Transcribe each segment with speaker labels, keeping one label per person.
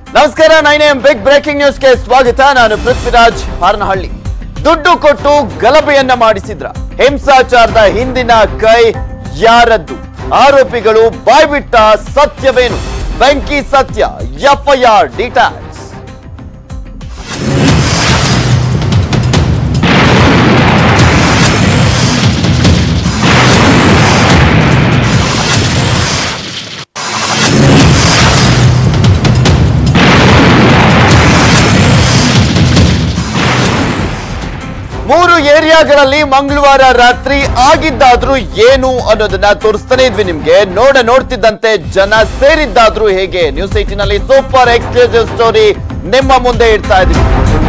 Speaker 1: ನಮಸ್ಕಾರ nine M big breaking ನ್ಯೂಸ್ಗೆ ಸ್ವಾಗತ ನಾನು ಪೃಥ್ವಿರಾಜ್ ಹಾರನಹಳ್ಳಿ ದುಡ್ಡು ಕೊಟ್ಟು ಗಲಭೆಯನ್ನ ಮಾಡಿಸಿದ್ರ ಹಿಂಸಾಚಾರದ ಹಿಂದಿನ ಕೈ ಯಾರದ್ದು ಆರೋಪಿಗಳು ಬಾಯ್ಬಿಟ್ಟ ಸತ್ಯವೇನು ಬೆಂಕಿ ಸತ್ಯ ಎಫ್ಐಆರ್ ಡಿಟ್ಯಾಚ್ ಮೂರು ಏರಿಯಾಗಳಲ್ಲಿ ಮಂಗಳವಾರ ರಾತ್ರಿ ಆಗಿದ್ದಾದ್ರೂ ಏನು ಅನ್ನೋದನ್ನ ತೋರಿಸ್ತಾನೆ ಇದ್ವಿ ನಿಮ್ಗೆ ನೋಡ ನೋಡ್ತಿದ್ದಂತೆ ಜನ ಸೇರಿದ್ದಾದ್ರೂ ಹೇಗೆ ನ್ಯೂಸ್ ಏಟಿನಲ್ಲಿ ಸೂಪರ್ ಎಕ್ಸ್ಕ್ಲೂಸಿವ್ ಸ್ಟೋರಿ ನಿಮ್ಮ ಮುಂದೆ ಇಡ್ತಾ ಇದ್ವಿ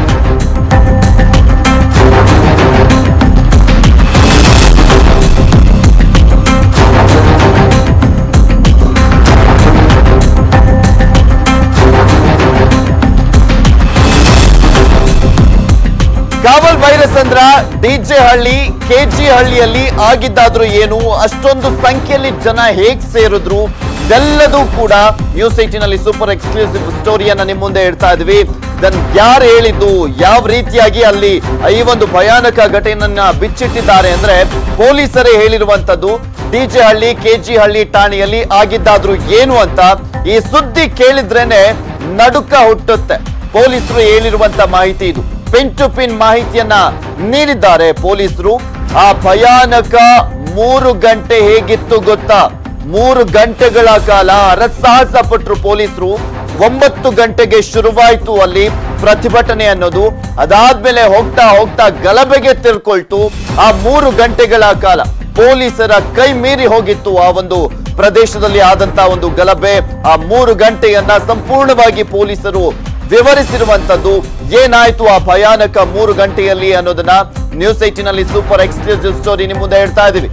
Speaker 1: ಕಾವಲ್ ಭೈರಸಂದ್ರ ಡಿಜೆ ಹಳ್ಳಿ ಕೆಜಿ ಹಳ್ಳಿಯಲ್ಲಿ ಆಗಿದ್ದಾದ್ರೂ ಏನು ಅಷ್ಟೊಂದು ಸಂಖ್ಯೆಯಲ್ಲಿ ಜನ ಹೇಗ್ ಸೇರಿದ್ರು ಇದೆಲ್ಲದೂ ಕೂಡ ನ್ಯೂಸ್ ಏಟಿನಲ್ಲಿ ಸೂಪರ್ ಎಕ್ಸ್ಕ್ಲೂಸಿವ್ ಸ್ಟೋರಿಯನ್ನ ನಿಮ್ ಮುಂದೆ ಇಡ್ತಾ ಇದ್ವಿ ದನ್ ಯಾರು ಹೇಳಿದ್ದು ಯಾವ ರೀತಿಯಾಗಿ ಅಲ್ಲಿ ಈ ಒಂದು ಭಯಾನಕ ಘಟನೆಯನ್ನ ಬಿಚ್ಚಿಟ್ಟಿದ್ದಾರೆ ಅಂದ್ರೆ ಪೊಲೀಸರೇ ಹೇಳಿರುವಂತದ್ದು ಡಿಜೆ ಹಳ್ಳಿ ಕೆಜಿ ಹಳ್ಳಿ ಠಾಣೆಯಲ್ಲಿ ಆಗಿದ್ದಾದ್ರೂ ಏನು ಅಂತ ಈ ಸುದ್ದಿ ಕೇಳಿದ್ರೇನೆ ನಡುಕ ಹುಟ್ಟುತ್ತೆ ಪೊಲೀಸರು ಹೇಳಿರುವಂತ ಮಾಹಿತಿ ಇದು ಪಿನ್ ಟು ಪಿನ್ ಮಾಹಿತಿಯನ್ನ ನೀಡಿದ್ದಾರೆ ಪೊಲೀಸರು ಆ ಭಯಾನಕ ಮೂರು ಗಂಟೆ ಹೇಗಿತ್ತು ಗೊತ್ತಾ ಮೂರು ಗಂಟೆಗಳ ಕಾಲ ಅರಸಾಹಸ ಪಟ್ಟರು ಪೊಲೀಸರು ಒಂಬತ್ತು ಗಂಟೆಗೆ ಶುರುವಾಯಿತು ಅಲ್ಲಿ ಪ್ರತಿಭಟನೆ ಅನ್ನೋದು ಅದಾದ್ಮೇಲೆ ಹೋಗ್ತಾ ಹೋಗ್ತಾ ಗಲಭೆಗೆ ತಿರ್ಕೊಳ್ತು ಆ ಮೂರು ಗಂಟೆಗಳ ಕಾಲ ಪೊಲೀಸರ ಕೈ ಮೀರಿ ಹೋಗಿತ್ತು ಆ ಒಂದು ಪ್ರದೇಶದಲ್ಲಿ ಆದಂತ ಒಂದು ಗಲಭೆ ಆ ಮೂರು ಗಂಟೆಯನ್ನ ಸಂಪೂರ್ಣವಾಗಿ ಪೊಲೀಸರು ವಿವರಿಸಿರುವಂತದ್ದು ಏನಾಯ್ತು ಆ ಭಯಾನಕ ಮೂರು ಗಂಟೆಯಲ್ಲಿ ಅನ್ನೋದನ್ನ ನ್ಯೂಸ್ ಏಟಿನಲ್ಲಿ ಸೂಪರ್ ಎಕ್ಸ್ಕ್ಲೂಸಿವ್ ಸ್ಟೋರಿ ನಿಮ್ ಮುಂದೆ ಹೇಳ್ತಾ ಇದೀವಿ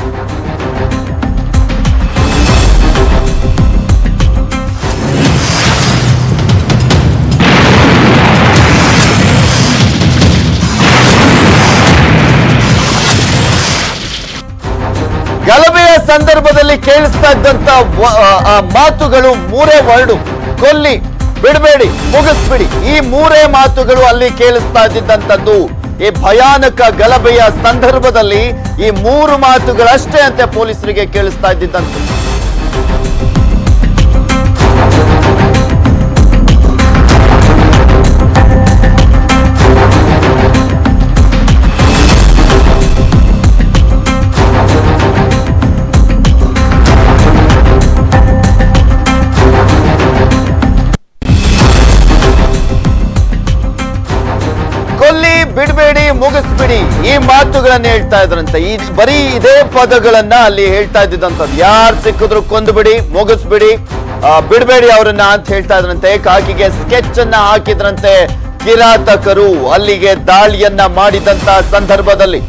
Speaker 1: ಗಲಭೆಯ ಸಂದರ್ಭದಲ್ಲಿ ಕೇಳಿಸ್ತಾ ಇದ್ದಂತ ವ- ಆ- ಆ ಮಾತುಗಳು ಮೂರೇ ವರ್ಡು ಕೊಲ್ಲಿ ಬಿಡಬೇಡಿ ಮುಗಿಸ್ಬಿಡಿ ಈ ಮೂರೇ ಮಾತುಗಳು ಅಲ್ಲಿ ಕೇಳಿಸ್ತಾ ಇದ್ದಿದ್ದಂಥದ್ದು ಈ ಭಯಾನಕ ಗಲಭೆಯ ಸಂದರ್ಭದಲ್ಲಿ ಈ ಮೂರು ಮಾತುಗಳಷ್ಟೇ ಅಂತೆ ಪೊಲೀಸರಿಗೆ ಕೇಳಿಸ್ತಾ ಇದ್ದಿದ್ದಂಥದ್ದು ಕೊಲ್ಲಿ ಬಿಡಬೇಡಿ ಮುಗಿಸ್ಬಿಡಿ ಈ ಮಾತುಗಳನ್ನ ಹೇಳ್ತಾ ಇದ್ರಂತೆ ಈ ಬರೀ ಇದೇ ಪದಗಳನ್ನ ಅಲ್ಲಿ ಹೇಳ್ತಾ ಇದ್ದಿದ್ದಂಥದ್ದು ಯಾರು ಸಿಕ್ಕಿದ್ರು ಕೊಂದ್ಬಿಡಿ ಮುಗಿಸ್ಬಿಡಿ ಆ, ಬಿಡ್ಬೇಡಿ ಅವರನ್ನ ಅಂತ ಹೇಳ್ತಾ ಇದ್ರಂತೆ ಕಾಕಿಗೆ ಸ್ಕೆಚ್ ಅನ್ನ ಹಾಕಿದ್ರಂತೆ ಕಿರಾತಕರು ಅಲ್ಲಿಗೆ ದಾಳಿಯನ್ನ ಮಾಡಿದಂತ ಸಂದರ್ಭದಲ್ಲಿ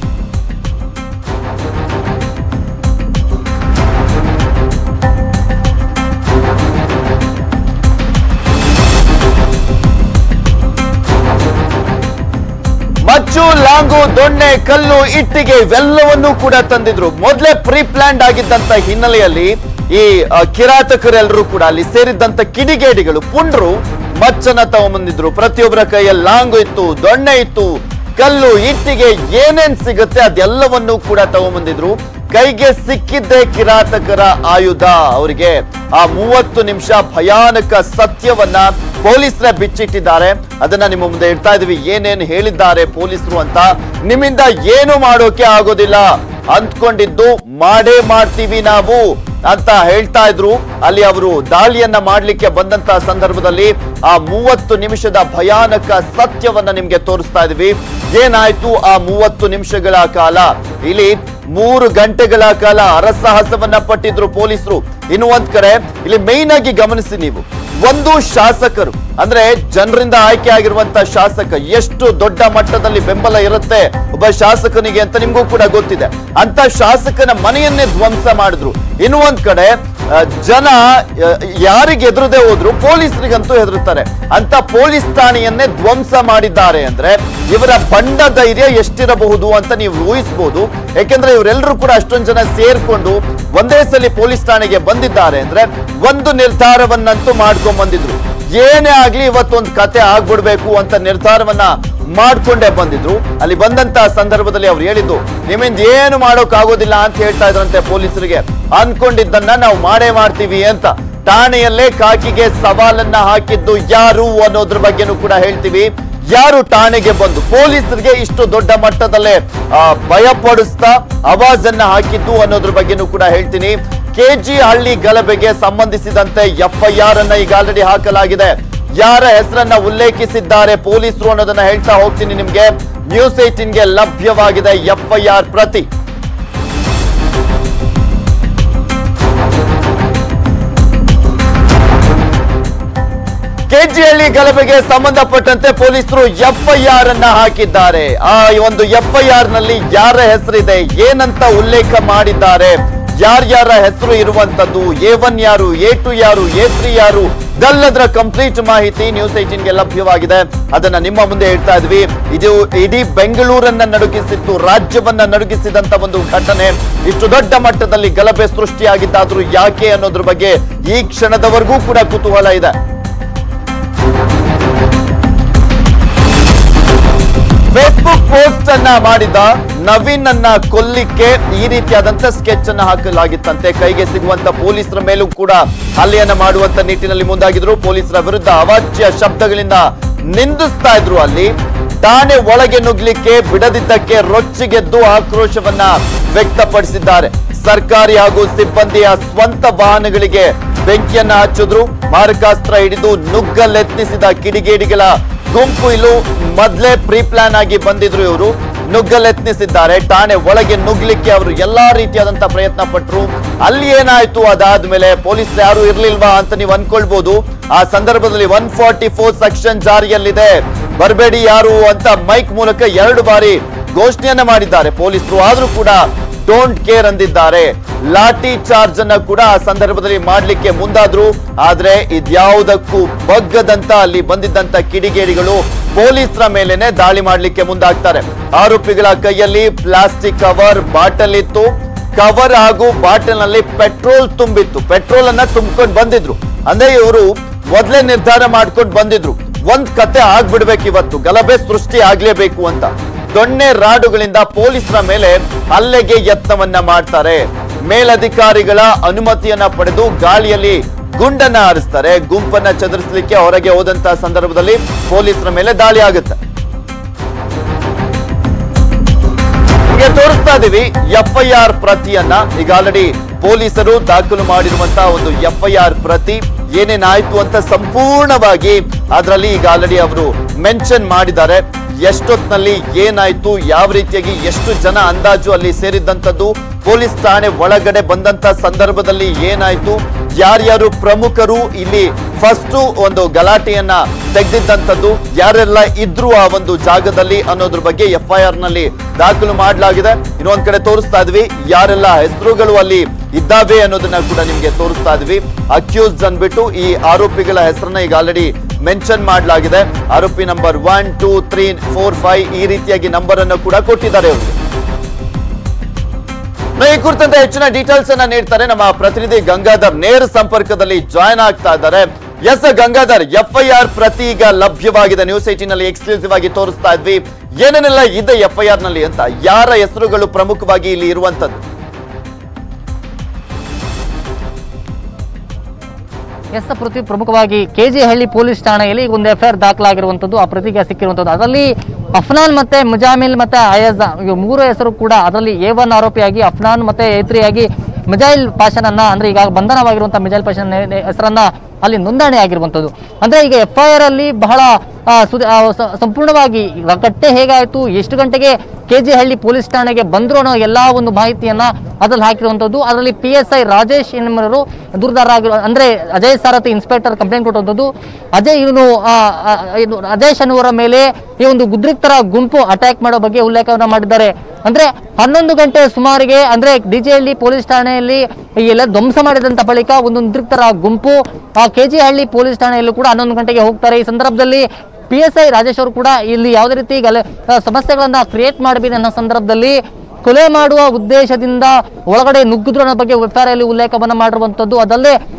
Speaker 1: ಮಚ್ಚು ಲಾಂಗು ದೊಣ್ಣೆ ಕಲ್ಲು ಇಟ್ಟಿಗೆ ಇವೆಲ್ಲವನ್ನೂ ಕೂಡ ತಂದಿದ್ರು ಮೊದಲೇ ಪ್ರೀ ಪ್ಲಾನ್ಡ್ ಆಗಿದ್ದಂತ ಹಿನ್ನೆಲೆಯಲ್ಲಿ ಈ ಆ, ಕಿರಾತಕರೆಲ್ಲರೂ ಕೂಡ ಅಲ್ಲಿ ಸೇರಿದ್ದಂತ ಕಿಡಿಗೇಡಿಗಳು ಪುಂಡ್ರು ಮಚ್ಚನ್ನ ತಗೊಂಬಂದಿದ್ರು ಪ್ರತಿಯೊಬ್ಬರ ಕೈಯಲ್ಲಿ ಲಾಂಗು ಇತ್ತು ದೊಣ್ಣೆ ಇತ್ತು ಕಲ್ಲು ಇಟ್ಟಿಗೆ ಏನೇನ್ ಸಿಗುತ್ತೆ ಅದೆಲ್ಲವನ್ನೂ ಕೂಡ ತಗೊಂಬಂದಿದ್ರು ಕೈಗೆ ಸಿಕ್ಕಿದ್ದೇ ಕಿರಾತಕರ ಆಯುಧ ಅವರಿಗೆ ಆ ಮೂವತ್ತು ನಿಮಿಷ ಭಯಾನಕ ಸತ್ಯವನ್ನ ಪೊಲೀಸರ ಬಿಚ್ಚಿಟ್ಟಿದ್ದಾರೆ ಅದನ್ನ ನಿಮ್ಮ ಮುಂದೆ ಇಡ್ತಾ ಇದೀವಿ ಏನೇನು ಹೇಳಿದ್ದಾರೆ ಪೊಲೀಸರು ಅಂತ ನಿಮ್ಮಿಂದ ಏನು ಮಾಡೋಕೆ ಆಗೋದಿಲ್ಲ ಅಂದ್ಕೊಂಡಿದ್ದು ಮಾಡೇ ಮಾಡ್ತೀವಿ ನಾವು ಅಂತ ಹೇಳ್ತಾ ಇದ್ರು ಅಲ್ಲಿ ಅವರು ದಾಳಿಯನ್ನ ಮಾಡ್ಲಿಕ್ಕೆ ಬಂದಂತ ಸಂದರ್ಭದಲ್ಲಿ ಆ ಮೂವತ್ತು ನಿಮಿಷದ ಭಯಾನಕ ಸತ್ಯವನ್ನ ನಿಮ್ಗೆ ತೋರಿಸ್ತಾ ಇದೀವಿ ಏನಾಯ್ತು ಆ ಮೂವತ್ತು ನಿಮಿಷಗಳ ಕಾಲ ಇಲ್ಲಿ ಮೂರು ಗಂಟೆಗಳ ಕಾಲ ಅರಸಾಹಸವನ್ನ ಪಟ್ಟಿದ್ರು ಪೊಲೀಸರು ಇನ್ನು ಒಂದ್ ಕಡೆ ಇಲ್ಲಿ ಮೈನ್ ಆಗಿ ಗಮನಿಸಿ ನೀವು ಒಂದು ಶಾಸಕರು ಅಂದ್ರೆ ಜನರಿಂದ ಆಯ್ಕೆ ಆಗಿರುವಂತ ಶಾಸಕ ಎಷ್ಟು ದೊಡ್ಡ ಮಟ್ಟದಲ್ಲಿ ಬೆಂಬಲ ಇರುತ್ತೆ ಒಬ್ಬ ಶಾಸಕನಿಗೆ ಅಂತ ನಿಮ್ಗೂ ಕೂಡ ಗೊತ್ತಿದೆ ಅಂತ ಶಾಸಕನ ಮನೆಯನ್ನೇ ಧ್ವಂಸ ಮಾಡಿದ್ರು ಇನ್ನು ಒಂದ್ ಕಡೆ ಆ, ಜನ ಆ, ಯಾರಿಗೆ ಎದುರದೆ ಹೋದ್ರು ಪೊಲೀಸರಿಗಂತೂ ಹೆದರುತ್ತಾರೆ ಅಂತ ಪೊಲೀಸ್ ಠಾಣೆಯನ್ನೇ ಧ್ವಂಸ ಮಾಡಿದ್ದಾರೆ ಅಂದ್ರೆ ಇವರ ಬಂಡ ಧೈರ್ಯ ಎಷ್ಟಿರಬಹುದು ಅಂತ ನೀವು ಊಹಿಸಬಹುದು ಯಾಕೆಂದ್ರೆ ಇವರೆಲ್ಲರೂ ಕೂಡ ಅಷ್ಟೊಂದು ಜನ ಸೇರ್ಕೊಂಡು ಒಂದೇ ಸಲ ಪೊಲೀಸ್ ಠಾಣೆಗೆ ಬಂದಿದ್ದಾರೆ ಅಂದ್ರೆ ಒಂದು ನಿರ್ಧಾರವನ್ನಂತೂ ಮಾಡ್ಕೊಂಡ್ ಬಂದಿದ್ರು ಏನೇ ಆಗ್ಲಿ ಇವತ್ತೊಂದು ಕತೆ ಆಗ್ಬಿಡ್ಬೇಕು ಅಂತ ನಿರ್ಧಾರವನ್ನ ಮಾಡ್ಕೊಂಡೇ ಬಂದಿದ್ರು ಅಲ್ಲಿ ಬಂದಂತ ಸಂದರ್ಭದಲ್ಲಿ ಅವ್ರು ಹೇಳಿದ್ದು ನಿಮ್ಮಿಂದ ಏನು ಮಾಡೋಕ್ ಆಗೋದಿಲ್ಲ ಅಂತ ಹೇಳ್ತಾ ಇದ್ರಂತೆ ಪೊಲೀಸರಿಗೆ ಅನ್ಕೊಂಡಿದ್ದನ್ನ ನಾವು ಮಾಡೇ ಮಾಡ್ತೀವಿ ಅಂತ ಠಾಣೆಯಲ್ಲೇ ಕಾಕಿಗೆ ಸವಾಲನ್ನ ಹಾಕಿದ್ದು ಯಾರು ಅನ್ನೋದ್ರ ಬಗ್ಗೆನೂ ಕೂಡ ಹೇಳ್ತೀವಿ ಯಾರು ಠಾಣೆಗೆ ಬಂದು ಪೊಲೀಸರಿಗೆ ಇಷ್ಟು ದೊಡ್ಡ ಮಟ್ಟದಲ್ಲೇ ಆ, ಭಯಪಡಿಸ್ತಾ ಅವಾಜನ್ನ ಹಾಕಿದ್ದು ಅನ್ನೋದ್ರ ಬಗ್ಗೆನೂ ಕೂಡ ಹೇಳ್ತೀನಿ ಕೆಜಿ ಹಳ್ಳಿ ಗಲಭೆಗೆ ಸಂಬಂಧಿಸಿದಂತೆ ಎಫ್ಐಆರ್ ಅನ್ನ ಈಗ ಆಲ್ರೆಡಿ ಹಾಕಲಾಗಿದೆ ಯಾರ ಹೆಸರನ್ನ ಉಲ್ಲೇಖಿಸಿದ್ದಾರೆ ಪೊಲೀಸರು ಅನ್ನೋದನ್ನ ಹೇಳ್ತಾ ಹೋಗ್ತೀನಿ ನಿಮ್ಗೆ ನ್ಯೂಸ್ ಏಟಿನ್ಗೆ ಲಭ್ಯವಾಗಿದೆ ಎಫ್ಐಆರ್ ಪ್ರತಿ ಕೆಜಿಹಳ್ಳಿ ಗಲಭೆಗೆ ಸಂಬಂಧಪಟ್ಟಂತೆ ಪೊಲೀಸರು ಎಫ್ಐಆರ್ ಅನ್ನ ಹಾಕಿದ್ದಾರೆ ಆ ಒಂದು ಎಫ್ಐಆರ್ ನಲ್ಲಿ ಯಾರ ಹೆಸರಿದೆ ಏನಂತ ಉಲ್ಲೇಖ ಮಾಡಿದ್ದಾರೆ ಯಾರ್ಯಾರ ಹೆಸರು ಇರುವಂತದ್ದು ಎ ಒನ್ ಯಾರು ಎ ಟು ಯಾರು ಎ ತ್ರೀ ಯಾರು ಇದೆಲ್ಲದರ ಕಂಪ್ಲೀಟ್ ಮಾಹಿತಿ ನ್ಯೂಸ್ ಏಟೀನ್ಗೆ ಲಭ್ಯವಾಗಿದೆ ಅದನ್ನ ನಿಮ್ಮ ಮುಂದೆ ಹೇಳ್ತಾ ಇದ್ವಿ ಇದು ಇಡೀ ಬೆಂಗಳೂರನ್ನ ನಡುಗಿಸಿತ್ತು ರಾಜ್ಯವನ್ನ ನಡುಗಿಸಿದಂತ ಒಂದು ಘಟನೆ ಇಷ್ಟು ದೊಡ್ಡ ಮಟ್ಟದಲ್ಲಿ ಗಲಭೆ ಸೃಷ್ಟಿಯಾಗಿದ್ದಾದ್ರೂ ಯಾಕೆ ಅನ್ನೋದ್ರ ಬಗ್ಗೆ ಈ ಕ್ಷಣದವರೆಗೂ ಕೂಡ ಕುತೂಹಲ ಇದೆ ಫೇಸ್ಬುಕ್ ಪೋಸ್ಟ್ ಅನ್ನ ಮಾಡಿದ ನವೀನ್ ಅನ್ನ ಕೊಲ್ಲಿಕ್ಕೆ ಈ ರೀತಿಯಾದಂತ ಸ್ಕೆಚ್ ಅನ್ನ ಹಾಕಲಾಗಿತ್ತಂತೆ ಕೈಗೆ ಸಿಗುವಂತ ಪೊಲೀಸರ ಮೇಲೂ ಕೂಡ ಹಲ್ಲೆಯನ್ನ ಮಾಡುವಂತ ನಿಟ್ಟಿನಲ್ಲಿ ಮುಂದಾಗಿದ್ರು ಪೊಲೀಸರ ವಿರುದ್ಧ ಅವಾಚ್ಯ ಶಬ್ದಗಳಿಂದ ನಿಂದಿಸ್ತಾ ಇದ್ರು ಅಲ್ಲಿ ಠಾಣೆ ಒಳಗೆ ನುಗ್ಲಿಕ್ಕೆ ಬಿಡದಿದ್ದಕ್ಕೆ ರೊಚ್ಚಿಗೆದ್ದು ಆಕ್ರೋಶವನ್ನ ವ್ಯಕ್ತಪಡಿಸಿದ್ದಾರೆ ಸರ್ಕಾರಿ ಹಾಗೂ ಸಿಬ್ಬಂದಿಯ ಸ್ವಂತ ವಾಹನಗಳಿಗೆ ಬೆಂಕಿಯನ್ನ ಹಚ್ಚಿದ್ರು ಮಾರಕಾಸ್ತ್ರ ಹಿಡಿದು ನುಗ್ಗಲೆತ್ನಿಸಿದ ಕಿಡಿಗೇಡಿಗಳ ಗುಂಪು ಇಲ್ಲೂ ಮೊದ್ಲೇ ಪ್ರೀ ಪ್ಲಾನ್ ಆಗಿ ಬಂದಿದ್ರು ಇವರು ನುಗ್ಗಲೆತ್ನಿಸಿದ್ದಾರೆ ಠಾಣೆ ಒಳಗೆ ನುಗ್ಲಿಕ್ಕೆ ಅವರು ಎಲ್ಲಾ ರೀತಿಯಾದಂತ ಪ್ರಯತ್ನ ಪಟ್ರು ಅಲ್ಲಿ ಏನಾಯ್ತು ಅದಾದ್ಮೇಲೆ ಪೊಲೀಸ್ ಯಾರು ಇರ್ಲಿಲ್ವಾ ಅಂತ ನೀವು ಅನ್ಕೊಳ್ಬಹುದು ಆ ಸಂದರ್ಭದಲ್ಲಿ ಒನ್ ಫಾರ್ಟಿ ಫೋರ್ ಸೆಕ್ಷನ್ ಜಾರಿಯಲ್ಲಿದೆ ಬರಬೇಡಿ ಯಾರು ಅಂತ ಮೈಕ್ ಮೂಲಕ ಎರಡು ಬಾರಿ ಘೋಷಣೆಯನ್ನ ಮಾಡಿದ್ದಾರೆ ಪೊಲೀಸರು ಆದ್ರೂ ಕೂಡ ಡೋಂಟ್ ಕೇರ್ ಅಂದಿದ್ದಾರೆ ಲಾಠಿ ಚಾರ್ಜ್ ಅನ್ನ ಕೂಡ ಆ ಸಂದರ್ಭದಲ್ಲಿ ಮಾಡ್ಲಿಕ್ಕೆ ಮುಂದಾದ್ರು ಆದ್ರೆ ಇದ್ಯಾವುದಕ್ಕೂ ಬಗ್ಗದಂತ ಅಲ್ಲಿ ಬಂದಿದ್ದಂತ ಕಿಡಿಗೇಡಿಗಳು ಪೊಲೀಸರ ಮೇಲೆನೆ ದಾಳಿ ಮಾಡ್ಲಿಕ್ಕೆ ಮುಂದಾಗ್ತಾರೆ ಆರೋಪಿಗಳ ಕೈಯಲ್ಲಿ ಪ್ಲಾಸ್ಟಿಕ್ ಕವರ್ ಬಾಟಲ್ ಇತ್ತು ಕವರ್ ಹಾಗೂ ಬಾಟಲ್ ನಲ್ಲಿ ಪೆಟ್ರೋಲ್ ತುಂಬಿತ್ತು ಪೆಟ್ರೋಲ್ ಅನ್ನ ತುಂಬಿಕೊಂಡು ಬಂದಿದ್ರು ಅಂದ್ರೆ ಇವರು ಮೊದಲೇ ನಿರ್ಧಾರ ಮಾಡ್ಕೊಂಡು ಬಂದಿದ್ರು ಒಂದ್ ಕತೆ ಆಗ್ಬಿಡ್ಬೇಕು ಇವತ್ತು ಗಲಭೆ ಸೃಷ್ಟಿ ಆಗ್ಲೇಬೇಕು ಅಂತ ದೊಣ್ಣೆ ರಾಡುಗಳಿಂದ ಪೊಲೀಸರ ಮೇಲೆ ಹಲ್ಲೆಗೆ ಯತ್ನವನ್ನ ಮಾಡ್ತಾರೆ ಮೇಲಧಿಕಾರಿಗಳ ಅನುಮತಿಯನ್ನ ಪಡೆದು ಗಾಳಿಯಲ್ಲಿ ಗುಂಡನ್ನ ಹಾರಿಸ್ತಾರೆ ಗುಂಪನ್ನ ಚದುರಿಸಲಿಕ್ಕೆ ಹೊರಗೆ ಹೋದಂತ ಸಂದರ್ಭದಲ್ಲಿ ಪೊಲೀಸರ ಮೇಲೆ ದಾಳಿ ಆಗುತ್ತೆ ನಿಮಗೆ ತೋರಿಸ್ತಾ ಇದೀವಿ ಎಫ್ಐಆರ್ ಪ್ರತಿಯನ್ನ ಈಗ ಆಲ್ರೆಡಿ ಪೊಲೀಸರು ದಾಖಲು ಮಾಡಿರುವಂತಹ ಒಂದು ಎಫ್ಐಆರ್ ಪ್ರತಿ ಏನೇನಾಯ್ತು ಅಂತ ಸಂಪೂರ್ಣವಾಗಿ ಅದರಲ್ಲಿ ಈಗ ಆಲ್ರೆಡಿ ಅವರು ಮೆನ್ಷನ್ ಮಾಡಿದ್ದಾರೆ ಎಷ್ಟೊತ್ನಲ್ಲಿ ಏನಾಯ್ತು ಯಾವ ರೀತಿಯಾಗಿ ಎಷ್ಟು ಜನ ಅಂದಾಜು ಅಲ್ಲಿ ಸೇರಿದ್ದಂಥದ್ದು ಪೊಲೀಸ್ ಠಾಣೆ ಒಳಗಡೆ ಬಂದಂತ ಸಂದರ್ಭದಲ್ಲಿ ಏನಾಯ್ತು ಯಾರ್ಯಾರು ಪ್ರಮುಖರು ಇಲ್ಲಿ ಫಸ್ಟ್ ಒಂದು ಗಲಾಟೆಯನ್ನ ತೆಗೆದಿದ್ದಂಥದ್ದು ಯಾರೆಲ್ಲ ಇದ್ರು ಆ ಒಂದು ಜಾಗದಲ್ಲಿ ಅನ್ನೋದ್ರ ಬಗ್ಗೆ ಎಫ್ ಐ ಆರ್ ನಲ್ಲಿ ದಾಖಲು ಮಾಡಲಾಗಿದೆ ಇನ್ನೊಂದ್ ಕಡೆ ತೋರಿಸ್ತಾ ಇದ್ವಿ ಯಾರೆಲ್ಲ ಹೆಸರುಗಳು ಅಲ್ಲಿ ಇದ್ದಾವೆ ಅನ್ನೋದನ್ನ ಕೂಡ ನಿಮ್ಗೆ ತೋರಿಸ್ತಾ ಇದ್ವಿ ಅಕ್ಯೂಸ್ ಅಂದ್ಬಿಟ್ಟು ಈ ಆರೋಪಿಗಳ ಹೆಸರನ್ನ ಈಗ ಆಲ್ರೆಡಿ ಮೆನ್ಷನ್ ಮಾಡಲಾಗಿದೆ ಆರೋಪಿ number one two three four five ಈ ರೀತಿಯಾಗಿ ನಂಬರ್ ಅನ್ನು ಕೂಡ ಕೊಟ್ಟಿದ್ದಾರೆ ಅವರಿಗೆ ಈ ಕುರಿತಂತೆ ಹೆಚ್ಚಿನ ಡೀಟೇಲ್ಸ್ ಅನ್ನ ನೀಡ್ತಾರೆ ನಮ್ಮ ಪ್ರತಿನಿಧಿ ಗಂಗಾಧರ್ ನೇರ ಸಂಪರ್ಕದಲ್ಲಿ ಜಾಯ್ನ್ ಆಗ್ತಾ ಇದ್ದಾರೆ ಎಸ್ ಗಂಗಾಧರ್ ಎಫ್ಐಆರ್ ಪ್ರತಿ ಈಗ ಲಭ್ಯವಾಗಿದೆ ನ್ಯೂಸ್ ಏಟಿನ್ ನಲ್ಲಿ ಎಕ್ಸ್ಕ್ಲೂಸಿವ್ ಆಗಿ ತೋರಿಸ್ತಾ ಇದ್ವಿ ಏನೇನೆಲ್ಲ ಇದೆ ಎಫ್ಐಆರ್ ನಲ್ಲಿ ಅಂತ ಯಾರ ಹೆಸರುಗಳು ಪ್ರಮುಖವಾಗಿ ಇಲ್ಲಿ ಇರುವಂತದ್ದು
Speaker 2: ಎಸ್ ಪ್ರತಿ ಪ್ರಮುಖವಾಗಿ ಕೆ ಜಿ ಹಳ್ಳಿ ಪೊಲೀಸ್ ಠಾಣೆಯಲ್ಲಿ ಒಂದು ಎಫ್ ಐ ಆರ್ ದಾಖಲಾಗಿರುವಂಥದ್ದು ಆ ಪ್ರತಿಗೆ ಸಿಕ್ಕಿರುವಂಥದ್ದು ಅದರಲ್ಲಿ ಅಫ್ನಾನ್ ಮತ್ತೆ ಮುಜಾಮಿಲ್ ಮತ್ತೆ ಅಯಜ್ ಇವು ಮೂರು ಹೆಸರು ಕೂಡ ಅದರಲ್ಲಿ ಎ ಒನ್ ಆರೋಪಿಯಾಗಿ ಅಫ್ನಾನ್ ಮತ್ತೆ ಎ ತ್ರೀ ಆಗಿ ಮಿಜೈಲ್ ಪಾಷನನ್ನ ಅಂದ್ರೆ ಈಗ ಬಂಧನವಾಗಿರುವಂತಹ ಮಿಜೈಲ್ ಪಾಷನ್ ಹೆಸರನ್ನ ಅಲ್ಲಿ ನೋಂದಣಿ ಆಗಿರುವಂಥದ್ದು ಅಂದ್ರೆ ಈಗ ಎಫ್ ಐ ಆರ್ ಅಲ್ಲಿ ಬಹಳ ಆ, ಸುದ- ಆ, ಸ- ಸಂಪೂರ್ಣವಾಗಿ ಈಗ ಕಟ್ಟೆ ಹೇಗಾಯ್ತು ಎಷ್ಟು ಗಂಟೆಗೆ ಕೆ ಜಿ ಹಳ್ಳಿ ಪೊಲೀಸ್ ಠಾಣೆಗೆ ಬಂದ್ರು ಅನ್ನೋ ಎಲ್ಲಾ ಒಂದು ಮಾಹಿತಿಯನ್ನ ಅದ್ರಲ್ಲಿ ಹಾಕಿರುವಂಥದ್ದು ಅದರಲ್ಲಿ ಪಿ ಎಸ್ ಐ ರಾಜೇಶ್ ಎನ್ನುವರು ದೂರದಾರ ಆಗಿರೋ ಅಂದ್ರೆ ಅಜಯ್ ಸಾರಥಿ ಇನ್ಸ್ಪೆಕ್ಟರ್ ಕಂಪ್ಲೇಂಟ್ ಕೊಟ್ಟಂಥದ್ದು ಅಜಯ್ ಇವನು ಆ, ಆ, ಇದು ರಾಜೇಶ್ ಅನ್ನುವರ ಮೇಲೆ ಈ ಒಂದು ಗುದ್ರಿಕ್ತರ ಗುಂಪು ಅಟ್ಯಾಕ್ ಮಾಡೋ ಬಗ್ಗೆ ಉಲ್ಲೇಖವನ್ನ ಮಾಡಿದ್ದಾರೆ ಅಂದ್ರೆ ಹನ್ನೊಂದು ಗಂಟೆ ಸುಮಾರಿಗೆ ಅಂದ್ರೆ ಡಿಜೆಹಳ್ಳಿ ಪೊಲೀಸ್ ಠಾಣೆಯಲ್ಲಿ ಈ ಎಲ್ಲ ಧ್ವಂಸ ಮಾಡಿದಂತ ಬಳಿಕ ಒಂದು ಉದ್ರಿಕ್ತರ ಗುಂಪು ಆ ಕೆ ಜಿ ಹಳ್ಳಿ ಪೊಲೀಸ್ ಠಾಣೆಯಲ್ಲೂ ಕೂಡ ಹನ್ನೊಂದು ಗಂಟೆಗೆ ಹೋಗ್ತಾರೆ ಈ ಸಂದರ್ಭದಲ್ಲಿ ಪಿ ಎಸ್ ಐ ರಾಜೇಶ್ ಅವರು ಕೂಡ ಇಲ್ಲಿ ಯಾವುದೇ ರೀತಿ ಗಲ ಆ, ಸಮಸ್ಯೆಗಳನ್ನ ಕ್ರಿಯೇಟ್ ಮಾಡಬೇಡಿ ಅನ್ನೋ ಸಂದರ್ಭದಲ್ಲಿ ಕೊಲೆ ಮಾಡುವ ಉದ್ದೇಶದಿಂದ ಒಳಗಡೆ ನುಗ್ಗಿದ್ರು ಅನ್ನೋ ಬಗ್ಗೆ ಎಫ್ಐಆರ್ ಅಲ್ಲಿ ಉಲ್ಲೇಖವನ್ನ ಮಾಡಿರುವಂತದ್ದು ಅದಲ್ಲದೆ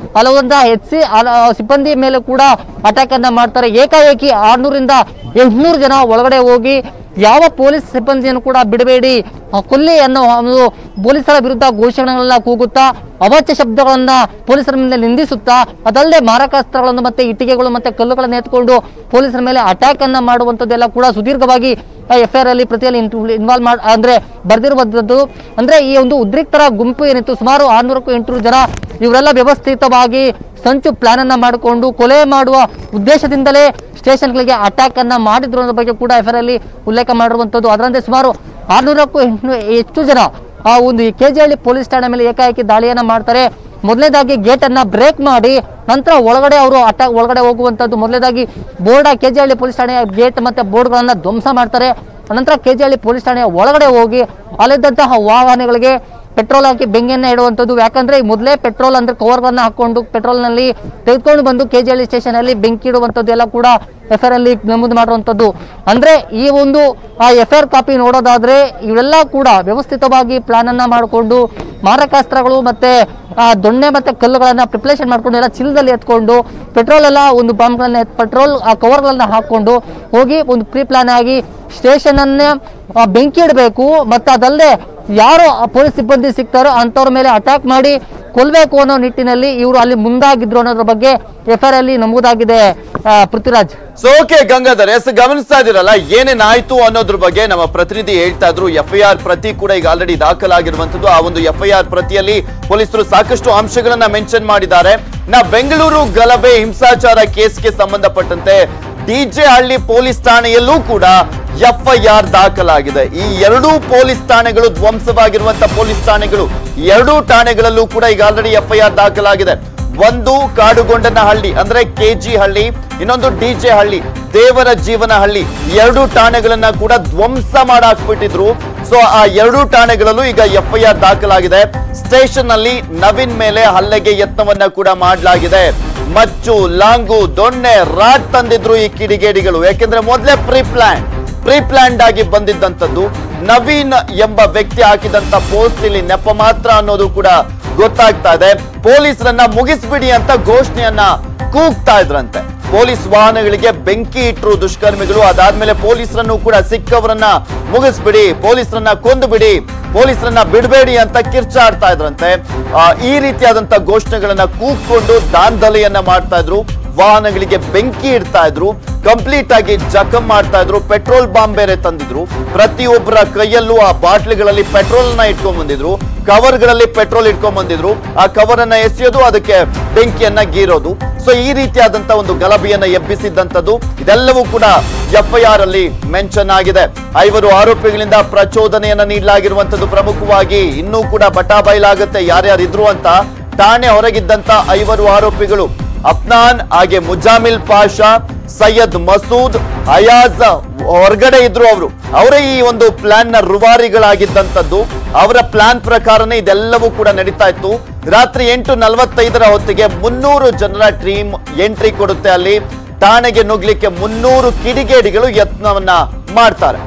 Speaker 2: ಹಲವೊಂದ ಎಚ್ ಸಿ ಸಿಬ್ಬಂದಿ ಮೇಲೆ ಕೂಡ ಅಟ್ಯಾಕ್ ಅನ್ನ ಮಾಡ್ತಾರೆ ಏಕಾಏಕಿ ಆರ್ನೂರಿಂದ ಎಂಟ್ನೂರು ಜನ ಒಳಗಡೆ ಹೋಗಿ ಯಾವ ಪೊಲೀಸ್ ಸಿಬ್ಬಂದಿಯನ್ನು ಕೂಡ ಬಿಡಬೇಡಿ ಆ, ಕೊಲ್ಲಿ ಅನ್ನೋ ಒಂದು ಪೊಲೀಸರ ವಿರುದ್ಧ ಘೋಷಣೆಗಳನ್ನ ಕೂಗುತ್ತಾ ಅವಾಚ್ಯ ಶಬ್ದಗಳನ್ನ ಪೊಲೀಸರ ಮೇಲೆ ನಿಂದಿಸುತ್ತಾ ಅದಲ್ಲದೆ ಮಾರಕಾಸ್ತ್ರಗಳನ್ನು ಮತ್ತೆ ಇಟ್ಟಿಗೆಗಳು ಮತ್ತೆ ಕಲ್ಲುಗಳನ್ನು ಎತ್ಕೊಂಡು ಪೊಲೀಸರ ಮೇಲೆ ಅಟ್ಯಾಕ್ ಅನ್ನ ಮಾಡುವಂಥದ್ದೆಲ್ಲ ಕೂಡ ಸುದೀರ್ಘವಾಗಿ ಎಫ್ ಐ ಆರ್ ಅಲ್ಲಿ ಪ್ರತಿಯಲ್ಲಿ ಇನ್ವಾಲ್ವ್ ಮಾಡ್ ಅಂದ್ರೆ ಬರೆದಿರುವಂಥದ್ದು ಅಂದ್ರೆ ಈ ಒಂದು ಉದ್ರಿಕ್ತರ ಗುಂಪು ಏನಿತ್ತು ಸುಮಾರು ಆರ್ನೂರಕ್ಕೂ ಎಂಟುನೂರು ಜನ ಇವರೆಲ್ಲ ವ್ಯವಸ್ಥಿತವಾಗಿ ಸಂಚು ಪ್ಲಾನ್ ಅನ್ನ ಮಾಡಿಕೊಂಡು ಕೊಲೆ ಮಾಡುವ ಉದ್ದೇಶದಿಂದಲೇ ಸ್ಟೇಷನ್ಗಳಿಗೆ ಅಟ್ಯಾಕ್ ಅನ್ನ ಮಾಡಿದ್ರು ಅನ್ನೋ ಬಗ್ಗೆ ಕೂಡ ಎಫ್ ಅಲ್ಲಿ ಉಲ್ಲೇಖ ಮಾಡಿರುವಂಥದ್ದು ಅದರಂತೆ ಸುಮಾರು ಆರ್ನೂರಕ್ಕೂ ಎಂಟುನೂರು ಹೆಚ್ಚು ಜನ ಆ ಒಂದು ಕೆ ಜಿ ಹಳ್ಳಿ ಪೊಲೀಸ್ ಠಾಣೆ ಮೇಲೆ ಏಕಾಏಕಿ ದಾಳಿಯನ್ನ ಮಾಡ್ತಾರೆ ಮೊದಲನೇದಾಗಿ ಗೇಟ್ ಅನ್ನ ಬ್ರೇಕ್ ಮಾಡಿ ನಂತರ ಒಳಗಡೆ ಅವರು ಅಟ್ಯಾಕ್ ಒಳಗಡೆ ಹೋಗುವಂಥದ್ದು ಮೊದಲನೇದಾಗಿ board K G Halli police ಠಾಣೆಯ ಗೇಟ್ ಮತ್ತೆ ಬೋರ್ಡ್ಗಳನ್ನ ಧ್ವಂಸ ಮಾಡ್ತಾರೆ ನಂತರ ಕೆ ಜಿ ಹಳ್ಳಿ ಪೊಲೀಸ್ ಠಾಣೆಯ ಒಳಗಡೆ ಹೋಗಿ ಅಲ್ಲಿದ್ದಂತಹ ವಾಹನಗಳಿಗೆ ಪೆಟ್ರೋಲ್ ಹಾಕಿ ಬೆಂಕಿಯನ್ನ ಇಡುವಂಥದ್ದು ಯಾಕಂದ್ರೆ ಈ ಮೊದಲೇ ಪೆಟ್ರೋಲ್ ಅಂದ್ರೆ ಕವರ್ಗಳನ್ನ ಹಾಕೊಂಡು ಪೆಟ್ರೋಲ್ನಲ್ಲಿ ತೆಗೆದುಕೊಂಡು ಬಂದು ಕೆ ಜಿ ಹಳ್ಳಿ ಸ್ಟೇಷನ್ ಅಲ್ಲಿ ಬೆಂಕಿ ಇಡುವಂಥದ್ದು ಎಲ್ಲ ಕೂಡ ಎಫ್ ಆರ್ ಅಲ್ಲಿ ನಮೂದು ಮಾಡುವಂಥದ್ದು ಅಂದ್ರೆ ಈ ಒಂದು ಆ ಎಫ್ ಆರ್ ಕಾಪಿ ನೋಡೋದಾದ್ರೆ ಇವೆಲ್ಲ ಕೂಡ ವ್ಯವಸ್ಥಿತವಾಗಿ ಪ್ಲಾನ್ ಅನ್ನ ಮಾಡಿಕೊಂಡು ಮಾರಕಾಸ್ತ್ರಗಳು ಮತ್ತೆ ಆ ದೊಣ್ಣೆ ಮತ್ತೆ ಕಲ್ಲುಗಳನ್ನ ಪ್ರಿಪ್ರೇಷನ್ ಮಾಡ್ಕೊಂಡು ಎಲ್ಲ ಚೀಲದಲ್ಲಿ ಎತ್ಕೊಂಡು ಪೆಟ್ರೋಲ್ ಎಲ್ಲ ಒಂದು ಬಾಂಬ್ಗಳನ್ನ ಪೆಟ್ರೋಲ್ ಆ ಕವರ್ಗಳನ್ನ ಹಾಕೊಂಡು ಹೋಗಿ ಒಂದು ಪ್ರೀ ಪ್ಲಾನ್ ಆಗಿ ಸ್ಟೇಷನ್ ಅನ್ನ ಆ, ಬೆಂಕಿ ಇಡಬೇಕು ಮತ್ತೆ ಅದಲ್ಲದೆ ಯಾರು ಆ ಪೊಲೀಸ್ ಸಿಬ್ಬಂದಿ ಸಿಗ್ತಾರೋ ಅಂಥವ್ರ ಮೇಲೆ ಅಟ್ಯಾಕ್ ಮಾಡಿ ಕೊಲ್ಬೇಕು ಅನ್ನೋ ನಿಟ್ಟಿನಲ್ಲಿ ಇವರು ಅಲ್ಲಿ ಮುಂದಾಗಿದ್ರು ಅನ್ನೋದ್ರ ಬಗ್ಗೆ ಎಫ್ ಆರ್ ಅಲ್ಲಿ ನಮೂದಾಗಿದೆ ಆ, ಪೃಥ್ವಿರಾಜ್
Speaker 1: ಸೊ ಓಕೆ ಗಂಗಾಧರ್ ಎಸ್ ಗಮನಿಸ್ತಾ ಇದೀರಲ್ಲ ಏನೇನಾಯ್ತು ಅನ್ನೋದ್ರ ಬಗ್ಗೆ ನಮ್ಮ ಪ್ರತಿನಿಧಿ ಹೇಳ್ತಾ ಇದ್ರು ಎಫ್ ಐ ಆರ್ ಪ್ರತಿ ಕೂಡ ಈಗ ಆಲ್ರೆಡಿ ದಾಖಲಾಗಿರುವಂತದ್ದು ಆ ಒಂದು ಎಫ್ ಐ ಆರ್ ಪ್ರತಿಯಲ್ಲಿ ಪೊಲೀಸರು ಸಾಕಷ್ಟು ಅಂಶಗಳನ್ನ ಮೆನ್ಷನ್ ಮಾಡಿದ್ದಾರೆ ನಾ ಬೆಂಗಳೂರು ಗಲಭೆ ಹಿಂಸಾಚಾರ ಕೇಸ್ಗೆ ಸಂಬಂಧಪಟ್ಟಂತೆ ಡಿಜೆ ಹಳ್ಳಿ ಪೊಲೀಸ್ ಠಾಣೆಯಲ್ಲೂ ಕೂಡ ಎಫ್ ಐ ಆರ್ ದಾಖಲಾಗಿದೆ ಈ ಎರಡೂ ಪೊಲೀಸ್ ಠಾಣೆಗಳು ಧ್ವಂಸವಾಗಿರುವಂತ ಪೊಲೀಸ್ ಠಾಣೆಗಳು ಎರಡೂ ಠಾಣೆಗಳಲ್ಲೂ ಕೂಡ ಈಗ ಆಲ್ರೆಡಿ ಎಫ್ ಐ ಆರ್ ದಾಖಲಾಗಿದೆ ಒಂದು ಕಾಡುಗೊಂಡನಹಳ್ಳಿ ಅಂದ್ರೆ ಕೆಜಿ ಹಳ್ಳಿ ಇನ್ನೊಂದು ಡಿಜೆ ಹಳ್ಳಿ ದೇವರ ಜೀವನ ಹಳ್ಳಿ ಎರಡು ಠಾಣೆಗಳನ್ನ ಕೂಡ ಧ್ವಂಸ ಮಾಡಾಕ್ಬಿಟ್ಟಿದ್ರು ಸೊ ಆ ಎರಡು ಠಾಣೆಗಳಲ್ಲೂ ಈಗ ಎಫ್ ಐ ಆರ್ ದಾಖಲಾಗಿದೆ ಸ್ಟೇಷನ್ ನಲ್ಲಿ ನವೀನ್ ಮೇಲೆ ಹಲ್ಲೆಗೆ ಯತ್ನವನ್ನ ಕೂಡ ಮಾಡಲಾಗಿದೆ ಮಚ್ಚು ಲಾಂಗು ದೊಣ್ಣೆ ರಾಡ್ ತಂದಿದ್ರು ಈ ಕಿಡಿಗೇಡಿಗಳು ಯಾಕೆಂದ್ರೆ ಮೊದಲೇ ಪ್ರೀ ಪ್ಲಾನ್ ಪ್ರೀ ಪ್ಲಾನ್ಡ್ ಆಗಿ ಬಂದಿದ್ದಂಥದ್ದು ನವೀನ್ ಎಂಬ ವ್ಯಕ್ತಿ ಹಾಕಿದಂತ ಪೋಸ್ಟ್ ಇಲ್ಲಿ ನೆಪ ಮಾತ್ರ ಅನ್ನೋದು ಕೂಡ ಗೊತ್ತಾಗ್ತಾ ಇದೆ ಪೊಲೀಸರನ್ನ ಮುಗಿಸ್ಬಿಡಿ ಅಂತ ಘೋಷಣೆಯನ್ನ ಕೂಗ್ತಾ ಇದ್ರಂತೆ ಪೊಲೀಸ್ ವಾಹನಗಳಿಗೆ ಬೆಂಕಿ ಇಟ್ರು ದುಷ್ಕರ್ಮಿಗಳು ಅದಾದ್ಮೇಲೆ ಪೊಲೀಸರನ್ನು ಕೂಡ ಸಿಕ್ಕವರನ್ನ ಮುಗಿಸ್ಬಿಡಿ ಪೊಲೀಸರನ್ನ ಕೊಂದು ಬಿಡಿ ಪೊಲೀಸರನ್ನ ಬಿಡಬೇಡಿ ಅಂತ ಕಿರ್ಚಾಡ್ತಾ ಇದ್ರಂತೆ ಆ, ಈ ರೀತಿಯಾದಂತ ಘೋಷಣೆಗಳನ್ನ ಕೂಗ್ಕೊಂಡು ದಾಂಧಲೆಯನ್ನ ಮಾಡ್ತಾ ಇದ್ರು ವಾಹನಗಳಿಗೆ ಬೆಂಕಿ ಇಡ್ತಾ ಇದ್ರು ಕಂಪ್ಲೀಟ್ ಆಗಿ ಜಖಂ ಮಾಡ್ತಾ ಇದ್ರು ಪೆಟ್ರೋಲ್ ಬಾಂಬ್ ಬೇರೆ ತಂದಿದ್ರು ಪ್ರತಿಯೊಬ್ಬರ ಕೈಯಲ್ಲೂ ಆ ಬಾಟ್ಲಿಗಳಲ್ಲಿ ಪೆಟ್ರೋಲ್ ನ ಇಟ್ಕೊಂಡ್ ಬಂದಿದ್ರು ಕವರ್ಗಳಲ್ಲಿ ಪೆಟ್ರೋಲ್ ಇಟ್ಕೊಂಡ್ ಬಂದಿದ್ರು ಆ ಕವರ್ ಅನ್ನ ಎಸೆಯೋದು ಅದಕ್ಕೆ ಬೆಂಕಿಯನ್ನ ಗೀರೋದು ಸೊ ಈ ರೀತಿಯಾದಂತ ಒಂದು ಗಲಭೆಯನ್ನ ಎಬ್ಬಿಸಿದ್ದಂಥದ್ದು ಇದೆಲ್ಲವೂ ಕೂಡ ಎಫ್ ಐ ಆರ್ ಅಲ್ಲಿ ಮೆನ್ಷನ್ ಆಗಿದೆ ಐವರು ಆರೋಪಿಗಳಿಂದ ಪ್ರಚೋದನೆಯನ್ನ ನೀಡಲಾಗಿರುವಂತದ್ದು ಪ್ರಮುಖವಾಗಿ ಇನ್ನೂ ಕೂಡ ಬಟಾ ಬಯಲಾಗುತ್ತೆ ಯಾರ್ಯಾರಿದ್ರು ಅಂತ ಠಾಣೆ ಹೊರಗಿದ್ದಂತ ಐವರು ಆರೋಪಿಗಳು ಅಫ್ನಾನ್ ಹಾಗೆ ಮುಜಾಮಿಲ್ ಪಾಷಾ ಸೈಯದ್ ಮಸೂದ್ ಅಯಾಜ್ ಹೊರಗಡೆ ಇದ್ರು ಅವರು ಅವರೇ ಈ ಒಂದು ಪ್ಲಾನ್ ನ ರುವಾರಿಗಳಾಗಿದ್ದಂಥದ್ದು ಅವರ ಪ್ಲಾನ್ ಪ್ರಕಾರನೇ ಇದೆಲ್ಲವೂ ಕೂಡ ನಡೀತಾ ಇತ್ತು ರಾತ್ರಿ ಎಂಟು ನಲವತ್ತೈದರ ಹೊತ್ತಿಗೆ ಮುನ್ನೂರು ಜನರ ಟೀಮ್ ಎಂಟ್ರಿ ಕೊಡುತ್ತೆ ಅಲ್ಲಿ ಠಾಣೆಗೆ ನುಗ್ಲಿಕ್ಕೆ ಮುನ್ನೂರು ಕಿಡಿಗೇಡಿಗಳು ಯತ್ನವನ್ನ ಮಾಡ್ತಾರೆ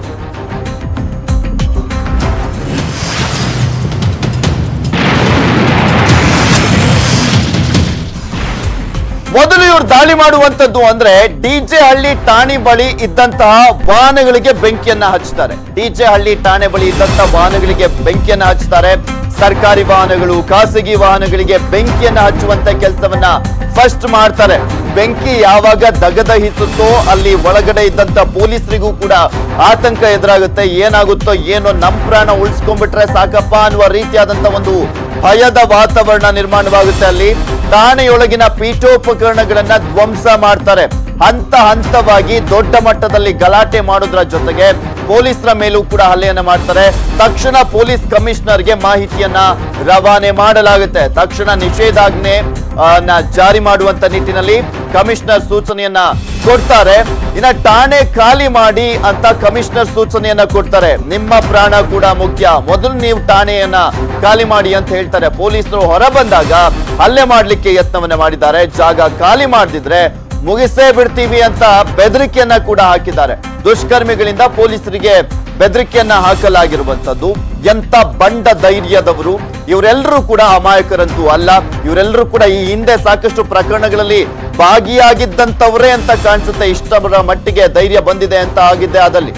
Speaker 1: ಮೊದಲು ಇವ್ರು ದಾಳಿ ಮಾಡುವಂತದ್ದು ಅಂದ್ರೆ ಡಿಜೆ ಹಳ್ಳಿ ಠಾಣೆ ಬಳಿ ಇದ್ದಂತಹ ವಾಹನಗಳಿಗೆ ಬೆಂಕಿಯನ್ನ ಹಚ್ತಾರೆ ಡಿಜೆ ಹಳ್ಳಿ ಠಾಣೆ ಬಳಿ ಇದ್ದಂತಹ ವಾಹನಗಳಿಗೆ ಬೆಂಕಿಯನ್ನ ಹಚ್ತಾರೆ ಸರ್ಕಾರಿ ವಾಹನಗಳು ಖಾಸಗಿ ವಾಹನಗಳಿಗೆ ಬೆಂಕಿಯನ್ನ ಹಚ್ಚುವಂತ ಕೆಲಸವನ್ನ ಫಸ್ಟ್ ಮಾಡ್ತಾರೆ ಬೆಂಕಿ ಯಾವಾಗ ದಗದಹಿಸುತ್ತೋ ಅಲ್ಲಿ ಒಳಗಡೆ ಇದ್ದಂತ ಪೊಲೀಸರಿಗೂ ಕೂಡ ಆತಂಕ ಎದುರಾಗುತ್ತೆ ಏನಾಗುತ್ತೋ ಏನೋ ನಮ್ ಪ್ರಾಣ ಉಳಿಸ್ಕೊಂಡ್ಬಿಟ್ರೆ ಸಾಕಪ್ಪ ಅನ್ನುವ ರೀತಿಯಾದಂತ ಒಂದು ಭಯದ ವಾತಾವರಣ ನಿರ್ಮಾಣವಾಗುತ್ತೆ ಅಲ್ಲಿ ಠಾಣೆಯೊಳಗಿನ ಪೀಠೋಪಕರಣಗಳನ್ನ ಧ್ವಂಸ ಮಾಡ್ತಾರೆ ಹಂತ ಹಂತವಾಗಿ ದೊಡ್ಡ ಮಟ್ಟದಲ್ಲಿ ಗಲಾಟೆ ಮಾಡೋದ್ರ ಜೊತೆಗೆ ಪೊಲೀಸರ ಮೇಲೂ ಕೂಡ ಹಲ್ಲೆಯನ್ನ ಮಾಡ್ತಾರೆ ತಕ್ಷಣ ಪೊಲೀಸ್ ಕಮಿಷನರ್ಗೆ ಮಾಹಿತಿಯನ್ನ ರವಾನೆ ಮಾಡಲಾಗುತ್ತೆ ತಕ್ಷಣ ನಿಷೇಧಾಜ್ಞೆ ಆ, ನ ಜಾರಿ ಮಾಡುವಂತ ನಿಟ್ಟಿನಲ್ಲಿ ಕಮಿಷನರ್ ಸೂಚನೆಯನ್ನ ಕೊಡ್ತಾರೆ ಇನ್ನ ಠಾಣೆ ಖಾಲಿ ಮಾಡಿ ಅಂತ ಕಮಿಷನರ್ ಸೂಚನೆಯನ್ನ ಕೊಡ್ತಾರೆ ನಿಮ್ಮ ಪ್ರಾಣ ಕೂಡ ಮುಖ್ಯ ಮೊದಲು ನೀವು ಠಾಣೆಯನ್ನ ಖಾಲಿ ಮಾಡಿ ಅಂತ ಹೇಳ್ತಾರೆ ಪೊಲೀಸರು ಹೊರ ಬಂದಾಗ ಹಲ್ಲೆ ಮಾಡ್ಲಿಕ್ಕೆ ಯತ್ನವನ್ನ ಮಾಡಿದ್ದಾರೆ ಜಾಗ ಖಾಲಿ ಮಾಡದಿದ್ರೆ ಮುಗಿಸೇ ಬಿಡ್ತೀವಿ ಅಂತ ಬೆದರಿಕೆಯನ್ನ ಕೂಡ ಹಾಕಿದ್ದಾರೆ ದುಷ್ಕರ್ಮಿಗಳಿಂದ ಪೊಲೀಸರಿಗೆ ಬೆದರಿಕೆಯನ್ನ ಹಾಕಲಾಗಿರುವಂತದ್ದು ಎಂತ ಬಂಡ ಧೈರ್ಯದವರು ಇವರೆಲ್ಲರೂ ಕೂಡ ಅಮಾಯಕರಂತೂ ಅಲ್ಲ ಇವರೆಲ್ಲರೂ ಕೂಡ ಈ ಹಿಂದೆ ಸಾಕಷ್ಟು ಪ್ರಕರಣಗಳಲ್ಲಿ ಭಾಗಿಯಾಗಿದ್ದಂತವರೇ ಅಂತ ಕಾಣಿಸುತ್ತೆ ಇಷ್ಟರ ಮಟ್ಟಿಗೆ ಧೈರ್ಯ ಬಂದಿದೆ ಅಂತ ಆಗಿದೆ ಅದಲ್ಲಿ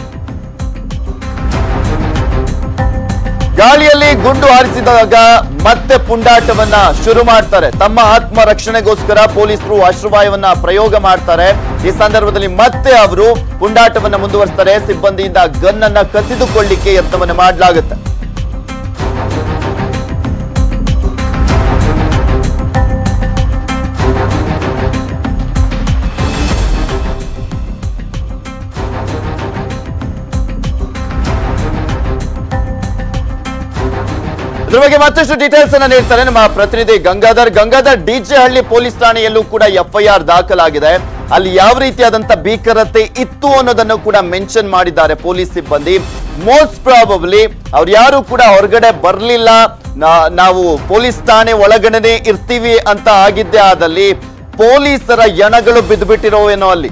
Speaker 1: ಗಾಳಿಯಲ್ಲಿ ಗುಂಡು ಹಾರಿಸಿದಾಗ ಮತ್ತೆ ಪುಂಡಾಟವನ್ನ ಶುರು ಮಾಡ್ತಾರೆ ತಮ್ಮ ಆತ್ಮ ರಕ್ಷಣೆಗೋಸ್ಕರ ಪೊಲೀಸರು ಅಶ್ರುವಾಯವನ್ನ ಪ್ರಯೋಗ ಮಾಡ್ತಾರೆ ಈ ಸಂದರ್ಭದಲ್ಲಿ ಮತ್ತೆ ಅವರು ಪುಂಡಾಟವನ್ನ ಮುಂದುವರಿಸ್ತಾರೆ ಸಿಬ್ಬಂದಿಯಿಂದ ಗನ್ ಅನ್ನ ಕಸಿದುಕೊಳ್ಳಿಕ್ಕೆ ಯತ್ನವನ್ನ ಮಾಡಲಾಗುತ್ತೆ ಇದ್ರ ಬಗ್ಗೆ ಮತ್ತಷ್ಟು ಡೀಟೇಲ್ಸ್ ಅನ್ನ ನೀಡ್ತಾರೆ ನಮ್ಮ ಪ್ರತಿನಿಧಿ ಗಂಗಾಧರ್ ಗಂಗಾಧರ್ ಡಿಜೆ ಹಳ್ಳಿ ಪೊಲೀಸ್ ಠಾಣೆಯಲ್ಲೂ ಕೂಡ ಎಫ್ಐಆರ್ ದಾಖಲಾಗಿದೆ ಅಲ್ಲಿ ಯಾವ ರೀತಿಯಾದಂತ ಭೀಕರತೆ ಇತ್ತು ಅನ್ನೋದನ್ನು ಕೂಡ ಮೆನ್ಷನ್ ಮಾಡಿದ್ದಾರೆ ಪೊಲೀಸ್ ಸಿಬ್ಬಂದಿ ಮೋಸ್ಟ್ ಪ್ರಾಬಬ್ಲಿ ಅವ್ರು ಯಾರು ಕೂಡ ಹೊರಗಡೆ ಬರ್ಲಿಲ್ಲ ನಾ- ನಾವು ಪೊಲೀಸ್ ಠಾಣೆ ಒಳಗಡೆನೆ ಇರ್ತೀವಿ ಅಂತ ಆಗಿದ್ದೇ ಆದಲ್ಲಿ ಪೊಲೀಸರ ಎಣಗಳು ಬಿದ್ದುಬಿಟ್ಟಿರೋ ಏನೋ ಅಲ್ಲಿ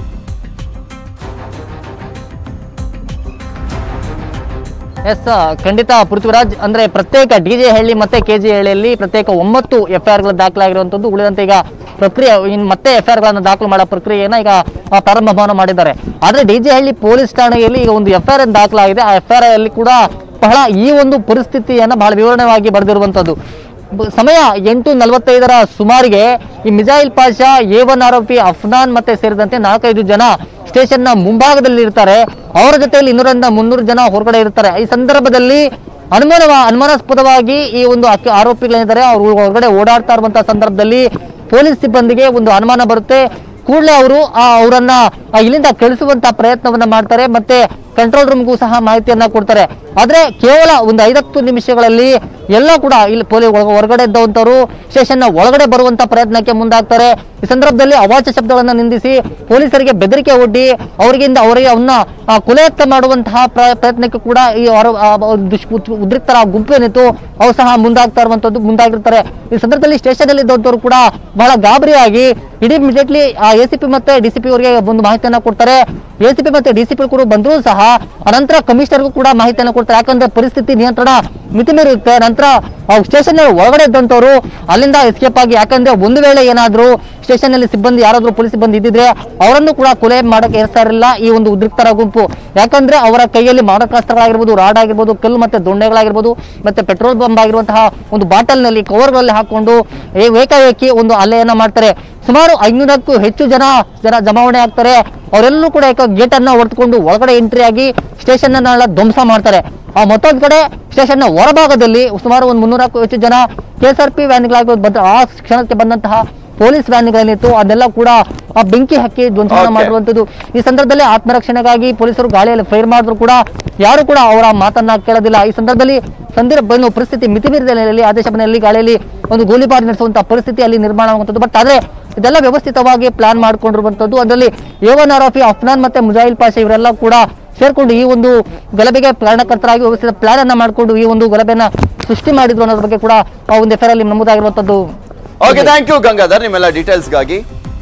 Speaker 2: ಎಸ್ ಖಂಡಿತ ಪೃಥ್ವಿರಾಜ್ ಅಂದ್ರೆ ಪ್ರತ್ಯೇಕ ಡಿ ಜೆ ಹಳ್ಳಿ ಮತ್ತೆ ಕೆ ಜಿ ಹಳ್ಳಿಯಲ್ಲಿ ಪ್ರತ್ಯೇಕ ಒಂಬತ್ತು ಎಫ್ ಐ ಗಳು ದಾಖಲಾಗಿರುವಂತದ್ದು ಉಳಿದಂತೆ ಈಗ ಪ್ರಕ್ರಿಯೆ ಇನ್ ಮತ್ತೆ ಎಫ್ ಐ ಗಳನ್ನ ದಾಖಲು ಮಾಡೋ ಪ್ರಕ್ರಿಯೆಯನ್ನ ಈಗ ಆ, ಪ್ರಾರಂಭವನ್ನು ಮಾಡಿದ್ದಾರೆ ಆದ್ರೆ ಡಿ ಜೆ ಹಳ್ಳಿ ಪೊಲೀಸ್ ಠಾಣೆಯಲ್ಲಿ ಈಗ ಒಂದು ಎಫ್ ಐ ಆರ್ ದಾಖಲಾಗಿದೆ ಆ ಎಫ್ ಐ ಆರ್ ಅಲ್ಲಿ ಕೂಡ ಬಹಳ ಈ ಒಂದು ಪರಿಸ್ಥಿತಿಯನ್ನ ಬಹಳ ವಿವರಣವಾಗಿ ಬರೆದಿರುವಂತದ್ದು ಬ- ಸಮಯ ಎಂಟು ನಲವತ್ತೈದರ ಸುಮಾರಿಗೆ ಈ ಮಿಜಾಯಿಲ್ ಪಾಷಾ ಎ ಒನ್ ಆರೋಪಿ ಅಫ್ನಾನ್ ಮತ್ತೆ ಸೇರಿದಂತೆ ನಾಲ್ಕೈದು ಜನ ಸ್ಟೇಷನ್ ನ ಮುಂಭಾಗದಲ್ಲಿ ಇರ್ತಾರೆ ಅವರ ಜೊತೆಯಲ್ಲಿ ಇನ್ನೂರಿಂದ ಮುನ್ನೂರು ಜನ ಹೊರಗಡೆ ಇರ್ತಾರೆ ಈ ಸಂದರ್ಭದಲ್ಲಿ ಅನುಮಾನ ಅನುಮಾನಾಸ್ಪದವಾಗಿ ಈ ಒಂದು ಅಕ್ಕಿ- ಆರೋಪಿಗಳೇನಿದ್ದಾರೆ ಅವರು ಹೊರಗಡೆ ಓಡಾಡ್ತಾ ಇರುವಂತಹ ಸಂದರ್ಭದಲ್ಲಿ ಪೊಲೀಸ್ ಸಿಬ್ಬಂದಿಗೆ ಒಂದು ಅನುಮಾನ ಬರುತ್ತೆ ಕೂಡಲೇ ಅವರು ಅವರನ್ನ ಆ, ಇಲ್ಲಿಂದ ಕಳಿಸುವಂತ ಪ್ರಯತ್ನವನ್ನ ಮಾಡ್ತಾರೆ ಮತ್ತೆ ಕಂಟ್ರೋಲ್ ರೂಮ್ಗೂ ಸಹ ಮಾಹಿತಿಯನ್ನ ಕೊಡ್ತಾರೆ ಆದ್ರೆ ಕೇವಲ ಒಂದು ಐದತ್ತು ನಿಮಿಷಗಳಲ್ಲಿ ಎಲ್ಲ ಕೂಡ ಇಲ್ಲಿ ಪೊಲೀಸ್ ಹೊರಗಡೆ ಇದ್ದವಂತವರು ಸ್ಟೇಷನ್ ನ ಒಳಗಡೆ ಬರುವಂತ ಪ್ರಯತ್ನಕ್ಕೆ ಮುಂದಾಗ್ತಾರೆ ಈ ಸಂದರ್ಭದಲ್ಲಿ ಅವಾಚ್ಯ ಶಬ್ದಗಳನ್ನ ನಿಂದಿಸಿ ಪೊಲೀಸರಿಗೆ ಬೆದರಿಕೆ ಒಡ್ಡಿ ಅವರಿಗಿಂದ ಅವರಿಗೆ ಅವನ್ನ ಆ, ಕೊಲೆಯತ್ತ ಮಾಡುವಂತಹ ಪ್ರ- ಪ್ರಯತ್ನಕ್ಕೆ ಕೂಡ ಈ ಆರೋ- ಆ, ಒಂದು ದುಷ್ ಉದ್- ಉದ್ರಿಕ್ತರ ಗುಂಪೇನಿತ್ತು ಅವು ಸಹ ಮುಂದಾಗ್ತಾ ಇರುವಂತದ್ದು ಮುಂದಾಗಿರ್ತಾರೆ ಈ ಸಂದರ್ಭದಲ್ಲಿ ಸ್ಟೇಷನ್ ಅಲ್ಲಿ ಇದ್ದವರು ಕೂಡ ಬಹಳ ಗಾಬರಿಯಾಗಿ ಇಡೀ ಇಮಿಡಿಯೇಟ್ಲಿ ಎ ಸಿ ಪಿ ಮತ್ತೆ ಡಿ ಸಿ ಪಿ ಅವರಿಗೆ ಒಂದು ಮಾಹಿತಿಯನ್ನ ಕೊಡ್ತಾರೆ ಎ ಸಿ ಪಿ ಮತ್ತೆ ಡಿ ಸಿ ಪಿ ಕೂಡ ಬಂದರೂ ಸಹ ಅನಂತರ ಕಮಿಷನರ್ಗೂ ಕೂಡ ಮಾಹಿತಿಯನ್ನ ಕೊಡ್ತಾರೆ ಯಾಕಂದ್ರೆ ಪರಿಸ್ಥಿತಿ ನಿಯಂತ್ರಣ ಮಿತಿ ಮೀರುತ್ತೆ ನಂತರ ಸ್ಟೇಷನ್ ಒಳಗಡೆ ಇದ್ದಂಥವ್ರು ಅಲ್ಲಿಂದ ಎಸ್ಕೇಪ್ ಆಗಿ ಯಾಕಂದ್ರೆ ಒಂದು ವೇಳೆ ಏನಾದ್ರು ಸ್ಟೇಷನ್ ಅಲ್ಲಿ ಸಿಬ್ಬಂದಿ ಯಾರಾದ್ರೂ ಪೊಲೀಸ್ ಸಿಬ್ಬಂದಿ ಇದ್ದಿದ್ರೆ ಅವರನ್ನು ಕೂಡ ಕೊಲೆ ಮಾಡಕ್ಕೆ ಏರ್ಸ್ತಾ ಇರಲಿಲ್ಲ ಈ ಒಂದು ಉದ್ರಿಕ್ತರ ಗುಂಪು ಯಾಕಂದ್ರೆ ಅವರ ಕೈಯಲ್ಲಿ ಮಾರಕಾಸ್ತ್ರಗಳಾಗಿರ್ಬೋದು ರಾಡ್ ಆಗಿರ್ಬೋದು ಕಲ್ಲು ಮತ್ತೆ ದೊಣ್ಣೆಗಳಾಗಿರ್ಬೋದು ಮತ್ತೆ ಪೆಟ್ರೋಲ್ ಬಂಬ್ ಆಗಿರುವಂತಹ ಒಂದು ಬಾಟಲ್ ನಲ್ಲಿ ಕವರ್ಗಳಲ್ಲಿ ಹಾಕೊಂಡು ಏ- ಏಕಾಏಕಿ ಒಂದು ಹಲ್ಲೆಯನ್ನ ಮಾಡ್ತಾರೆ ಸುಮಾರು ಐನೂರಕ್ಕೂ ಹೆಚ್ಚು ಜನ ಜನ ಜಮಾವಣೆ ಆಗ್ತಾರೆ ಅವರೆಲ್ಲರೂ ಕೂಡ ಗೇಟ್ ಅನ್ನ ಹೊಡೆದುಕೊಂಡು ಒಳಗಡೆ ಎಂಟ್ರಿ ಆಗಿ ಸ್ಟೇಷನ್ ಅನ್ನ ಧ್ವಂಸ ಮಾಡ್ತಾರೆ ಆ ಮತ್ತೊಂದು ಕಡೆ ಸ್ಟೇಷನ್ ನ ಹೊರಭಾಗದಲ್ಲಿ ಸುಮಾರು ಒಂದು ಮುನ್ನೂರಕ್ಕೂ ಹೆಚ್ಚು ಜನ ಕೆ ಎಸ್ ಆರ್ ಪಿ ವ್ಯಾನ್ಗಳಾಗಿ ಬಂದ ಆ ಕ್ಷಣಕ್ಕೆ ಬಂದಂತಹ ಪೊಲೀಸ್ ವ್ಯಾನ್ಗಳೇನಿತ್ತು ಅದೆಲ್ಲ ಕೂಡ ಆ ಬೆಂಕಿ ಹಾಕಿ ಧ್ವಂಸ
Speaker 1: Okay.
Speaker 2: ಮಾಡಿರುವಂತದ್ದು ಈ ಸಂದರ್ಭದಲ್ಲಿ ಆತ್ಮರಕ್ಷಣೆಗಾಗಿ ಪೊಲೀಸರು ಗಾಳಿಯಲ್ಲಿ ಫೈರ್ ಮಾಡಿದ್ರು ಕೂಡ ಯಾರು ಕೂಡ ಅವರ ಮಾತನ್ನ ಕೇಳೋದಿಲ್ಲ ಈ ಸಂದರ್ಭದಲ್ಲಿ ಸಂದರ್ಭ ಬಂದು ಪರಿಸ್ಥಿತಿ ಮಿತಿಮೀರಿದ ನೆಲೆಯಲ್ಲಿ ಆದೇಶ ಮನೆಯಲ್ಲಿ ಗಾಳಿಯಲ್ಲಿ ಒಂದು ಗೋಲಿಬಾರ್ ನಡೆಸುವಂತಹ ಪರಿಸ್ಥಿತಿ ಅಲ್ಲಿ ನಿರ್ಮಾಣ ಆಗುವಂಥದ್ದು ಬಟ್ ಆದ್ರೆ ಇದೆಲ್ಲ ವ್ಯವಸ್ಥಿತವಾಗಿ ಪ್ಲಾನ್ ಮಾಡ್ಕೊಂಡಿರುವಂತದ್ದು ಅದರಲ್ಲಿ ಏವನ್ ಆರೋಪಿ ಅಫ್ನಾನ್ ಮತ್ತೆ ಮುಜಾಹಿಲ್ ಪಾಷಾ ಇವರೆಲ್ಲ ಕೂಡ ಸೇರ್ಕೊಂಡು ಈ ಒಂದು ಗಲಭೆಗೆ ಕಾರಣಕರ್ತರಾಗಿ ವ್ಯವಸ್ಥಿತ ಪ್ಲಾನ್ ಅನ್ನ ಮಾಡಿಕೊಂಡು ಈ ಒಂದು ಗಲಭೆಯನ್ನ ಸೃಷ್ಟಿ ಮಾಡಿದ್ರು ಅನ್ನೋದ್ರ ಬಗ್ಗೆ ಕೂಡ ಆ ಒಂದು ಎಫ್ ಅಲ್ಲಿ ನಮೂದಾಗಿರುವಂತದ್ದು
Speaker 1: ಓಕೆ ಥ್ಯಾಂಕ್ ಯು ಗಂಗಾಧರ್ ನಿಮ್ಮೆಲ್ಲ ಡೀಟೇಲ್ಸ್ಗಾಗಿ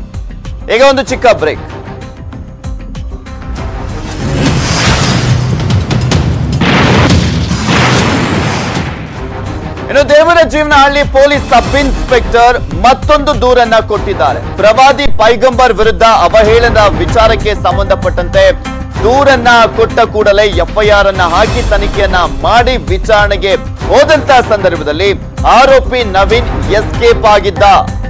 Speaker 1: ಈಗ ಒಂದು ಚಿಕ್ಕ ಬ್ರೇಕ್ ಇನ್ನು ದೇವರ ಜೀವನಹಳ್ಳಿ ಪೊಲೀಸ್ ಸಬ್ ಇನ್ಸ್ಪೆಕ್ಟರ್ ಮತ್ತೊಂದು ದೂರನ್ನ ಕೊಟ್ಟಿದ್ದಾರೆ ಪ್ರವಾದಿ ಪೈಗಂಬರ್ ವಿರುದ್ಧ ಅವಹೇಳನ ವಿಚಾರಕ್ಕೆ ಸಂಬಂಧಪಟ್ಟಂತೆ ದೂರನ್ನ ಕೊಟ್ಟ ಕೂಡಲೇ ಎಫ್ಐಆರ್ ಅನ್ನ ಹಾಕಿ ತನಿಖೆಯನ್ನ ಮಾಡಿ ವಿಚಾರಣೆಗೆ ಹೋದಂತ ಸಂದರ್ಭದಲ್ಲಿ ಆರೋಪಿ ನವೀನ್ ಎಸ್ಕೇಪ್ ಆಗಿದ್ದ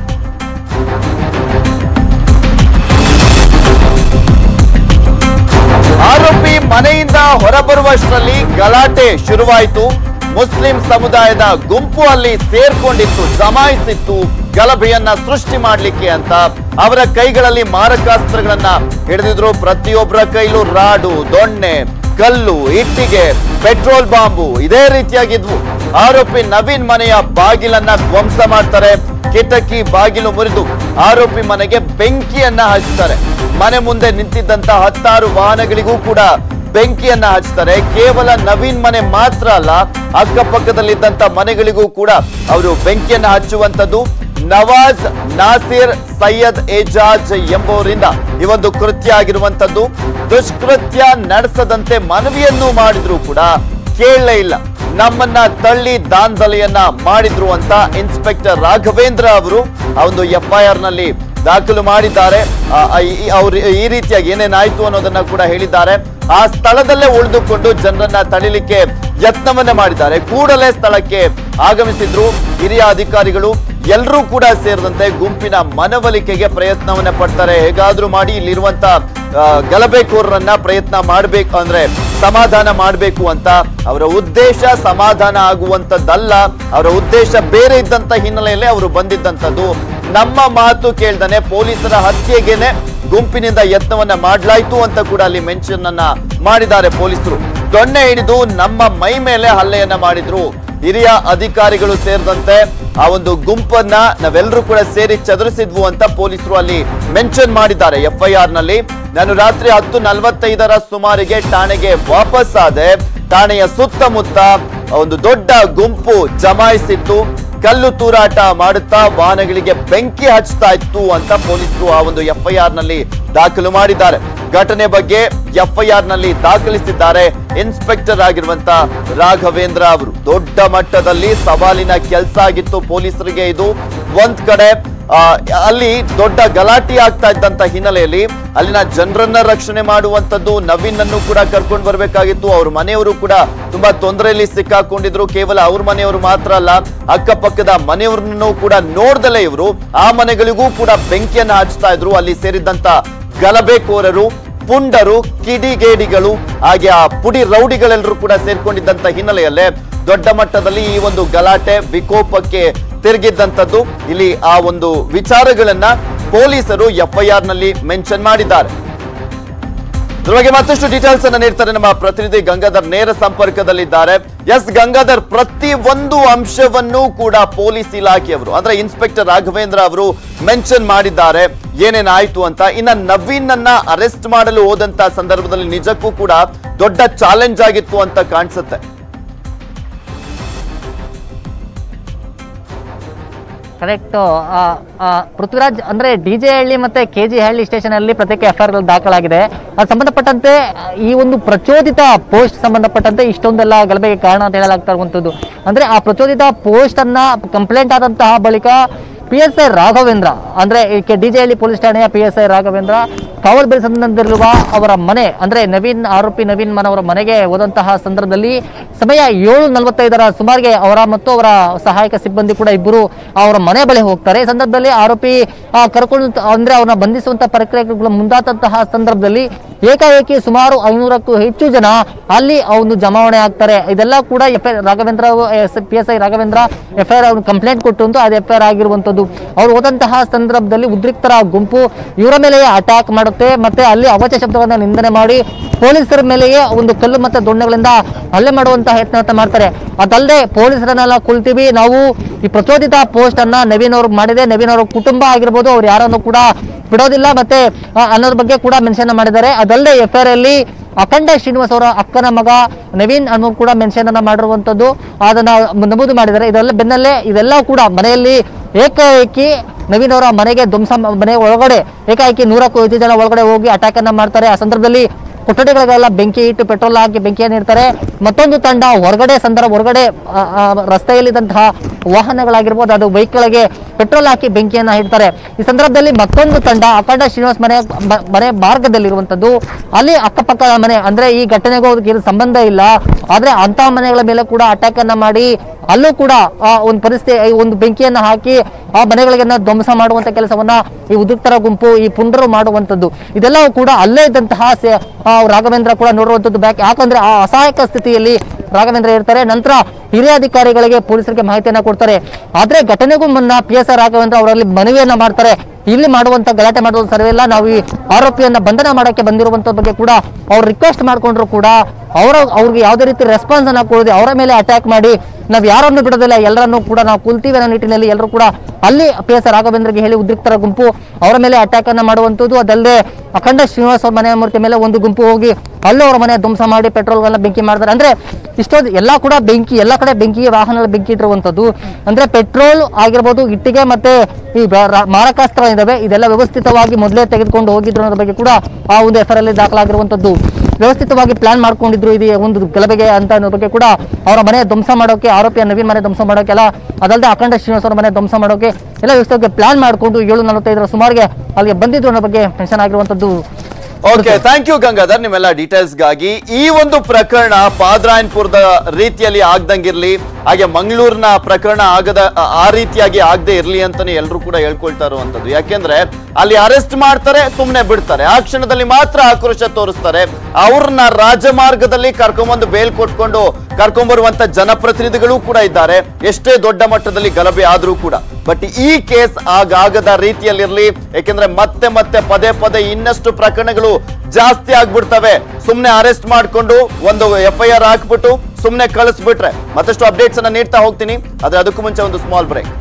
Speaker 1: ಆರೋಪಿ ಮನೆಯಿಂದ ಹೊರಬರುವಷ್ಟರಲ್ಲಿ ಗಲಾಟೆ ಶುರುವಾಯಿತು ಮುಸ್ಲಿಂ ಸಮುದಾಯದ ಗುಂಪು ಅಲ್ಲಿ ಸೇರ್ಕೊಂಡಿತ್ತು ಜಮಾಯಿಸಿತ್ತು ಗಲಭೆಯನ್ನ ಸೃಷ್ಟಿ ಮಾಡ್ಲಿಕ್ಕೆ ಅಂತ ಅವರ ಕೈಗಳಲ್ಲಿ ಮಾರಕಾಸ್ತ್ರಗಳನ್ನ ಹಿಡಿದಿದ್ರು ಪ್ರತಿಯೊಬ್ಬರ ಕೈಲೂ ರಾಡು ದೊಣ್ಣೆ ಕಲ್ಲು ಇಟ್ಟಿಗೆ ಪೆಟ್ರೋಲ್ ಬಾಂಬು ಇದೇ ರೀತಿಯಾಗಿದ್ವು ಆರೋಪಿ ನವೀನ್ ಮನೆಯ ಬಾಗಿಲನ್ನ ಧ್ವಂಸ ಮಾಡ್ತಾರೆ ಕಿಟಕಿ ಬಾಗಿಲು ಮುರಿದು ಆರೋಪಿ ಮನೆಗೆ ಬೆಂಕಿಯನ್ನ ಹಚ್ತಾರೆ ಮನೆ ಮುಂದೆ ನಿಂತಿದ್ದಂತ ಹತ್ತಾರು ವಾಹನಗಳಿಗೂ ಕೂಡ ಬೆಂಕಿಯನ್ನ ಹಚ್ತಾರೆ ಕೇವಲ ನವೀನ್ ಮನೆ ಮಾತ್ರ ಅಲ್ಲ ಅಕ್ಕಪಕ್ಕದಲ್ಲಿದ್ದಂತ ಮನೆಗಳಿಗೂ ಕೂಡ ಅವರು ಬೆಂಕಿಯನ್ನ ಹಚ್ಚುವಂತದ್ದು ನವಾಜ್ ನಾಸಿರ್ ಸೈಯದ್ ಏಜಾಜ್ ಎಂಬುವರಿಂದ ಈ ಒಂದು ಕೃತ್ಯ ಆಗಿರುವಂತದ್ದು ದುಷ್ಕೃತ್ಯ ನಡೆಸದಂತೆ ಮನವಿಯನ್ನು ಮಾಡಿದ್ರು ಕೂಡ ಕೇಳಲೇ ಇಲ್ಲ ನಮ್ಮನ್ನ ತಳ್ಳಿ ದಾಂಧಲೆಯನ್ನ ಮಾಡಿದ್ರು ಅಂತ ಇನ್ಸ್ಪೆಕ್ಟರ್ ರಾಘವೇಂದ್ರ ಅವರು ಆ ಒಂದು ಎಫ್ಐಆರ್ ನಲ್ಲಿ ದಾಖಲು ಮಾಡಿದ್ದಾರೆ ಆ, ಆ, ಈ- ಅವ್ರು ಈ ರೀತಿಯಾಗಿ ಏನೇನಾಯ್ತು ಅನ್ನೋದನ್ನ ಕೂಡ ಹೇಳಿದ್ದಾರೆ ಆ ಸ್ಥಳದಲ್ಲೇ ಉಳಿದುಕೊಂಡು ಜನರನ್ನ ತಳಿಲಿಕ್ಕೆ ಯತ್ನವನ್ನ ಮಾಡಿದ್ದಾರೆ ಕೂಡಲೇ ಸ್ಥಳಕ್ಕೆ ಆಗಮಿಸಿದ್ರು ಹಿರಿಯ ಅಧಿಕಾರಿಗಳು ಎಲ್ಲರೂ ಕೂಡ ಸೇರಿದಂತೆ ಗುಂಪಿನ ಮನವೊಲಿಕೆಗೆ ಪ್ರಯತ್ನವನ್ನ ಪಡ್ತಾರೆ ಹೇಗಾದ್ರೂ ಮಾಡಿ ಇಲ್ಲಿರುವಂತ ಆ, ಗಲಭೆಕೋರರನ್ನ ಪ್ರಯತ್ನ ಮಾಡ್ಬೇಕು ಅಂದ್ರೆ ಸಮಾಧಾನ ಮಾಡಬೇಕು ಅಂತ ಅವರ ಉದ್ದೇಶ ಸಮಾಧಾನ ಆಗುವಂತದ್ದಲ್ಲ ಅವರ ಉದ್ದೇಶ ಬೇರೆ ಇದ್ದಂತ ಹಿನ್ನೆಲೆಯಲ್ಲೇ ಅವರು ಬಂದಿದ್ದಂಥದ್ದು ನಮ್ಮ ಮಾತು ಕೇಳ್ದನೆ ಪೊಲೀಸರ ಹತ್ಯೆಗೆನೆ ಗುಂಪಿನಿಂದ ಯತ್ನವನ್ನ ಮಾಡ್ಲಾಯ್ತು ಅಂತ ಕೂಡ ಅಲ್ಲಿ ಮೆನ್ಷನ್ ಅನ್ನ ಮಾಡಿದ್ದಾರೆ ಪೊಲೀಸರು ದೊಣ್ಣೆ ಹಿಡಿದು ನಮ್ಮ ಮೈ ಮೇಲೆ ಹಲ್ಲೆಯನ್ನ ಮಾಡಿದ್ರು ಹಿರಿಯ ಅಧಿಕಾರಿಗಳು ಸೇರಿದಂತೆ ಆ ಒಂದು ಗುಂಪನ್ನ ನಾವೆಲ್ಲರೂ ಕೂಡ ಸೇರಿ ಚದುರಿಸಿದ್ವು ಅಂತ ಪೊಲೀಸರು ಅಲ್ಲಿ ಮೆನ್ಷನ್ ಮಾಡಿದ್ದಾರೆ ಎಫ್ಐಆರ್ ನಲ್ಲಿ ನಾನು ರಾತ್ರಿ ಹತ್ತು ನಲವತ್ತೈದರ ಸುಮಾರಿಗೆ ಠಾಣೆಗೆ ವಾಪಸ್ ಆದೆ ಠಾಣೆಯ ಸುತ್ತಮುತ್ತ ಒಂದು ದೊಡ್ಡ ಗುಂಪು ಜಮಾಯಿಸಿತ್ತು ಕಲ್ಲು ತೂರಾಟ ಮಾಡುತ್ತಾ ವಾಹನಗಳಿಗೆ ಬೆಂಕಿ ಹಚ್ತಾ ಇತ್ತು ಅಂತ ಪೊಲೀಸರು ಆ ಒಂದು ಎಫ್ಐಆರ್ ನಲ್ಲಿ ದಾಖಲು ಮಾಡಿದ್ದಾರೆ ಘಟನೆ ಬಗ್ಗೆ ಎಫ್ಐಆರ್ ನಲ್ಲಿ ದಾಖಲಿಸಿದ್ದಾರೆ ಇನ್ಸ್ಪೆಕ್ಟರ್ ಆಗಿರುವಂತ ರಾಘವೇಂದ್ರ ಅವರು ದೊಡ್ಡ ಮಟ್ಟದಲ್ಲಿ ಸವಾಲಿನ ಕೆಲಸ ಆಗಿತ್ತು ಪೊಲೀಸರಿಗೆ ಇದು ಒಂದ್ ಕಡೆ ಆ, ಅಲ್ಲಿ ದೊಡ್ಡ ಗಲಾಟೆ ಆಗ್ತಾ ಇದ್ದಂತ ಹಿನ್ನೆಲೆಯಲ್ಲಿ ಅಲ್ಲಿನ ಜನರನ್ನ ರಕ್ಷಣೆ ಮಾಡುವಂತದ್ದು ನವೀನ್ ಅನ್ನು ಕೂಡ ಕರ್ಕೊಂಡು ಬರ್ಬೇಕಾಗಿತ್ತು ಅವ್ರ ಮನೆಯವರು ಕೂಡ ತುಂಬಾ ತೊಂದರೆಯಲ್ಲಿ ಸಿಕ್ಕಾಕೊಂಡಿದ್ರು ಕೇವಲ ಅವ್ರ ಮನೆಯವರು ಮಾತ್ರ ಅಲ್ಲ ಅಕ್ಕಪಕ್ಕದ ಮನೆಯವ್ರನ್ನು ಕೂಡ ನೋಡ್ದಲೇ ಇವರು ಆ ಮನೆಗಳಿಗೂ ಕೂಡ ಬೆಂಕಿಯನ್ನ ಹಚ್ತಾ ಇದ್ರು ಅಲ್ಲಿ ಸೇರಿದ್ದಂತ ಗಲಭೆಕೋರರು ಪುಂಡರು ಕಿಡಿಗೇಡಿಗಳು ಹಾಗೆ ಆ ಪುಡಿ ರೌಡಿಗಳೆಲ್ಲರೂ ಕೂಡ ಸೇರ್ಕೊಂಡಿದ್ದಂತ ಹಿನ್ನೆಲೆಯಲ್ಲೇ ದೊಡ್ಡ ಮಟ್ಟದಲ್ಲಿ ಈ ಒಂದು ಗಲಾಟೆ ವಿಕೋಪಕ್ಕೆ ತಿರುಗಿದ್ದಂಥದ್ದು ಇಲ್ಲಿ ಆ ಒಂದು ವಿಚಾರಗಳನ್ನ ಪೊಲೀಸರು ಎಫ್ಐಆರ್ ನಲ್ಲಿ ಮೆನ್ಷನ್ ಮಾಡಿದ್ದಾರೆ ಇದ್ರ ಬಗ್ಗೆ ಮತ್ತಷ್ಟು ಡೀಟೇಲ್ಸ್ ಅನ್ನ ನೀಡ್ತಾರೆ ನಮ್ಮ ಪ್ರತಿನಿಧಿ ಗಂಗಾಧರ್ ನೇರ ಸಂಪರ್ಕದಲ್ಲಿದ್ದಾರೆ ಎಸ್ ಗಂಗಾಧರ್ ಪ್ರತಿ ಒಂದು ಅಂಶವನ್ನೂ ಕೂಡ ಪೊಲೀಸ್ ಇಲಾಖೆಯವರು ಅಂದ್ರೆ ಇನ್ಸ್ಪೆಕ್ಟರ್ ರಾಘವೇಂದ್ರ ಅವರು ಮೆನ್ಷನ್ ಮಾಡಿದ್ದಾರೆ ಏನೇನಾಯ್ತು ಅಂತ ಇನ್ನ ನವೀನ್ ಅನ್ನ ಅರೆಸ್ಟ್ ಮಾಡಲು ಹೋದಂತ ಸಂದರ್ಭದಲ್ಲಿ ನಿಜಕ್ಕೂ ಕೂಡ ದೊಡ್ಡ ಚಾಲೆಂಜ್ ಆಗಿತ್ತು ಅಂತ ಕಾಣಿಸುತ್ತೆ
Speaker 2: ಕರೆಕ್ಟ್ ಪೃಥ್ವಿರಾಜ್ ಅಂದ್ರೆ ಡಿ ಜೆ ಹಳ್ಳಿ ಮತ್ತೆ ಕೆ ಜಿ ಹಳ್ಳಿ ಸ್ಟೇಷನ್ ಅಲ್ಲಿ ಪ್ರತ್ಯೇಕ ಎಫ್ಐಆರ್ ದಾಖಲಾಗಿದೆ ಅದು ಸಂಬಂಧಪಟ್ಟಂತೆ ಆ, ಈ ಒಂದು ಪ್ರಚೋದಿತ ಪೋಸ್ಟ್ ಸಂಬಂಧಪಟ್ಟಂತೆ ಇಷ್ಟೊಂದೆಲ್ಲ ಗಲಭೆಗೆ ಕಾರಣ ಅಂತ ಹೇಳಲಾಗ್ತಾ ಇರುವಂತದ್ದು ಅಂದ್ರೆ ಆ ಪ್ರಚೋದಿತ ಪೋಸ್ಟ್ ಅನ್ನ ಕಂಪ್ಲೇಂಟ್ ಆದಂತಹ ಬಳಿಕ ಪಿ ಎಸ್ ಐ ರಾಘವೇಂದ್ರ ಅಂದ್ರೆ ಡಿ ಜೆ ಹಳ್ಳಿ ಪೊಲೀಸ್ ಠಾಣೆಯ P S I Raghavendra Kaval ಬೆಳೆಸಂದಿರುವ ಅವರ ಮನೆ ಅಂದ್ರೆ ನವೀನ್ ಆರೋಪಿ ನವೀನ್ ಮನ್ ಅವರ ಮನೆಗೆ ಹೋದಂತಹ ಸಂದರ್ಭದಲ್ಲಿ ಸಮಯ ಏಳು ನಲವತ್ತೈದರ ಸುಮಾರಿಗೆ ಅವರ ಮತ್ತು ಅವರ ಸಹಾಯಕ ಸಿಬ್ಬಂದಿ ಕೂಡ ಇಬ್ಬರು ಅವರ ಮನೆ ಬಳಿ ಹೋಗ್ತಾರೆ ಈ ಸಂದರ್ಭದಲ್ಲಿ ಆರೋಪಿ ಆ, ಕರ್ಕೊಂಡು ಅಂದ್ರೆ ಅವರನ್ನ ಬಂಧಿಸುವಂತ ಪ್ರಕ್ರಿಯೆಗಳು ಮುಂದಾದಂತಹ ಸಂದರ್ಭದಲ್ಲಿ ಏಕಾಏಕಿ ಸುಮಾರು ಐನೂರಕ್ಕೂ ಹೆಚ್ಚು ಜನ ಅಲ್ಲಿ ಆ ಒಂದು ಜಮಾವಣೆ ಆಗ್ತಾರೆ ಇದೆಲ್ಲ ಕೂಡ F I Raghavendra P S I Raghavendra F I R complaint ಕೊಟ್ಟು ಅಂತ ಅದು ಎಫ್ ಐ ಆರ್ ಆಗಿರುವಂತದ್ದು ಅವ್ರು ಹೋದಂತಹ ಸಂದರ್ಭದಲ್ಲಿ ಉದ್ರಿಕ್ತರ ಗುಂಪು ಇವರ ಮೇಲೆಯೇ ಅಟ್ಯಾಕ್ ಮಾಡುತ್ತೆ ಮತ್ತೆ ಅಲ್ಲಿ ಅವಾಚ್ಯ ಶಬ್ದವನ್ನ ನಿಂದನೆ ಮಾಡಿ ಪೊಲೀಸರ ಮೇಲೆಯೇ ಒಂದು ಕಲ್ಲು ಮತ್ತೆ ದೊಣ್ಣೆಗಳಿಂದ ಹಲ್ಲೆ ಮಾಡುವಂತಹ ಯತ್ನ ಮಾಡ್ತಾರೆ ಅದಲ್ಲದೆ ಪೊಲೀಸರನ್ನೆಲ್ಲ ಕುಳ್ತೀವಿ ನಾವು ಈ ಪ್ರಚೋದಿತ ಪೋಸ್ಟ್ ಅನ್ನ ನವೀನ್ ಅವ್ರಿಗೆ ಮಾಡಿದೆ ನವೀನ್ ಅವ್ರ ಕುಟುಂಬ ಆಗಿರ್ಬೋದು ಅವ್ರು ಯಾರನ್ನು ಕೂಡ ಬಿಡೋದಿಲ್ಲ ಮತ್ತೆ ಆ, ಅನ್ನೋದ್ರ ಬಗ್ಗೆ ಕೂಡ ಮೆನ್ಷನ್ ಮಾಡಿದ್ದಾರೆ ಅದಲ್ಲದೆ ಎಫ್ ಐ ಅಲ್ಲಿ ಅಖಂಡ ಶ್ರೀನಿವಾಸ್ ಅವರ ಅಕ್ಕನ ಮಗ ನವೀನ್ ಅನ್ನೋ ಕೂಡ ಮೆನ್ಷನ್ ಅನ್ನ ಮಾಡಿರುವಂತದ್ದು ಅದನ್ನ ನಮೂದು ಮಾಡಿದ್ದಾರೆ ಇದೆಲ್ಲ ಬೆನ್ನಲ್ಲೇ ಇದೆಲ್ಲ ಕೂಡ ಮನೆಯಲ್ಲಿ ಏಕಾಏಕಿ ನವೀನ್ ಅವರ ಮನೆಗೆ ಧ್ವಂಸ ಮ- ಮನೆ ಒಳಗಡೆ ಏಕಾಏಕಿ ನೂರಕ್ಕೂ ಹೆಚ್ಚು ಜನ ಒಳಗಡೆ ಹೋಗಿ ಅಟ್ಯಾಕ್ ಅನ್ನ ಮಾಡ್ತಾರೆ ಆ ಸಂದರ್ಭದಲ್ಲಿ ಕೊಠಡಿಗಳಿಗೆಲ್ಲ ಬೆಂಕಿ ಇಟ್ಟು ಪೆಟ್ರೋಲ್ ಹಾಕಿ ಬೆಂಕಿಯನ್ನು ಇಡ್ತಾರೆ ಮತ್ತೊಂದು ತಂಡ ಹೊರಗಡೆ ಸಂದರ್ಭ ಹೊರಗಡೆ ಆ, ಆ, ರಸ್ತೆಯಲ್ಲಿದ್ದಂತಹ ವಾಹನಗಳಾಗಿರ್ಬೋದು ಅದು ಬೈಕ್ಗಳಿಗೆ ಪೆಟ್ರೋಲ್ ಹಾಕಿ ಬೆಂಕಿಯನ್ನ ಇಡ್ತಾರೆ ಈ ಸಂದರ್ಭದಲ್ಲಿ ಮತ್ತೊಂದು ತಂಡ ಅಖಂಡ ಶ್ರೀನಿವಾಸ್ ಮನೆ ಬ- ಮನೆ ಮಾರ್ಗದಲ್ಲಿರುವಂತದ್ದು ಅಲ್ಲಿ ಅಕ್ಕಪಕ್ಕದ ಮನೆ ಅಂದ್ರೆ ಈ ಘಟನೆಗೂ ಅದಕ್ಕೆ ಏನು ಸಂಬಂಧ ಇಲ್ಲ ಆದ್ರೆ ಅಂತಹ ಮನೆಗಳ ಮೇಲೆ ಕೂಡ ಅಟ್ಯಾಕ್ ಅನ್ನ ಮಾಡಿ ಅಲ್ಲೂ ಕೂಡ ಆ ಒಂದು ಪರಿಸ್ಥಿತಿ ಈ ಒಂದು ಬೆಂಕಿಯನ್ನ ಹಾಕಿ ಆ ಮನೆಗಳಿಗೆಲ್ಲ ಧ್ವಂಸ ಮಾಡುವಂತ ಕೆಲಸವನ್ನ ಈ ಉದ್ರಿಕ್ತರ ಗುಂಪು ಈ ಪುಂಡರು ಮಾಡುವಂತದ್ದು ಇದೆಲ್ಲವೂ ಕೂಡ ಅಲ್ಲೇ ಇದ್ದಂತಹ ಸೆ- ಆ ರಾಘವೇಂದ್ರ ಕೂಡ ನೋಡುವಂತದ್ದು ಬ್ಯಾಕ್ ಯಾಕಂದ್ರೆ ಆ ಅಸಹಾಯಕ ಸ್ಥಿತಿಯಲ್ಲಿ ರಾಘವೇಂದ್ರ ಇರ್ತಾರೆ ನಂತರ ಹಿರಿಯ ಅಧಿಕಾರಿಗಳಿಗೆ ಪೊಲೀಸರಿಗೆ ಮಾಹಿತಿಯನ್ನ ಕೊಡ್ತಾರೆ ಆದ್ರೆ ಘಟನೆಗೂ ಮುನ್ನ ಪಿ ಎಸ್ ಆರ್ ರಾಘವೇಂದ್ರ ಅವರಲ್ಲಿ ಮನವಿಯನ್ನ ಮಾಡ್ತಾರೆ ಇಲ್ಲಿ ಮಾಡುವಂತ ಗಲಾಟೆ ಮಾಡುವ ಸರ್ವೆಲ್ಲ ನಾವು ಈ ಆರೋಪಿಯನ್ನ ಬಂಧನ ಮಾಡಕ್ಕೆ ಬಂದಿರುವಂತ ಬಗ್ಗೆ ಕೂಡ ಅವ್ರು ರಿಕ್ವೆಸ್ಟ್ ಮಾಡ್ಕೊಂಡ್ರು ಕೂಡ ಅವರ ಅವ್ರಿಗೆ ಯಾವುದೇ ರೀತಿ ರೆಸ್ಪಾನ್ಸ್ ಅನ್ನ ಕೊಡದೆ ಅವರ ಮೇಲೆ ಅಟ್ಯಾಕ್ ಮಾಡಿ ನಾವು ಯಾರನ್ನು ಬಿಡೋದಿಲ್ಲ ಎಲ್ಲರನ್ನೂ ಕೂಡ ನಾವು ಕುಲ್ತೀವಿ ಅನ್ನೋ ನಿಟ್ಟಿನಲ್ಲಿ ಎಲ್ಲರೂ ಕೂಡ ಅಲ್ಲಿ ಪಿ ಎಸ್ ರಾಘವೇಂದ್ರಗೆ ಹೇಳಿ ಉದ್ರಿಕ್ತರ ಗುಂಪು ಅವರ ಮೇಲೆ ಅಟ್ಯಾಕ್ ಅನ್ನ ಮಾಡುವಂಥದ್ದು ಅದಲ್ಲದೆ ಅಖಂಡ ಶ್ರೀನಿವಾಸ್ ಅವ್ರ ಮನೆ ಮೂರ್ತಿ ಮೇಲೆ ಒಂದು ಗುಂಪು ಹೋಗಿ ಅಲ್ಲೂ ಅವರ ಮನೆ ಧ್ವಂಸ ಮಾಡಿ ಪೆಟ್ರೋಲ್ಗಳನ್ನ ಬೆಂಕಿ ಮಾಡ್ತಾರೆ ಅಂದ್ರೆ ಇಷ್ಟೊಂದು ಎಲ್ಲಾ ಕೂಡ ಬೆಂಕಿ ಎಲ್ಲ ಕಡೆ ಬೆಂಕಿ ವಾಹನಗಳ ಬೆಂಕಿ ಇಟ್ಟಿರುವಂತದ್ದು ಅಂದ್ರೆ ಪೆಟ್ರೋಲ್ ಆಗಿರ್ಬೋದು ಇಟ್ಟಿಗೆ ಮತ್ತೆ ಈ ಬ- ರ- ಮಾರಕಾಸ್ತ್ರ ಇದಾವೆ ಇದೆಲ್ಲ ವ್ಯವಸ್ಥಿತವಾಗಿ ಮೊದಲೇ ತೆಗೆದುಕೊಂಡು ಹೋಗಿದ್ರು ಅನ್ನೋದ್ರ ಬಗ್ಗೆ ಕೂಡ ಆ ಒಂದು ಎಫ್ ಅಲ್ಲಿ ದಾಖಲಾಗಿರುವಂತದ್ದು ವ್ಯವಸ್ಥಿತವಾಗಿ ಪ್ಲಾನ್ ಮಾಡ್ಕೊಂಡಿದ್ರು ಇದು ಒಂದು ಗಲಭೆಗೆ ಅಂತ ಅನ್ನೋ ಬಗ್ಗೆ ಕೂಡ ಅವರ ಮನೆ ಧ್ವಂಸ ಮಾಡೋಕೆ ಆರೋಪಿಯ ನವೀನ್ ಮನೆ ಧ್ವಂಸ ಮಾಡೋಕೆಲ್ಲ ಅದಲ್ಲದೆ ಅಖಂಡ ಶ್ರೀನಿವಾಸ್ ಅವರ ಮನೆ ಧ್ವಂಸ ಮಾಡೋಕೆ ಎಲ್ಲ ವ್ಯವಸ್ಥೆಗೆ ಪ್ಲಾನ್ ಮಾಡಿಕೊಂಡು ಏಳು ನಲವತ್ತೈದರ ಸುಮಾರಿಗೆ ಅಲ್ಲಿಗೆ ಬಂದಿದ್ರು ಅನ್ನೋ ಬಗ್ಗೆ ಮೆನ್ಷನ್ ಆಗಿರುವಂತದ್ದು
Speaker 1: ಓಕೆ ಥ್ಯಾಂಕ್ ಯು ಗಂಗಾಧರ್ ನಿಮ್ಮೆಲ್ಲ ಡೀಟೇಲ್ಸ್ ಗಾಗಿ ಈ ಒಂದು ಪ್ರಕರಣ ಪಾದ್ರಾಯನ್ಪುರದ ರೀತಿಯಲ್ಲಿ ಆಗ್ದಂಗಿರ್ಲಿ ಹಾಗೆ ಮಂಗಳೂರಿನ ಪ್ರಕರಣ ಆಗದ ಆ- ಆ ರೀತಿಯಾಗಿ ಆಗದೆ ಇರ್ಲಿ ಅಂತಾನೆ ಎಲ್ಲರೂ ಕೂಡ ಹೇಳ್ಕೊಳ್ತಾ ಇರುವಂತದ್ದು ಯಾಕೆಂದ್ರೆ ಅಲ್ಲಿ ಅರೆಸ್ಟ್ ಮಾಡ್ತಾರೆ ಸುಮ್ನೆ ಬಿಡ್ತಾರೆ ಆ ಕ್ಷಣದಲ್ಲಿ ಮಾತ್ರ ಆಕ್ರೋಶ ತೋರಿಸ್ತಾರೆ ಅವ್ರನ್ನ ರಾಜಮಾರ್ಗದಲ್ಲಿ ಕರ್ಕೊಂಬಂದು ಬೇಲ್ ಕೊಟ್ಕೊಂಡು ಕರ್ಕೊಂಬರುವಂತ ಜನಪ್ರತಿನಿಧಿಗಳು ಕೂಡ ಇದ್ದಾರೆ ಎಷ್ಟೇ ದೊಡ್ಡ ಮಟ್ಟದಲ್ಲಿ ಗಲಭೆ ಆದ್ರೂ ಕೂಡ ಬಟ್ ಈ ಕೇಸ್ ಆಗಾಗದ ರೀತಿಯಲ್ಲಿರ್ಲಿ ಯಾಕೆಂದ್ರೆ ಮತ್ತೆ ಮತ್ತೆ ಪದೇ ಪದೇ ಇನ್ನಷ್ಟು ಪ್ರಕರಣಗಳು ಜಾಸ್ತಿ ಆಗ್ಬಿಡ್ತವೆ ಸುಮ್ನೆ ಅರೆಸ್ಟ್ ಮಾಡ್ಕೊಂಡು ಒಂದು ಎಫ್ ಐ ಆರ್ ಹಾಕ್ಬಿಟ್ಟು ಸುಮ್ನೆ ಕಳಿಸ್ಬಿಟ್ರೆ ಮತ್ತಷ್ಟು ಅಪ್ಡೇಟ್ಸ್ ಅನ್ನ ನೀಡ್ತಾ ಹೋಗ್ತೀನಿ ಆದ್ರೆ ಅದಕ್ಕೂ ಮುಂಚೆ ಒಂದು ಸ್ಮಾಲ್ ಬ್ರೇಕ್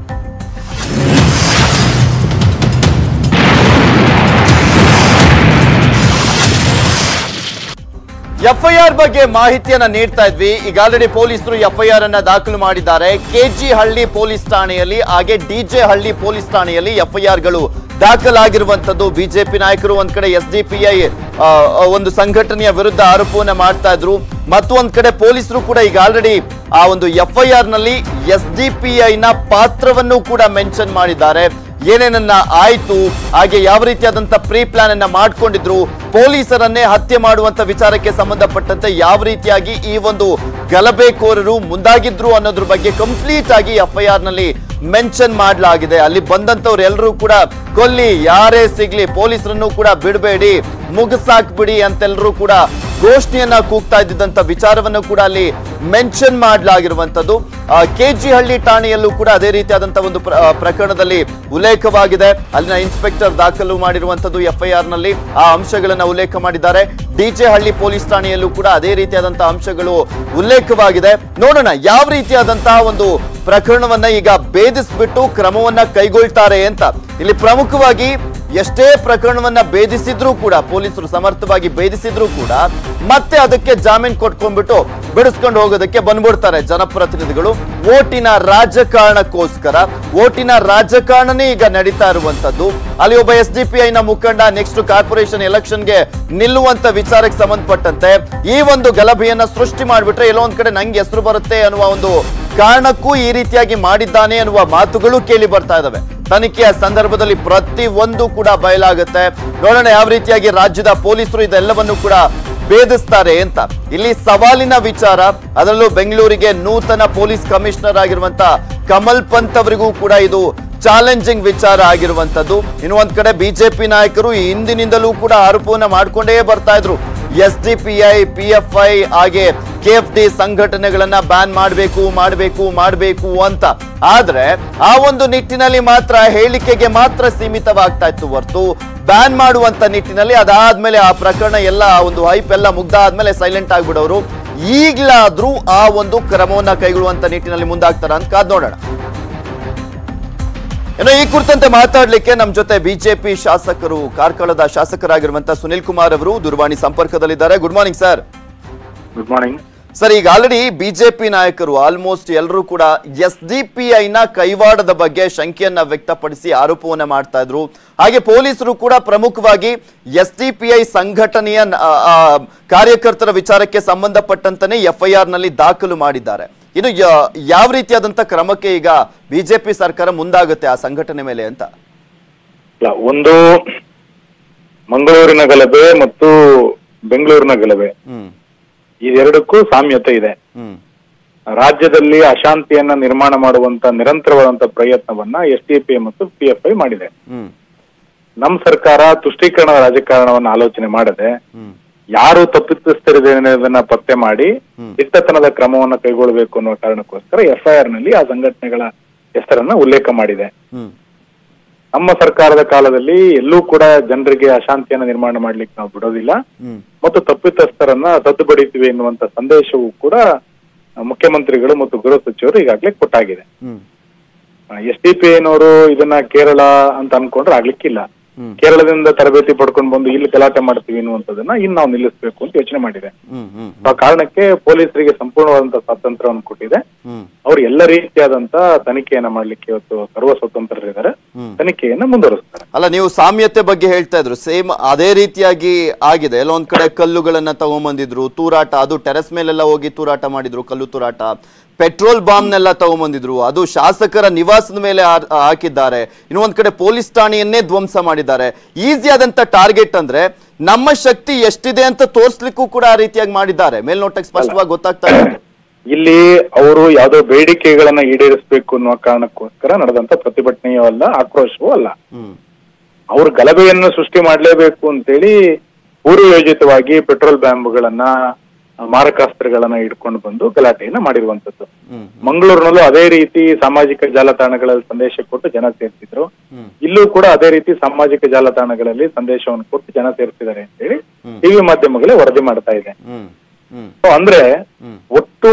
Speaker 1: ಎಫ್ಐಆರ್ ಬಗ್ಗೆ ಮಾಹಿತಿಯನ್ನ ನೀಡ್ತಾ ಇದ್ವಿ ಈಗ ಆಲ್ರೆಡಿ ಪೊಲೀಸರು ಎಫ್ಐಆರ್ ಅನ್ನ ದಾಖಲು ಮಾಡಿದ್ದಾರೆ ಕೆಜಿ ಹಳ್ಳಿ ಪೊಲೀಸ್ ಠಾಣೆಯಲ್ಲಿ ಹಾಗೆ ಡಿಜೆ ಹಳ್ಳಿ ಪೊಲೀಸ್ ಠಾಣೆಯಲ್ಲಿ ಎಫ್ಐಆರ್ ಗಳು ದಾಖಲಾಗಿರುವಂತದ್ದು ಬಿಜೆಪಿ ನಾಯಕರು ಒಂದ್ ಕಡೆ ಎಸ್ ಡಿ ಪಿ ಐ ಒಂದು ಸಂಘಟನೆಯ ವಿರುದ್ಧ ಆರೋಪವನ್ನ ಮಾಡ್ತಾ ಇದ್ರು ಮತ್ತೊಂದ್ ಕಡೆ ಪೊಲೀಸರು ಕೂಡ ಈಗ ಆಲ್ರೆಡಿ ಆ ಒಂದು ಎಫ್ಐಆರ್ ನಲ್ಲಿ ಎಸ್ ಡಿ ಪಿ ಐ ನ ಪಾತ್ರವನ್ನು ಕೂಡ ಮೆನ್ಷನ್ ಮಾಡಿದ್ದಾರೆ ಏನೇನನ್ನ ಆಯ್ತು ಹಾಗೆ ಯಾವ ರೀತಿಯಾದಂತ ಪ್ರೀ ಪ್ಲಾನ್ ಅನ್ನ ಮಾಡ್ಕೊಂಡಿದ್ರು ಪೊಲೀಸರನ್ನೇ ಹತ್ಯೆ ಮಾಡುವಂತ ವಿಚಾರಕ್ಕೆ ಸಂಬಂಧಪಟ್ಟಂತೆ ಯಾವ ರೀತಿಯಾಗಿ ಈ ಒಂದು ಗಲಭೆಕೋರರು ಮುಂದಾಗಿದ್ರು ಅನ್ನೋದ್ರ ಬಗ್ಗೆ ಕಂಪ್ಲೀಟ್ ಆಗಿ ಎಫ್ಐಆರ್ ನಲ್ಲಿ ಮೆನ್ಷನ್ ಮಾಡಲಾಗಿದೆ ಅಲ್ಲಿ ಬಂದಂತವ್ರು ಎಲ್ಲರೂ ಕೂಡ ಕೊಲ್ಲಿ ಯಾರೇ ಸಿಗ್ಲಿ ಪೊಲೀಸರನ್ನು ಕೂಡ ಬಿಡಬೇಡಿ ಮುಗಿಸಾಕ್ಬಿಡಿ ಅಂತೆಲ್ಲರೂ ಕೂಡ ಘೋಷಣೆಯನ್ನ ಕೂಗ್ತಾ ಇದ್ದಂತ ವಿಚಾರವನ್ನು ಕೂಡ ಅಲ್ಲಿ ಮೆನ್ಷನ್ ಮಾಡಲಾಗಿರುವಂತದ್ದು ಕೆ ಜಿ ಹಳ್ಳಿ ಠಾಣೆಯಲ್ಲೂ ಕೂಡ ಅದೇ ರೀತಿಯಾದಂತ ಒಂದು ಪ್ರ- ಆ, ಪ್ರಕರಣದಲ್ಲಿ ಉಲ್ಲೇಖವಾಗಿದೆ ಅಲ್ಲಿನ ಇನ್ಸ್ಪೆಕ್ಟರ್ ದಾಖಲು ಮಾಡಿರುವಂತದ್ದು ಎಫ್ಐಆರ್ ನಲ್ಲಿ ಆ ಅಂಶಗಳನ್ನ ಉಲ್ಲೇಖ ಮಾಡಿದ್ದಾರೆ ಡಿಜೆ ಹಳ್ಳಿ ಪೊಲೀಸ್ ಠಾಣೆಯಲ್ಲೂ ಕೂಡ ಅದೇ ರೀತಿಯಾದಂತಹ ಅಂಶಗಳು ಉಲ್ಲೇಖವಾಗಿದೆ ನೋಡೋಣ ಯಾವ ರೀತಿಯಾದಂತಹ ಒಂದು ಪ್ರಕರಣವನ್ನ ಈಗ ಭೇದಿಸ್ಬಿಟ್ಟು ಕ್ರಮವನ್ನ ಕೈಗೊಳ್ತಾರೆ ಅಂತ ಇಲ್ಲಿ ಪ್ರಮುಖವಾಗಿ ಎಷ್ಟೇ ಪ್ರಕರಣವನ್ನ ಭೇದಿಸಿದ್ರೂ ಕೂಡ ಪೊಲೀಸರು ಸಮರ್ಥವಾಗಿ ಭೇದಿಸಿದ್ರೂ ಕೂಡ ಮತ್ತೆ ಅದಕ್ಕೆ ಜಾಮೀನ್ ಕೊಟ್ಕೊಂಡ್ಬಿಟ್ಟು ಬಿಡಿಸ್ಕೊಂಡು ಹೋಗೋದಕ್ಕೆ ಬಂದ್ಬಿಡ್ತಾರೆ ಜನಪ್ರತಿನಿಧಿಗಳು ಓಟಿನ ರಾಜಕಾರಣಕ್ಕೋಸ್ಕರ ಓಟಿನ ರಾಜಕಾರಣನೇ ಈಗ ನಡೀತಾ ಇರುವಂತದ್ದು ಅಲ್ಲಿ ಒಬ್ಬ ಎಸ್ ಡಿ ಪಿ ಐನ ಮುಖಂಡ ನೆಕ್ಸ್ಟ್ ಕಾರ್ಪೊರೇಷನ್ ಎಲೆಕ್ಷನ್ಗೆ ನಿಲ್ಲುವಂತ ವಿಚಾರಕ್ಕೆ ಸಂಬಂಧಪಟ್ಟಂತೆ ಈ ಒಂದು ಗಲಭೆಯನ್ನ ಸೃಷ್ಟಿ ಮಾಡ್ಬಿಟ್ರೆ ಎಲ್ಲೋ ಒಂದ್ ಕಡೆ ನಂಗೆ ಹೆಸರು ಬರುತ್ತೆ ಅನ್ನುವ ಒಂದು ಕಾರಣಕ್ಕೂ ಈ ರೀತಿಯಾಗಿ ಮಾಡಿದ್ದಾನೆ ಅನ್ನುವ ಮಾತುಗಳು ಕೇಳಿ ಬರ್ತಾ ಇದಾವೆ ತನಿಖೆಯ ಸಂದರ್ಭದಲ್ಲಿ ಪ್ರತಿ ಒಂದು ಕೂಡ ಬಯಲಾಗುತ್ತೆ ನೋಡೋಣ ಯಾವ ರೀತಿಯಾಗಿ ರಾಜ್ಯದ ಪೊಲೀಸರು ಇದೆಲ್ಲವನ್ನು ಕೂಡ ಭೇದಿಸ್ತಾರೆ ಅಂತ ಇಲ್ಲಿ ಸವಾಲಿನ ವಿಚಾರ ಅದರಲ್ಲೂ ಬೆಂಗಳೂರಿಗೆ ನೂತನ ಪೊಲೀಸ್ ಕಮಿಷನರ್ ಆಗಿರುವಂತ ಕಮಲ್ ಪಂತ್ ಅವರಿಗೂ ಕೂಡ ಇದು ಚಾಲೆಂಜಿಂಗ್ ವಿಚಾರ ಆಗಿರುವಂತದ್ದು ಇನ್ನು ಒಂದ್ ಕಡೆ ಬಿಜೆಪಿ ನಾಯಕರು ಈ ಹಿಂದಿನಿಂದಲೂ ಕೂಡ ಆರೋಪವನ್ನ ಮಾಡ್ಕೊಂಡೇ ಬರ್ತಾ ಇದ್ರು S D P I P F I ಹಾಗೆ ಕೆ ಎಫ್ ಡಿ ಸಂಘಟನೆಗಳನ್ನ ಬ್ಯಾನ್ ಮಾಡಬೇಕು ಮಾಡಬೇಕು ಮಾಡಬೇಕು ಅಂತ ಆದ್ರೆ ಆ ಒಂದು ನಿಟ್ಟಿನಲ್ಲಿ ಮಾತ್ರ ಹೇಳಿಕೆಗೆ ಮಾತ್ರ ಸೀಮಿತವಾಗ್ತಾ ಇತ್ತು ಹೊರತು ಬ್ಯಾನ್ ಮಾಡುವಂತ ನಿಟ್ಟಿನಲ್ಲಿ ಅದಾದ್ಮೇಲೆ ಆ ಪ್ರಕರಣ ಎಲ್ಲ ಆ ಒಂದು ಹೈಪ್ ಎಲ್ಲ ಮುಗ್ದಾದ್ಮೇಲೆ ಸೈಲೆಂಟ್ ಆಗ್ಬಿಡೋರು ಈಗ್ಲಾದ್ರೂ ಆ ಒಂದು ಕ್ರಮವನ್ನ ಕೈಗೊಳ್ಳುವಂತ ನಿಟ್ಟಿನಲ್ಲಿ ಮುಂದಾಗ್ತಾರ ಅಂತ ಕಾದ್ ನೋಡೋಣ ಇನ್ನು ಈ ಕುರಿತಂತೆ ಮಾತಾಡ್ಲಿಕ್ಕೆ ನಮ್ಮ ಜೊತೆ ಬಿಜೆಪಿ ಶಾಸಕರು ಕಾರ್ಕಳದ ಶಾಸಕರಾಗಿರುವಂತ ಸುನಿಲ್ ಕುಮಾರ್ ಅವರು ದೂರವಾಣಿ ಸಂಪರ್ಕದಲ್ಲಿದ್ದಾರೆ good morning sir
Speaker 3: good morning
Speaker 1: sir ಈಗ ಆಲ್ರೆಡಿ ಬಿಜೆಪಿ ನಾಯಕರು ಆಲ್ಮೋಸ್ಟ್ ಎಲ್ಲರೂ ಕೂಡ ಎಸ್ ಡಿ ಪಿ ಐನ ಕೈವಾಡದ ಬಗ್ಗೆ ಶಂಕೆಯನ್ನ ವ್ಯಕ್ತಪಡಿಸಿ ಆರೋಪವನ್ನ ಮಾಡ್ತಾ ಇದ್ರು ಹಾಗೆ ಪೊಲೀಸರು ಕೂಡ ಪ್ರಮುಖವಾಗಿ ಎಸ್ ಡಿ ಪಿ ಐ ಸಂಘಟನೆಯ ಆ, ಆ, ಕಾರ್ಯಕರ್ತರ ವಿಚಾರಕ್ಕೆ ಸಂಬಂಧಪಟ್ಟಂತಾನೆ ಎಫ್ಐಆರ್ ನಲ್ಲಿ ದಾಖಲು ಮಾಡಿದ್ದಾರೆ ಇದು ಯ- ಯಾವ ರೀತಿಯಾದಂತ ಕ್ರಮಕ್ಕೆ ಈಗ ಬಿಜೆಪಿ ಸರ್ಕಾರ ಮುಂದಾಗುತ್ತೆ ಆ ಸಂಘಟನೆ ಮೇಲೆ ಅಂತ
Speaker 3: ಇಲ್ಲ ಒಂದು ಮಂಗಳೂರಿನ ಗಲಭೆ ಮತ್ತು ಬೆಂಗಳೂರಿನ ಗಲಭೆ
Speaker 1: ಹ್ಮ್
Speaker 3: ಇದೆರಡಕ್ಕೂ ಸಾಮ್ಯತೆ ಇದೆ
Speaker 1: ಹ್ಮ್
Speaker 3: ರಾಜ್ಯದಲ್ಲಿ ಅಶಾಂತಿಯನ್ನ ನಿರ್ಮಾಣ ಮಾಡುವಂತ ನಿರಂತರವಾದಂತ ಪ್ರಯತ್ನವನ್ನ ಎಸ್ ಡಿ ಪಿ ಮತ್ತು ಪಿ ಎಫ್ ಐ ಮಾಡಿದೆ
Speaker 1: ಹ್ಮ್
Speaker 3: ನಮ್ಮ ಸರ್ಕಾರ ತುಷ್ಟೀಕರಣದ ರಾಜಕಾರಣವನ್ನ ಆಲೋಚನೆ ಮಾಡದೆ
Speaker 1: ಹ್ಮ್
Speaker 3: ಯಾರು ತಪ್ಪಿತಸ್ಥರಿದೆ ಅನ್ನೋದನ್ನ ಪತ್ತೆ ಮಾಡಿ ದಿಟ್ಟತನದ ಕ್ರಮವನ್ನ ಕೈಗೊಳ್ಳಬೇಕು ಅನ್ನೋ ಕಾರಣಕ್ಕೋಸ್ಕರ ಎಫ್ಐಆರ್ ನಲ್ಲಿ ಆ ಸಂಘಟನೆಗಳ ಹೆಸರನ್ನ ಉಲ್ಲೇಖ ಮಾಡಿದೆ
Speaker 1: ಹ್ಮ್
Speaker 3: ನಮ್ಮ ಸರ್ಕಾರದ ಕಾಲದಲ್ಲಿ ಎಲ್ಲೂ ಕೂಡ ಜನರಿಗೆ ಅಶಾಂತಿಯನ್ನ ನಿರ್ಮಾಣ ಮಾಡ್ಲಿಕ್ಕೆ ನಾವು ಬಿಡೋದಿಲ್ಲ
Speaker 1: ಹ್ಮ್
Speaker 3: ಮತ್ತು ತಪ್ಪಿತಸ್ಥರನ್ನ ಸದ್ದು ಬಡಿತೀವಿ ಎನ್ನುವಂತ ಸಂದೇಶವೂ ಕೂಡ ಆ, ಮುಖ್ಯಮಂತ್ರಿಗಳು ಮತ್ತು ಗೃಹ ಸಚಿವರು ಈಗಾಗಲೇ ಕೊಟ್ಟಾಗಿದೆ
Speaker 1: ಹ್ಮ್
Speaker 3: ಎಸ್ ಡಿ ಪಿ ಏನವರು ಇದನ್ನ ಕೇರಳ ಅಂತ ಅನ್ಕೊಂಡ್ರೆ ಆಗ್ಲಿಕ್ಕಿಲ್ಲ ಕೇರಳದಿಂದ ತರಬೇತಿ ಪಡ್ಕೊಂಡು ಬಂದು ಇಲ್ಲಿ ಗಲಾಟೆ ಮಾಡ್ತೀವಿ ಅನ್ನುವಂಥದ್ದನ್ನ ಇನ್ನು ನಾವು ನಿಲ್ಲಿಸಬೇಕು ಅಂತ ಯೋಚನೆ ಮಾಡಿದೆ
Speaker 1: ಹ್ಮ್ ಹ್ಮ್
Speaker 3: ಆ ಕಾರಣಕ್ಕೆ ಪೊಲೀಸರಿಗೆ ಸಂಪೂರ್ಣವಾದಂತಹ ಸ್ವಾತಂತ್ರ್ಯವನ್ನು ಕೊಟ್ಟಿದೆ
Speaker 1: ಹ್ಮ್
Speaker 3: ಅವ್ರು ಎಲ್ಲ ರೀತಿಯಾದಂತ ತನಿಖೆಯನ್ನ ಮಾಡ್ಲಿಕ್ಕೆ ಇವತ್ತು ಸರ್ವ ಸ್ವತಂತ್ರರಿದ್ದಾರೆ ತನಿಖೆಯನ್ನ ಮುಂದುವರಿಸ್ತಾರೆ
Speaker 1: ಅಲ್ಲ ನೀವು ಸಾಮ್ಯತೆ ಬಗ್ಗೆ ಹೇಳ್ತಾ ಇದ್ರು ಸೇಮ್ ಅದೇ ರೀತಿಯಾಗಿ ಆಗಿದೆ ಎಲ್ಲ ಒಂದ್ ಕಡೆ ಕಲ್ಲುಗಳನ್ನ ತಗೊಂಬಂದಿದ್ರು ತೂರಾಟ ಅದು ಟೆರೆಸ್ ಮೇಲೆಲ್ಲ ಹೋಗಿ ತೂರಾಟ ಮಾಡಿದ್ರು ಕಲ್ಲು ತೂರಾಟ ಪೆಟ್ರೋಲ್ ಬಾಂಬ್ನೆಲ್ಲ ತಗೊಂಬಂದಿದ್ರು ಅದು ಶಾಸಕರ ನಿವಾಸದ ಮೇಲೆ ಹಾರ್- ಹಾಕಿದ್ದಾರೆ ಇನ್ನು ಒಂದ್ ಕಡೆ ಪೊಲೀಸ್ ಠಾಣೆಯನ್ನೇ ಧ್ವಂಸ ಮಾಡಿದ್ದಾರೆ ಈಸಿ ಆದಂತ ಟಾರ್ಗೆಟ್ ಅಂದ್ರೆ ನಮ್ಮ ಶಕ್ತಿ ಎಷ್ಟಿದೆ ಅಂತ ತೋರ್ಸ್ಲಿಕ್ಕೂ ಕೂಡ ಆ ರೀತಿಯಾಗಿ ಮಾಡಿದ್ದಾರೆ ಮೇಲ್ನೋಟಕ್ಕೆ ಸ್ಪಷ್ಟವಾಗಿ ಗೊತ್ತಾಗ್ತಾ ಇದೆ
Speaker 3: ಇಲ್ಲಿ ಅವರು ಯಾವ್ದೋ ಬೇಡಿಕೆಗಳನ್ನ ಈಡೇರಿಸಬೇಕು ಅನ್ನುವ ಕಾರಣಕ್ಕೋಸ್ಕರ ನಡೆದಂತ ಪ್ರತಿಭಟನೆಯೂ ಅಲ್ಲ ಆಕ್ರೋಶವೂ ಅಲ್ಲ
Speaker 1: ಹ್ಮ್
Speaker 3: ಅವ್ರು ಗಲಭೆಯನ್ನು ಸೃಷ್ಟಿ ಮಾಡ್ಲೇಬೇಕು ಅಂತೇಳಿ ಪೂರ್ವಯೋಜಿತವಾಗಿ ಪೆಟ್ರೋಲ್ ಬ್ಯಾಂಬ್ಗಳನ್ನ ಮಾರಕಾಸ್ತ್ರಗಳನ್ನ ಇಟ್ಕೊಂಡು ಬಂದು ಗಲಾಟೆಯನ್ನ ಮಾಡಿರುವಂತದ್ದು
Speaker 1: ಹ್ಮ್
Speaker 3: ಮಂಗಳೂರಿನಲ್ಲೂ ಅದೇ ರೀತಿ ಸಾಮಾಜಿಕ ಜಾಲತಾಣಗಳಲ್ಲಿ ಸಂದೇಶ ಕೊಟ್ಟು ಜನ ಸೇರ್ತಿದ್ರು
Speaker 1: ಹ್ಮ್.
Speaker 3: ಇಲ್ಲೂ ಕೂಡ ಅದೇ ರೀತಿ ಸಾಮಾಜಿಕ ಜಾಲತಾಣಗಳಲ್ಲಿ ಸಂದೇಶವನ್ನು ಕೊಟ್ಟು ಜನ ಸೇರ್ತಿದ್ದಾರೆ ಅಂತೇಳಿ
Speaker 1: ಹ್ಮ್.
Speaker 3: ಟಿವಿ ಮಾಧ್ಯಮಗಳೇ ವರದಿ ಮಾಡ್ತಾ ಇದೆ
Speaker 1: ಹ್ಮ್ ಹ್ಮ್
Speaker 3: So ಅಂದ್ರೆ
Speaker 1: ಹ್ಮ್.
Speaker 3: ಒಟ್ಟು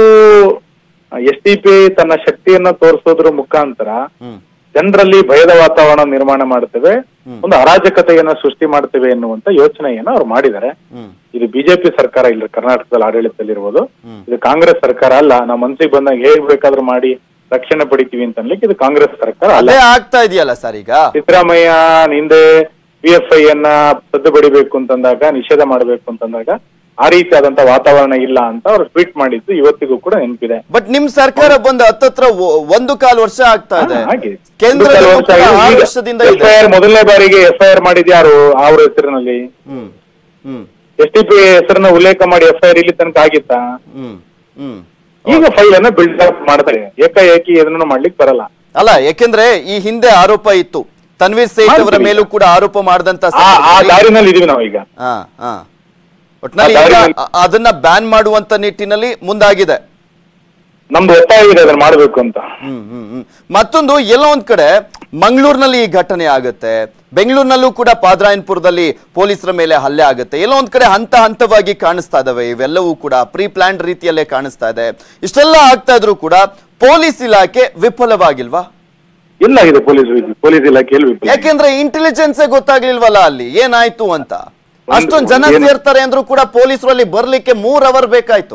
Speaker 3: ಎಸ್ ಡಿ ಪಿ ತನ್ನ ಶಕ್ತಿಯನ್ನ ತೋರಿಸೋದ್ರ ಮುಖಾಂತರ
Speaker 1: ಹ್ಮ್
Speaker 3: ಜನರಲ್ಲಿ ಭಯದ ವಾತಾವರಣ ನಿರ್ಮಾಣ ಮಾಡ್ತೇವೆ ಒಂದು ಅರಾಜಕತೆಯನ್ನ ಸೃಷ್ಟಿ ಮಾಡ್ತೇವೆ ಎನ್ನುವಂತ ಯೋಚನೆಯನ್ನ ಅವ್ರು ಮಾಡಿದ್ದಾರೆ
Speaker 1: ಹ್ಮ್
Speaker 3: ಇದು ಬಿಜೆಪಿ ಸರ್ಕಾರ ಇಲ್ಲ ಕರ್ನಾಟಕದಲ್ಲಿ ಆಡಳಿತದಲ್ಲಿರುವುದು
Speaker 1: ಹ್ಮ್.
Speaker 3: ಇದು ಕಾಂಗ್ರೆಸ್ ಸರ್ಕಾರ ಅಲ್ಲ ನಾವು ಮನ್ಸಿಗೆ ಬಂದಾಗ ಹೇಗ್ ಬೇಕಾದ್ರೂ ಮಾಡಿ ರಕ್ಷಣೆ ಪಡಿತೀವಿ ಅಂತ ಅನ್ಲಿಕ್ಕೆ ಇದು ಕಾಂಗ್ರೆಸ್ ಸರ್ಕಾರ ಅಲ್ಲ
Speaker 1: ಅದೇ ಆಗ್ತಾ ಇದೆಯಲ್ಲ ಸರ್ ಈಗ
Speaker 3: ಸಿದ್ದರಾಮಯ್ಯ ಹಿಂದೆ ಪಿ ಎಫ್ ಐ ಅನ್ನ ಸದ್ದು ಬಡಿಬೇಕು ಅಂತಂದಾಗ ನಿಷೇಧ ಮಾಡಬೇಕು ಅಂತಂದಾಗ ಆ ರೀತಿಯಾದಂತ ವಾತಾವರಣ ಇಲ್ಲ ಅಂತ ಅವ್ರು ಟ್ವೀಟ್ ಮಾಡಿದ್ದು ಇವತ್ತಿಗೂ ಕೂಡ ನೆನಪಿದೆ
Speaker 1: ಬಟ್ ನಿಮ್ ಸರ್ಕಾರ ಬಂದ ಹತ್ತತ್ರ ಒ- ಒಂದು ಕಾಲ್ ವರ್ಷ ಆಗ್ತಾ ಇದೆ
Speaker 3: ಹಾ, ಹಾಗೆ.
Speaker 1: ಕೇಂದ್ರದಲ್ಲೂ
Speaker 3: ಒಂದು
Speaker 1: ಕೂಡ
Speaker 3: ಕೆಲವು
Speaker 1: ಆರು
Speaker 3: ಈಗ
Speaker 1: ವರ್ಷದಿಂದ
Speaker 3: ಎಫ್
Speaker 1: ಇದೆ
Speaker 3: ಐ ಆರ್ ಮೊದಲನೇ ಬಾರಿಗೆ ಎಫ್ ಐ ಆರ್ ಮಾಡಿದ್ ಯಾರು ಅವ್ರ ಹೆಸರಿನಲ್ಲಿ
Speaker 1: ಹ್ಮ್ ಹ್ಮ್
Speaker 3: ಎಸ್ ಟಿ ಪಿ ಹೆಸರನ್ನ ಉಲ್ಲೇಖ ಮಾಡಿ ಎಫ್ ಐ ಆರ್ ಇಲ್ಲಿ ತನಕ ಆಗಿತ್ತಾ
Speaker 1: ಹ್ಮ್ ಹ್ಮ್
Speaker 3: ಈಗ ಫೈಲ್ ಅನ್ನ ಬಿಲ್ಡ್ ಅಪ್ ಮಾಡ್ತಾರೆ ಏಕಾಏಕಿ ಇದನ್ನ ಮಾಡ್ಲಿಕ್ಕೆ ಬರಲ್ಲ
Speaker 1: ಅಲ್ಲ ಯಾಕೆಂದ್ರೆ ಈ ಹಿಂದೆ ಆರೋಪ ಇತ್ತು ತನ್ವೀರ್ ಸೇಠ್ ಅವರ
Speaker 3: ಮಾಡ್ತೀವಿ.
Speaker 1: ಮೇಲೂ ಕೂಡ ಆರೋಪ ಮಾಡಿದಂತ
Speaker 3: ಆ ಆ
Speaker 1: ಸಂದರ್ಭದಲ್ಲಿ-
Speaker 3: ದಾರಿನಲ್ಲಿ ಇದೀವಿ ನಾವೀಗ
Speaker 1: ಹಾ ಹಾ ಒಟ್ನಲ್ಲಿ
Speaker 3: ಆ
Speaker 1: ಈಗ
Speaker 3: ದಾರಿನಲ್ಲಿ-
Speaker 1: ಅ- ಅದನ್ನ ಬ್ಯಾನ್ ಮಾಡುವಂತ ನಿಟ್ಟಿನಲ್ಲಿ ಮುಂದಾಗಿದೆ
Speaker 3: ನಮ್ದು ಒತ್ತಾಯ ಇದೆ ಅದನ್ನ ಮಾಡ್ಬೇಕು ಅಂತ
Speaker 1: ಹ್ಮ್ ಹ್ಮ್ ಹ್ಮ್ ಮತ್ತೊಂದು ಎಲ್ಲೋ ಒಂದ್ ಕಡೆ ಮಂಗಳೂರಿನಲ್ಲಿ ಈ ಘಟನೆ ಆಗುತ್ತೆ ಬೆಂಗಳೂರಿನಲ್ಲೂ ಕೂಡ ಪಾದ್ರಾಯನ್ಪುರದಲ್ಲಿ ಪೊಲೀಸರ ಮೇಲೆ ಹಲ್ಲೆ ಆಗುತ್ತೆ ಎಲ್ಲೋ ಒಂದ್ ಕಡೆ ಹಂತ ಹಂತವಾಗಿ ಕಾಣಿಸ್ತಾ ಇದಾವೆ ಇವೆಲ್ಲವೂ ಕೂಡ ಪ್ರೀ ಪ್ಲಾನ್ ರೀತಿಯಲ್ಲೇ ಕಾಣಿಸ್ತಾ ಇದೆ ಇಷ್ಟೆಲ್ಲ ಆಗ್ತಾ ಇದ್ರು ಕೂಡ ಪೊಲೀಸ್ ಇಲಾಖೆ ವಿಫಲವಾಗಿಲ್ವಾ
Speaker 3: ಇಲ್ಲ ಇದೆ ಪೊಲೀಸ್ ಪೊಲೀಸ್ ಇಲಾಖೆಯಲ್ಲಿ ವಿಫಲ.
Speaker 1: ಯಾಕೆಂದ್ರೆ ಇಂಟೆಲಿಜೆನ್ಸೇ ಗೊತ್ತಾಗ್ಲಿಲ್ವಲ್ಲ ಅಲ್ಲಿ ಏನಾಯ್ತು ಅಂತ ಅಷ್ಟೊಂದ್ ಜನ
Speaker 3: ಏನು-
Speaker 1: ಸೇರ್ತಾರೆ ಅಂದ್ರೂ ಕೂಡ ಪೊಲೀಸರು ಅಲ್ಲಿ ಬರ್ಲಿಕ್ಕೆ ಮೂರ್ ಅವರ್ ಬೇಕಾಯ್ತು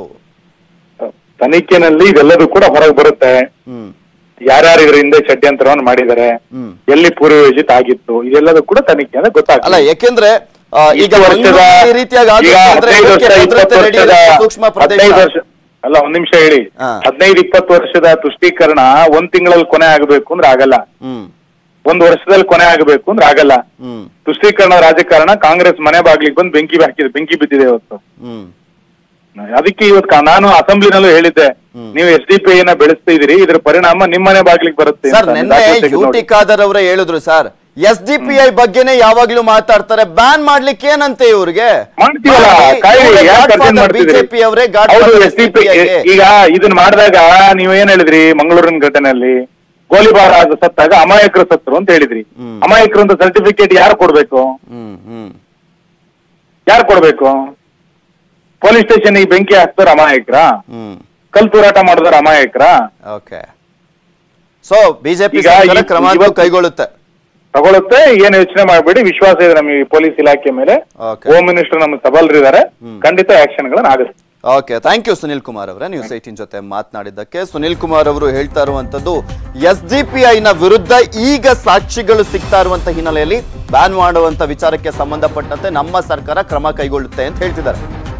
Speaker 3: ತನಿಖೆನಲ್ಲಿ ಇದೆಲ್ಲದೂ ಕೂಡ ಹೊರಗೆ ಬರುತ್ತೆ
Speaker 1: ಹ್ಮ್
Speaker 3: ಯಾರ್ಯಾರು ಇದ್ರ ಹಿಂದೆ ಷಡ್ಯಂತ್ರವನ್ನು ಮಾಡಿದ್ದಾರೆ
Speaker 1: ಹ್ಮ್.
Speaker 3: ಎಲ್ಲಿ ಪೂರ್ವಯೋಜಿತ ಆಗಿತ್ತು ಇದೆಲ್ಲದೂ ಕೂಡ ತನಿಖೆ
Speaker 1: ಅಲ್ಲ
Speaker 3: ಗೊತ್ತಾಗಲ್ಲ
Speaker 1: ಯಾಕೆಂದ್ರೆ ಆ, ಈಗ
Speaker 3: ಇಷ್ಟು ವರ್ಷದ
Speaker 1: ಮಂಗಳೂರಲ್ಲಿ ಈ ರೀತಿಯಾಗಿ ಆಗುತ್ತೆ
Speaker 3: ಈಗ
Speaker 1: ಅಂದ್ರೆ
Speaker 3: ಹದಿನೈದು
Speaker 1: ಇದಕ್ಕೆ
Speaker 3: ವರ್ಷ,
Speaker 1: ಭದ್ರತೆ
Speaker 3: ಇಪ್ಪತ್ತು
Speaker 1: ರೆಡಿ
Speaker 3: ವರ್ಷದ
Speaker 1: ಇರುತ್ತೆ, ಸೂಕ್ಷ್ಮ ಪ್ರದೇಶ
Speaker 3: ಹದಿನೈದು ವರ್ಷ ಅಲ್ಲ ಒಂದ್ ನಿಮಿಷ ಹೇಳಿ
Speaker 1: ಹಾ.
Speaker 3: ಹದಿನೈದು ಇಪ್ಪತ್ತು ವರ್ಷದ ತುಷ್ಟೀಕರಣ ಒಂದ್ ತಿಂಗಳಲ್ಲಿ ಕೊನೆ ಆಗಬೇಕು ಅಂದ್ರೆ ಆಗಲ್ಲ
Speaker 1: ಹ್ಮ್
Speaker 3: ಒಂದ್ ವರ್ಷದಲ್ಲಿ ಕೊನೆ ಆಗಬೇಕು ಅಂದ್ರೆ ಆಗಲ್ಲ
Speaker 1: ಹ್ಮ್
Speaker 3: ತುಷ್ಟೀಕರಣ ರಾಜಕಾರಣ ಕಾಂಗ್ರೆಸ್ ಮನೆ ಬಾಗ್ಲಿಗೆ ಬಂದು ಬೆಂಕಿ ಹಾಕಿದೆ ಬೆಂಕಿ ಬಿದ್ದಿದೆ ಇವತ್ತು
Speaker 1: ಹ್ಮ್
Speaker 3: ಅದಕ್ಕೆ ಇವತ್ತು ಕಾ- ನಾನು ಅಸೆಂಬ್ಲಿನಲ್ಲೂ ಹೇಳಿದ್ದೆ
Speaker 1: ಹ್ಮ್.
Speaker 3: ನೀವು ಎಸ್ ಡಿ ಪಿ ನ ಬೆಳೆಸ್ತಾ ಇದೀರಿ ಇದ್ರ ಪರಿಣಾಮ ನಿಮ್ಮನೆ ಬಾಗ್ಲಿಗೆ ಬರುತ್ತೆ
Speaker 1: ಸರ್
Speaker 3: ಅಂತ.
Speaker 1: ನಿನ್ನೆ
Speaker 3: ದಾಖಲೆ ತೆಗೆದು
Speaker 1: ಯು
Speaker 3: ನೋಡಿ.
Speaker 1: ಟಿ ಖಾದರ್ ಅವರೇ ಹೇಳಿದ್ರು sir S D P I ಬಗ್ಗೆನೇ ಯಾವಾಗ್ಲೂ ಮಾತಾಡ್ತಾರೆ ಬ್ಯಾನ್ ಮಾಡ್ಲಿಕ್ಕೆ ಏನಂತೆ ಇವ್ರಿಗೆ
Speaker 3: ಮಾಡ್ತೀವಲ್ಲ ಕಾಯ್ರಿ ಯಾಕೆ ಅರ್ಜೆಂಟ್ ಮಾಡ್ತಿದ್ರಿ
Speaker 1: ಬಿಜೆಪಿ ಅವರೇ
Speaker 3: ಹೌದು ಎಸ್ ಡಿ ಪಿ ಈಗ ಇದನ್ನ ಮಾಡಿದಾಗ ನೀವ್ ಏನ್ ಹೇಳಿದ್ರಿ ಮಂಗಳೂರಿನ ಘಟನೆಯಲ್ಲಿ ಗೋಲಿಬಾರ್ ಆದ ಸತ್ತಾಗ ಅಮಾಯಕರು ಸತ್ರು ಅಂತ ಹೇಳಿದ್ರಿ
Speaker 1: ಹ್ಮ್.
Speaker 3: ಅಮಾಯಕರು ಅಂತ ಸರ್ಟಿಫಿಕೇಟ್ ಯಾರು ಕೊಡ್ಬೇಕು
Speaker 1: ಹ್ಮ್ ಹ್ಮ್
Speaker 3: ಯಾರು ಕೊಡ್ಬೇಕು ಪೊಲೀಸ್ ಸ್ಟೇಷನ್ ಬೆಂಕಿ ಹಾಕ್ತಾರ ಅಮಾಯಕರ
Speaker 1: ಹ್ಮ್
Speaker 3: ಕಲ್ ತೂರಾಟ ಮಾಡಿದಾರ ಅಮಾಯಕರ
Speaker 1: ಓಕೆ ಸೊ ಬಿಜೆಪಿ
Speaker 3: ಈಗ
Speaker 1: ಸರ್ಕಾರ
Speaker 3: ಈ-
Speaker 1: ಕ್ರಮ
Speaker 3: ಇವತ್ತು-
Speaker 1: ಕೈಗೊಳ್ಳುತ್ತೆ
Speaker 3: ತಗೊಳುತ್ತೆ ಏನ್ ಯೋಚನೆ ಮಾಡಬೇಡಿ ವಿಶ್ವಾಸ ಇದೆ ನಮಗೆ ಪೊಲೀಸ್ ಇಲಾಖೆ ಮೇಲೆ
Speaker 1: Okay.
Speaker 3: ಹೋಮ್ ಮಿನಿಸ್ಟರ್ ನಮ್ಮ ಸಬಲರಿದ್ದಾರೆ ಖಂಡಿತ ಆಕ್ಷನ್ ಗಳನ್ನ ಆಗುತ್ತೆ
Speaker 1: okay thank you Sunil Kumar ಅವರೇ ನ್ಯೂಸ್ ಏಟಿನ್ ಜೊತೆ ಮಾತನಾಡಿದ್ದಕ್ಕೆ ಸುನಿಲ್ ಕುಮಾರ್ ಅವರು ಹೇಳ್ತಾ ಇರುವಂತದ್ದು ಎಸ್ ಡಿ ಪಿ ಐನ ವಿರುದ್ಧ ಈಗ ಸಾಕ್ಷಿಗಳು ಸಿಗ್ತಾ ಇರುವಂತ ಹಿನ್ನೆಲೆಯಲ್ಲಿ ಬ್ಯಾನ್ ಮಾಡುವಂತ ವಿಚಾರಕ್ಕೆ ಸಂಬಂಧಪಟ್ಟಂತೆ ನಮ್ಮ ಸರ್ಕಾರ ಕ್ರಮ ಕೈಗೊಳ್ಳುತ್ತೆ ಅಂತ ಹೇಳ್ತಿದ್ದಾರೆ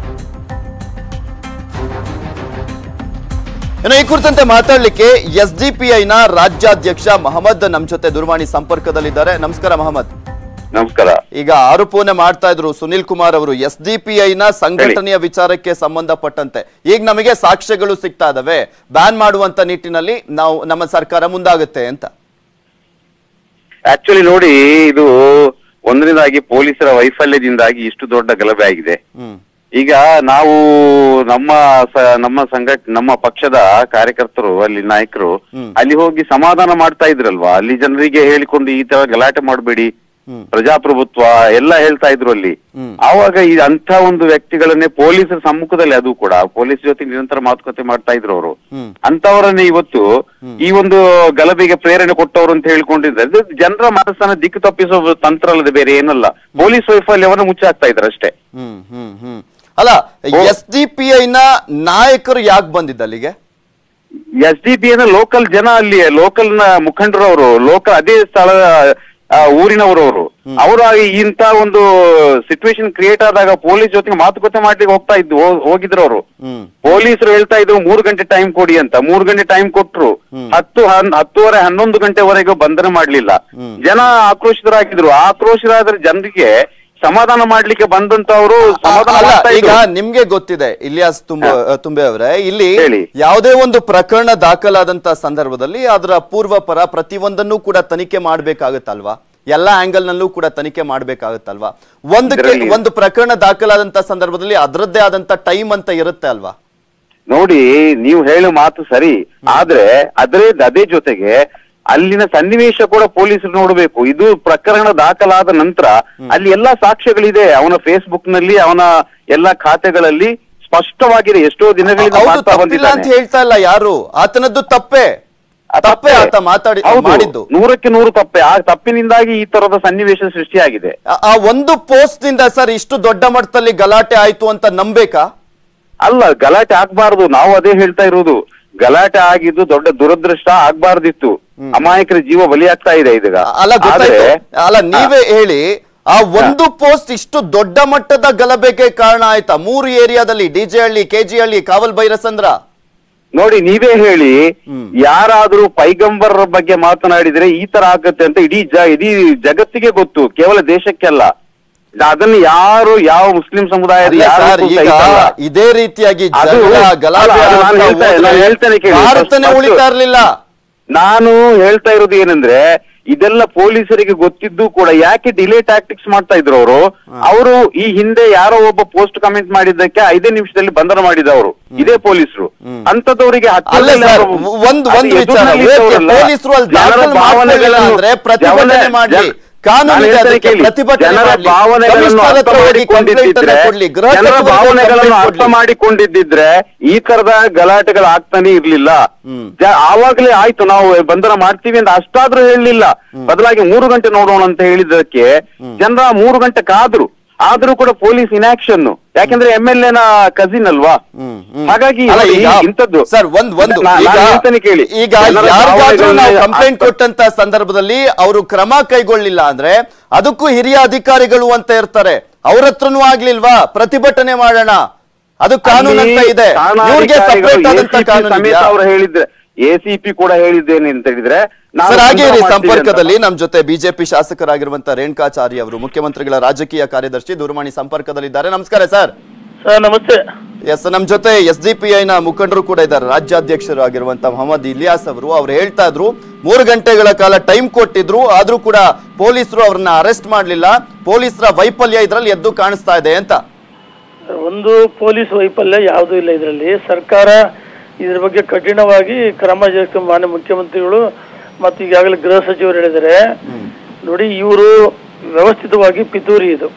Speaker 1: ಇನ್ನು ಈ ಕುರಿತಂತೆ ಮಾತಾಡ್ಲಿಕ್ಕೆ ಎಸ್ ಡಿ ಪಿ ಐನ ರಾಜ್ಯಾಧ್ಯಕ್ಷ ಮಹಮ್ಮದ್ ನಮ್ ಜೊತೆ ದೂರವಾಣಿ ಸಂಪರ್ಕದಲ್ಲಿದ್ದಾರೆ ನಮಸ್ಕಾರ ಮಹಮ್ಮದ್
Speaker 4: ನಮಸ್ಕಾರ
Speaker 1: ಈಗ ಆರೋಪವನ್ನ ಮಾಡ್ತಾ ಇದ್ರು ಸುನಿಲ್ ಕುಮಾರ್ ಅವರು ಎಸ್ ಡಿ ಪಿ ಐನ ಸಂಘಟನೆಯ ವಿಚಾರಕ್ಕೆ ಸಂಬಂಧಪಟ್ಟಂತೆ ಈಗ ನಮಗೆ ಸಾಕ್ಷ್ಯಗಳು ಸಿಗ್ತಾ ಇದಾವೆ ಬ್ಯಾನ್ ಮಾಡುವಂತ ನಿಟ್ಟಿನಲ್ಲಿ ನಾವು ನಮ್ಮ ಸರ್ಕಾರ ಮುಂದಾಗುತ್ತೆ ಅಂತ
Speaker 4: ಆಕ್ಚುಲಿ ನೋಡಿ ಇದು ಒಂದನೇದಾಗಿ ಪೊಲೀಸರ ವೈಫಲ್ಯದಿಂದಾಗಿ ಇಷ್ಟು ದೊಡ್ಡ ಗಲಭೆ ಆಗಿದೆ
Speaker 1: ಹ್ಮ್
Speaker 4: ಈಗ ನಾವು ನಮ್ಮ ಸ- ನಮ್ಮ ಸಂಘಟ ನಮ್ಮ ಪಕ್ಷದ ಕಾರ್ಯಕರ್ತರು ಅಲ್ಲಿ ನಾಯಕರು
Speaker 1: ಹ್ಮ್.
Speaker 4: ಅಲ್ಲಿ ಹೋಗಿ ಸಮಾಧಾನ ಮಾಡ್ತಾ ಇದ್ರಲ್ವಾ ಅಲ್ಲಿ ಜನರಿಗೆ ಹೇಳಿಕೊಂಡು ಈ ತರ ಗಲಾಟೆ ಮಾಡಬೇಡಿ ಪ್ರಜಾಪ್ರಭುತ್ವ ಎಲ್ಲ ಹೇಳ್ತಾ ಇದ್ರು ಅಲ್ಲಿ ಆವಾಗ ಈ ಅಂತ ಒಂದು ವ್ಯಕ್ತಿಗಳನ್ನೇ ಪೊಲೀಸರ ಸಮ್ಮುಖದಲ್ಲಿ ಅದು ಕೂಡ ಪೊಲೀಸ್ ಜೊತೆ ನಿರಂತರ ಮಾತುಕತೆ ಮಾಡ್ತಾ ಇದ್ರು ಅವರು ಅಂತವರನ್ನೇ ಇವತ್ತು ಈ ಒಂದು ಗಲಭೆಗೆ ಪ್ರೇರಣೆ ಕೊಟ್ಟವರು ಅಂತ ಹೇಳ್ಕೊಂಡಿದ್ರೆ ಅದು ಜನರ ಮನಸ್ಸನ್ನ ದಿಕ್ಕು ತಪ್ಪಿಸೋ ತಂತ್ರ ಅಲ್ಲದೆ ಬೇರೆ ಏನಲ್ಲ ಪೊಲೀಸ್ ವೈಫಲ್ಯವನ್ನು ಮುಚ್ಚಾಕ್ತಾ ಇದ್ರು ಅಷ್ಟೇ
Speaker 1: ಹ್ಮ್ ಹ್ಮ್ ಹ್ಮ್ ಅಲ್ಲ ಎಸ್ ಡಿ ಪಿ ಐ ನ ನಾಯಕರು ಯಾಕೆ ಬಂದಿದ್ದ ಅಲ್ಲಿಗೆ
Speaker 4: ಎಸ್ ಡಿ ಪಿ ಲೋಕಲ್ ಜನ ಅಲ್ಲಿ ಲೋಕಲ್ ನ ಮುಖಂಡರವರು ಲೋಕಲ್ ಅದೇ ಸ್ಥಳದ ಆ, ಊರಿನವರವರು ಅವರು ಇಂತ ಒಂದು ಸಿಚುವೇಶನ್ ಕ್ರಿಯೇಟ್ ಆದಾಗ ಪೊಲೀಸ್ ಜೊತೆಗೆ ಮಾತುಕತೆ ಮಾಡ್ಲಿಕ್ಕೆ ಹೋಗ್ತಾ ಇದ್ದು ಹೋ- ಹೋಗಿದ್ರು ಅವರು
Speaker 1: ಹ್ಮ್
Speaker 4: ಪೊಲೀಸರು ಹೇಳ್ತಾ ಇದ್ರು ಮೂರು ಗಂಟೆ ಟೈಮ್ ಕೊಡಿ ಅಂತ ಮೂರು ಗಂಟೆ ಟೈಮ್ ಕೊಟ್ರು ಹತ್ತು ಹನ್- ಹತ್ತುವರೆ ಹನ್ನೊಂದು ಗಂಟೆವರೆಗೂ ಬಂಧನ ಮಾಡ್ಲಿಲ್ಲ ಜನ ಆಕ್ರೋಶಿತರಾಗಿದ್ರು ಆಕ್ರೋಶರಾದ್ರೆ ಜನರಿಗೆ ಸಮಾಧಾನ ಮಾಡ್ಲಿಕ್ಕೆ ಬಂದಂತವರು ಸಮಾಧಾನ
Speaker 1: ಅಲ್ಲ
Speaker 4: ಮಾಡ್ತಾ
Speaker 1: ಈಗ
Speaker 4: ಇದ್ರು.
Speaker 1: ನಿಮ್ಗೆ ಗೊತ್ತಿದೆ ಇಲಿಯಾಸ್ ತುಂಬ ತುಂಬೆ ಅವರೇ ಇಲ್ಲಿ
Speaker 4: ಹೇಳಿ.
Speaker 1: ಯಾವುದೇ ಒಂದು ಪ್ರಕರಣ ದಾಖಲಾದಂತ ಸಂದರ್ಭದಲ್ಲಿ ಅದರ ಪೂರ್ವಪರ ಪ್ರತಿಯೊಂದನ್ನು ಕೂಡ ತನಿಖೆ ಮಾಡ್ಬೇಕಾಗತ್ತಲ್ವಾ ಎಲ್ಲ ಆಂಗಲ್ ನಲ್ಲೂ ಕೂಡ ತನಿಖೆ ಮಾಡ್ಬೇಕಾಗತ್ತಲ್ವಾ ಒಂದಕ್ಕೆ
Speaker 4: ಇದ್ರಲ್ಲಿ-
Speaker 1: ಒಂದು ಪ್ರಕರಣ ದಾಖಲಾದಂತ ಸಂದರ್ಭದಲ್ಲಿ ಅದರದ್ದೇ ಆದಂತ ಟೈಮ್ ಅಂತ ಇರುತ್ತೆ ಅಲ್ವಾ
Speaker 4: ನೋಡಿ ನೀವು ಹೇಳೋ ಮಾತು ಸರಿ ಆದ್ರೆ ಅದೇ ಅದೇ ಜೊತೆಗೆ ಅಲ್ಲಿನ ಸನ್ನಿವೇಶ ಕೂಡ ಪೊಲೀಸರು ನೋಡಬೇಕು ಇದು ಪ್ರಕರಣ ದಾಖಲಾದ ನಂತರ ಅಲ್ಲಿ ಎಲ್ಲಾ ಸಾಕ್ಷ್ಯಗಳಿದೆ ಅವನ ಫೇಸ್ಬುಕ್ ನಲ್ಲಿ ಅವನ ಎಲ್ಲಾ ಖಾತೆಗಳಲ್ಲಿ ಸ್ಪಷ್ಟವಾಗಿದೆ ಎಷ್ಟೋ ದಿನಗಳಿಂದ
Speaker 1: ಹೌದು
Speaker 4: ಮಾಡ್ತಾ
Speaker 1: ತಪ್ಪಿಲ್ಲ ಅಂತ
Speaker 4: ಬಂದಿದ್ದಾನೆ
Speaker 1: ಹೇಳ್ತಾ ಇಲ್ಲ ಯಾರು ಆತನದ್ದು ತಪ್ಪೇ ತಪ್ಪೇ ಆತ ಮಾತಾಡಿ
Speaker 4: ಹೌದು,
Speaker 1: ಮಾಡಿದ್ದು
Speaker 4: ನೂರಕ್ಕೆ ನೂರು ತಪ್ಪೆ ಆ ತಪ್ಪಿನಿಂದಾಗಿ ಈ ತರದ ಸನ್ನಿವೇಶ ಸೃಷ್ಟಿಯಾಗಿದೆ
Speaker 1: ಆ- ಆ ಒಂದು ಪೋಸ್ಟ್ ನಿಂದ ಸರ್ ಇಷ್ಟು ದೊಡ್ಡ ಮಟ್ಟದಲ್ಲಿ ಗಲಾಟೆ ಆಯ್ತು ಅಂತ ನಂಬೇಕಾ
Speaker 4: ಅಲ್ಲ ಗಲಾಟೆ ಆಗ್ಬಾರ್ದು ನಾವು ಅದೇ ಹೇಳ್ತಾ ಇರೋದು ಗಲಾಟೆ ಆಗಿದ್ದು ದೊಡ್ಡ ದುರದೃಷ್ಟ ಆಗ್ಬಾರ್ದಿತ್ತು ಅಮಾಯಕರ ಜೀವ ಬಲಿಯಾಗ್ತಾ ಇದೆ ಇದೀಗ
Speaker 1: ಅಲ್ಲ ಗೊತ್ತಾಯ್ತು
Speaker 4: ಆದ್ರೆ-
Speaker 1: ಅಲ್ಲ ನೀವೇ ಹೇಳಿ ಆ ಒಂದು ಪೋಸ್ಟ್ ಇಷ್ಟು ದೊಡ್ಡ ಮಟ್ಟದ ಗಲಭೆಗೆ ಕಾರಣ ಆಯ್ತಾ ಮೂರು ಏರಿಯಾದಲ್ಲಿ ಡಿಜೆ ಹಳ್ಳಿ ಕೆಜಿ ಹಳ್ಳಿ ಕಾವಲ್ ಭೈರಸಂದ್ರ
Speaker 4: ನೋಡಿ ನೀವೇ ಹೇಳಿ ಯಾರಾದ್ರೂ ಪೈಗಂಬರರ ಬಗ್ಗೆ ಮಾತನಾಡಿದ್ರೆ ಈ ತರ ಆಗತ್ತೆ ಅಂತ ಇಡೀ ಜ ಇಡೀ ಜಗತ್ತಿಗೆ ಗೊತ್ತು ಕೇವಲ ದೇಶಕ್ಕೆಲ್ಲ ಅದನ್ನು ಯಾರು ಯಾವ ಮುಸ್ಲಿಂ ಸಮುದಾಯದ
Speaker 1: ಅಲ್ಲ
Speaker 4: ಯಾರು
Speaker 1: ಸರ್ ಈಗ
Speaker 4: ಸಹಿಸಲ್ಲ.
Speaker 1: ಇದೇ ರೀತಿಯಾಗಿ
Speaker 4: ಅದು-
Speaker 1: ಜಗಳ ಗಲಾಟೆ
Speaker 4: ಅಲ್ಲ, ಅದು ನಾನು
Speaker 1: ಆಗ್ತಾ
Speaker 4: ಹೇಳ್ತಾ-
Speaker 1: ಹೋದ್ರೆ
Speaker 4: ನಾನು ಹೇಳ್ತೇನೆ ಕೇಳಿ.
Speaker 1: ಭಾರತನೇ
Speaker 4: first-
Speaker 1: ಉಳಿತಾ ಇರ್ಲಿಲ್ಲ
Speaker 4: ನಾನು ಹೇಳ್ತಾ ಇರೋದು ಏನಂದ್ರೆ ಇದೆಲ್ಲ ಪೊಲೀಸರಿಗೆ ಗೊತ್ತಿದ್ದು ಕೂಡ ಯಾಕೆ ಡಿಲೇ ಟ್ಯಾಕ್ಟಿಕ್ಸ್ ಮಾಡ್ತಾ ಇದ್ರು ಅವರು ಅವರು ಈ ಹಿಂದೆ ಯಾರೋ ಒಬ್ಬ ಪೋಸ್ಟ್ ಕಮೆಂಟ್ ಮಾಡಿದ್ದಕ್ಕೆ ಐದೇ ನಿಮಿಷದಲ್ಲಿ ಬಂಧನ ಮಾಡಿದವರು ಇದೇ ಪೊಲೀಸರು ಅಂತದವರಿಗೆ
Speaker 1: ಅಲ್ಲ ಸರ್ ಒಂದು ಒಂದು ವಿಚಾರ ಪೊಲೀಸರು ಅಲ್ಲಿ ದಾಖಲು ಮಾಡ್ಕೊಳ್ಳಿಲ್ಲ ಅಂದ್ರೆ ಪ್ರತಿಭಟನೆ ಮಾಡ್ಲಿ ಕಾನೂನು ಇದೆ ಅದಕ್ಕೆ, ಪ್ರತಿಭಟನೆ
Speaker 4: ಜನರ
Speaker 1: ಮಾಡ್ಲಿ.
Speaker 4: ಭಾವನೆಗಳನ್ನು
Speaker 1: ಕಮಿಷನರ್
Speaker 4: ಅರ್ಥ
Speaker 1: ಹತ್ರ ಹೋಗಿ complaint
Speaker 4: ಮಾಡಿಕೊಂಡಿದ್ದಿದ್ರೆ
Speaker 1: ಅನ್ನ ಕೊಡ್ಲಿ. ಗೃಹ
Speaker 4: ಜನರ
Speaker 1: ಸಚಿವರಿಗೆ
Speaker 4: ಭಾವನೆಗಳನ್ನು
Speaker 1: complaint
Speaker 4: ಅರ್ಥ
Speaker 1: ಕೊಡ್ಲಿ.
Speaker 4: ಮಾಡಿಕೊಂಡಿದ್ದಿದ್ರೆ ಈ ತರದ ಗಲಾಟೆಗಳು ಆಗ್ತಾನೆ ಇರ್ಲಿಲ್ಲ ಜ- ಆವಾಗ್ಲೇ ಆಯ್ತು ನಾವು ಬಂಧನ ಮಾಡ್ತೀವಿ ಅಂತ ಅಷ್ಟಾದ್ರೂ ಹೇಳಲಿಲ್ಲ ಬದಲಾಗಿ ಮೂರು ಗಂಟೆ ನೋಡೋಣ ಅಂತ ಹೇಳಿದ್ದಕ್ಕೆ ಜನರ ಮೂರು ಗಂಟೆ ಕಾದ್ರು ಆದ್ರೂ ಕೂಡ ಪೊಲೀಸ್ ಇನ್ಆಕ್ಷನ್ ಯಾಕೆಂದ್ರೆ ಎಂ ಎಲ್ ಎನ ಕಸಿನ್ ಅಲ್ವಾ ಹಾಗಾಗಿ
Speaker 1: ಅಲ್ಲ,
Speaker 4: ನೋಡಿ,
Speaker 1: ಈಗ
Speaker 4: ಇಂಥದ್ದು
Speaker 1: ಸರ್ ಒಂದ್ ಒಂದು
Speaker 4: ನಾ-
Speaker 1: ಈಗ
Speaker 4: ನಾನು ಹೇಳ್ತೇನೆ ಕೇಳಿ
Speaker 1: ಈಗ
Speaker 4: ಜನರ
Speaker 1: ಯಾರಿಗಾದ್ರೂ ನಾವು
Speaker 4: ಭಾವನೆಗಳನ್ನ
Speaker 1: ಕಂಪ್ಲೇಂಟ್
Speaker 4: ಅರ್ಥ-
Speaker 1: ಕೊಟ್ಟಂತ ಸಂದರ್ಭದಲ್ಲಿ ಅವರು ಕ್ರಮ ಕೈಗೊಳ್ಳಿಲ್ಲ ಅಂದ್ರೆ ಅದಕ್ಕೂ ಹಿರಿಯ ಅಧಿಕಾರಿಗಳು ಅಂತ ಇರ್ತಾರೆ ಅವ್ರ ಹತ್ರನೂ ಆಗ್ಲಿಲ್ವಾ ಪ್ರತಿಭಟನೆ ಮಾಡೋಣ ಅದು ಕಾನೂನು ಅಂತ
Speaker 4: ಅಲ್ಲಿ
Speaker 1: ಇದೆ ಇವ್ರಿಗೆ
Speaker 4: ಠಾಣಾಧಿಕಾರಿಗಳು
Speaker 1: ಸಪರೇಟ್ ಆದಂತ
Speaker 4: ACP
Speaker 1: ಕಾನೂನು
Speaker 4: ಸಮೇತ
Speaker 1: ಇದೆಯಾ?
Speaker 4: ಅವರು ಹೇಳಿದ್ರೆ ಎಸಿಪಿ ಕೂಡ ಹೇಳಿದ್ದೇನೆ ಅಂತ ಹೇಳಿದ್ರೆ ನಾವು
Speaker 1: ಸರ್ ಹಾಗೆ ಇರಿ
Speaker 4: ಬಂಧನ ಮಾಡ್ತೀವಿ
Speaker 1: ಸಂಪರ್ಕದಲ್ಲಿ
Speaker 4: ಅಂತ.
Speaker 1: ನಮ್ ಜೊತೆ ಬಿಜೆಪಿ ಶಾಸಕರಾಗಿರುವಂತ ರೇಣುಕಾಚಾರ್ಯ ಅವರು ಮುಖ್ಯಮಂತ್ರಿಗಳ ರಾಜಕೀಯ ಕಾರ್ಯದರ್ಶಿ ದೂರವಾಣಿ ಸಂಪರ್ಕದಲ್ಲಿದ್ದಾರೆ ನಮಸ್ಕಾರ ಸರ್
Speaker 5: ಸರ್ ನಮಸ್ತೆ
Speaker 1: ಎಸ್ ನಮ್ ಜೊತೆ ಎಸ್ ಡಿ ಪಿ ಐನ ಮುಖಂಡರು ಕೂಡ ಇದ್ದಾರೆ ರಾಜ್ಯಾಧ್ಯಕ್ಷರು ಆಗಿರುವಂತ ಮೊಹಮ್ಮದ್ ಇಲಿಯಾಸ್ ಅವರು ಅವ್ರು ಹೇಳ್ತಾ ಇದ್ರು ಮೂರು ಗಂಟೆಗಳ ಕಾಲ ಟೈಮ್ ಕೊಟ್ಟಿದ್ರು ಆದ್ರೂ ಕೂಡ ಪೊಲೀಸರು ಅವ್ರನ್ನ ಅರೆಸ್ಟ್ ಮಾಡ್ಲಿಲ್ಲ ಪೊಲೀಸರ ವೈಫಲ್ಯ ಇದ್ರಲ್ಲಿ ಎದ್ದು ಕಾಣಿಸ್ತಾ ಇದೆ ಅಂತ
Speaker 5: ಒಂದು ಪೊಲೀಸ್ ವೈಫಲ್ಯ ಯಾವುದೂ ಇಲ್ಲ ಇದರಲ್ಲಿ ಸರ್ಕಾರ ಇದ್ರ ಬಗ್ಗೆ ಕಠಿಣವಾಗಿ ಕ್ರಮ ಜರುಗಿಸ ಮಾನ್ಯ ಮುಖ್ಯಮಂತ್ರಿಗಳು ಮತ್ತು ಈಗಾಗಲೇ ಗೃಹ ಸಚಿವರು ಹೇಳಿದ್ದಾರೆ ನೋಡಿ ಇವರು ವ್ಯವಸ್ಥಿತವಾಗಿ ಪಿತೂರಿ ಇದು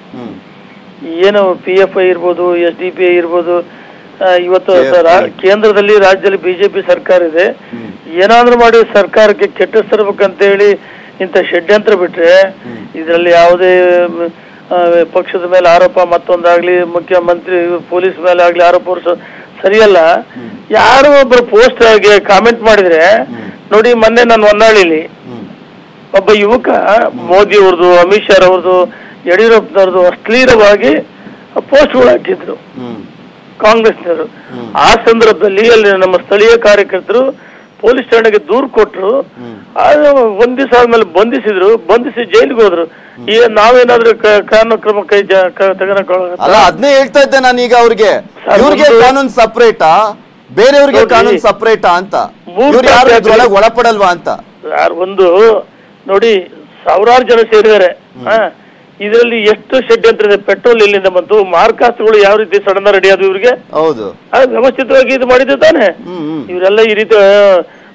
Speaker 5: ಏನು ಪಿ ಎಫ್ ಐ ಇರ್ಬೋದು ಎಸ್ ಡಿ ಪಿ ಐ ಇರ್ಬೋದು ಆ, ಇವತ್ತು ರಾ- ಕೇಂದ್ರದಲ್ಲಿ ರಾಜ್ಯದಲ್ಲಿ ಬಿಜೆಪಿ ಸರ್ಕಾರ ಇದೆ ಏನಾದ್ರೂ ಮಾಡಿ ಸರ್ಕಾರಕ್ಕೆ ಕೆಟ್ಟಿಸ್ತರ್ಬೇಕಂತ ಹೇಳಿ ಇಂಥ ಷಡ್ಯಂತ್ರ ಬಿಟ್ರೆ ಇದರಲ್ಲಿ ಯಾವುದೇ ಮ್, ಆ, ಪಕ್ಷದ ಮೇಲೆ ಆರೋಪ ಮತ್ತೊಂದಾಗ್ಲಿ ಮುಖ್ಯಮಂತ್ರಿ ಪೊಲೀಸ್ ಮೇಲೆ ಆಗ್ಲಿ ಆರೋಪ ಹೊರ್ಸೋ ಸರಿಯಲ್ಲ ಯಾರೋ ಒಬ್ರು ಪೋಸ್ಟ್ ಆಗಿ ಕಾಮೆಂಟ್ ಮಾಡಿದ್ರೆ ನೋಡಿ ಮೊನ್ನೆ ನಾನು ಹೊನ್ನಾಳಿಲಿ ಒಬ್ಬ ಯುವಕ ಮೋದಿ ಅವ್ರದ್ದು ಅಮಿತ್ ಶಾ ಅವ್ರದ್ದು ಯಡಿಯೂರಪ್ಪನವ್ರದ್ದು ಅಶ್ಲೀಲವಾಗಿ ಪೋಸ್ಟ್ಗಳು ಹಾಕಿದ್ರು ಕಾಂಗ್ರೆಸ್ನವರು ಆ ಸಂದರ್ಭದಲ್ಲಿ ಅಲ್ಲಿ ನಮ್ಮ ಸ್ಥಳೀಯ ಕಾರ್ಯಕರ್ತರು ಪೊಲೀಸ್ ಠಾಣೆಗೆ ದೂರು ಕೊಟ್ರು ಆದ್ರೆ ಒಂದ್ ದಿವಸ ಆದ್ಮೇಲೆ ಬಂಧಿಸಿದ್ರು ಬಂಧಿಸಿ ಜೈಲಿಗೆ ಹೋದ್ರು ಈಗ ನಾವೇನಾದ್ರೂ ಕ- ಕಾನೂನು ಕ್ರಮ ಕೈ ಜ- ಕ- ತೆಗೆದುಕೊಳ್ಳೋಣ
Speaker 1: ಅಲ್ಲ ಅದನ್ನೇ ಹೇಳ್ತಾ ಇದ್ದೆ ನಾನು ಈಗ ಅವ್ರಿಗೆ
Speaker 5: ಸರ್,
Speaker 1: ಇವ್ರಿಗೆ
Speaker 5: ಒಂದು-
Speaker 1: ಕಾನೂನು ಸಪರೇಟಾ ಬೇರೆಯವ್ರಿಗೆ
Speaker 5: ನೋಡಿ,
Speaker 1: ಕಾನೂನು ಸಪರೇಟಾ ಅಂತ
Speaker 5: ಮೂರ್
Speaker 1: ಇವ್ರು ಯಾರು
Speaker 5: ಜಾತಿ
Speaker 1: ಇದ್ರೊಳಗೆ ಒಳಪಡಲ್ವಾ ಅಂತ
Speaker 5: ಯಾರ್ ಒಂದು ನೋಡಿ ಸಾವಿರಾರು ಜನ ಸೇರಿದ್ದಾರೆ ಇದರಲ್ಲಿ ಎಷ್ಟು ಷಡ್ಯಂತ್ರ ಇದೆ ಪೆಟ್ರೋಲ್ ಎಲ್ಲಿಂದ ಬಂತು ಮಾರ್ಕಾಸ್ಗಳು ಯಾವ ರೀತಿ ಸಡನ್ ರೆಡಿ ಆದ್ವು ಇವ್ರಿಗೆ
Speaker 1: ಹೌದು
Speaker 5: ಅದು ವ್ಯವಸ್ಥಿತವಾಗಿ ಇದು ಮಾಡಿದ್ದು ತಾನೆ
Speaker 1: ಹ್ಮ್ ಹ್ಮ್
Speaker 5: ಇವರೆಲ್ಲ ಈ ರೀತಿ